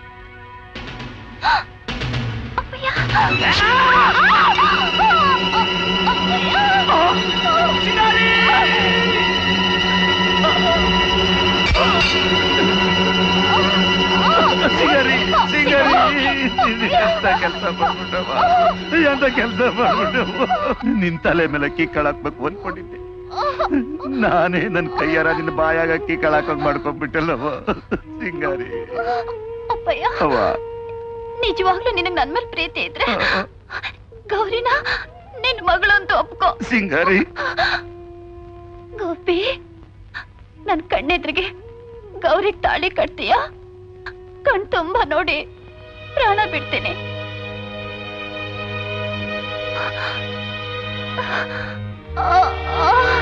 ಸಿಂಗರಿ ಸಿಂಗರಿ ಎಂತ ಕೆಲಸ ಮಾಡ್ಬಿಟ್ಟವ ಎಂತ ಕೆಲಸ ಮಾಡ್ಬಿಟ್ಟವ ನಿನ್ ತಲೆ ಮೇಲೆ ಅಕ್ಕಿ ಕಳಾಕ್ಬೇಕು ಅನ್ಕೊಂಡಿದ್ದೆ ನಾನೇ ನನ್ ಕೈಯಾರ ನಿನ್ನ ಬಾಯಾಗ ಅಕ್ಕಿ ಕಳಾಕೋಗ್ ಮಾಡ್ಕೊಂಡ್ಬಿಟ್ಟಲ್ಲವ ಸಿಂಗಾರಿ ಅಪ್ಪಯ್ಯ ಅವ ನಿಜವಾಗ್ಲೂ ನಿನಗ್ ನನ್ ಮೇಲೆ ಪ್ರೀತಿ ಇದ್ರೆ ಗೌರಿನ ನಿನ್ ಮಗಳು ಅಂತ ಒಪ್ಕೋ ಸಿಂಗಾರಿ ಗೋಪಿ ನನ್ ಕಣ್ಣೆದ್ರಿಗೆ ಗೌರಿಗ್ ತಾಳಿ ಕಟ್ತೀಯ ಕಣ್ ತುಂಬಾ ನೋಡಿ ಪ್ರಾಣ ಬಿಡ್ತೀನಿ ಆ, ಆ.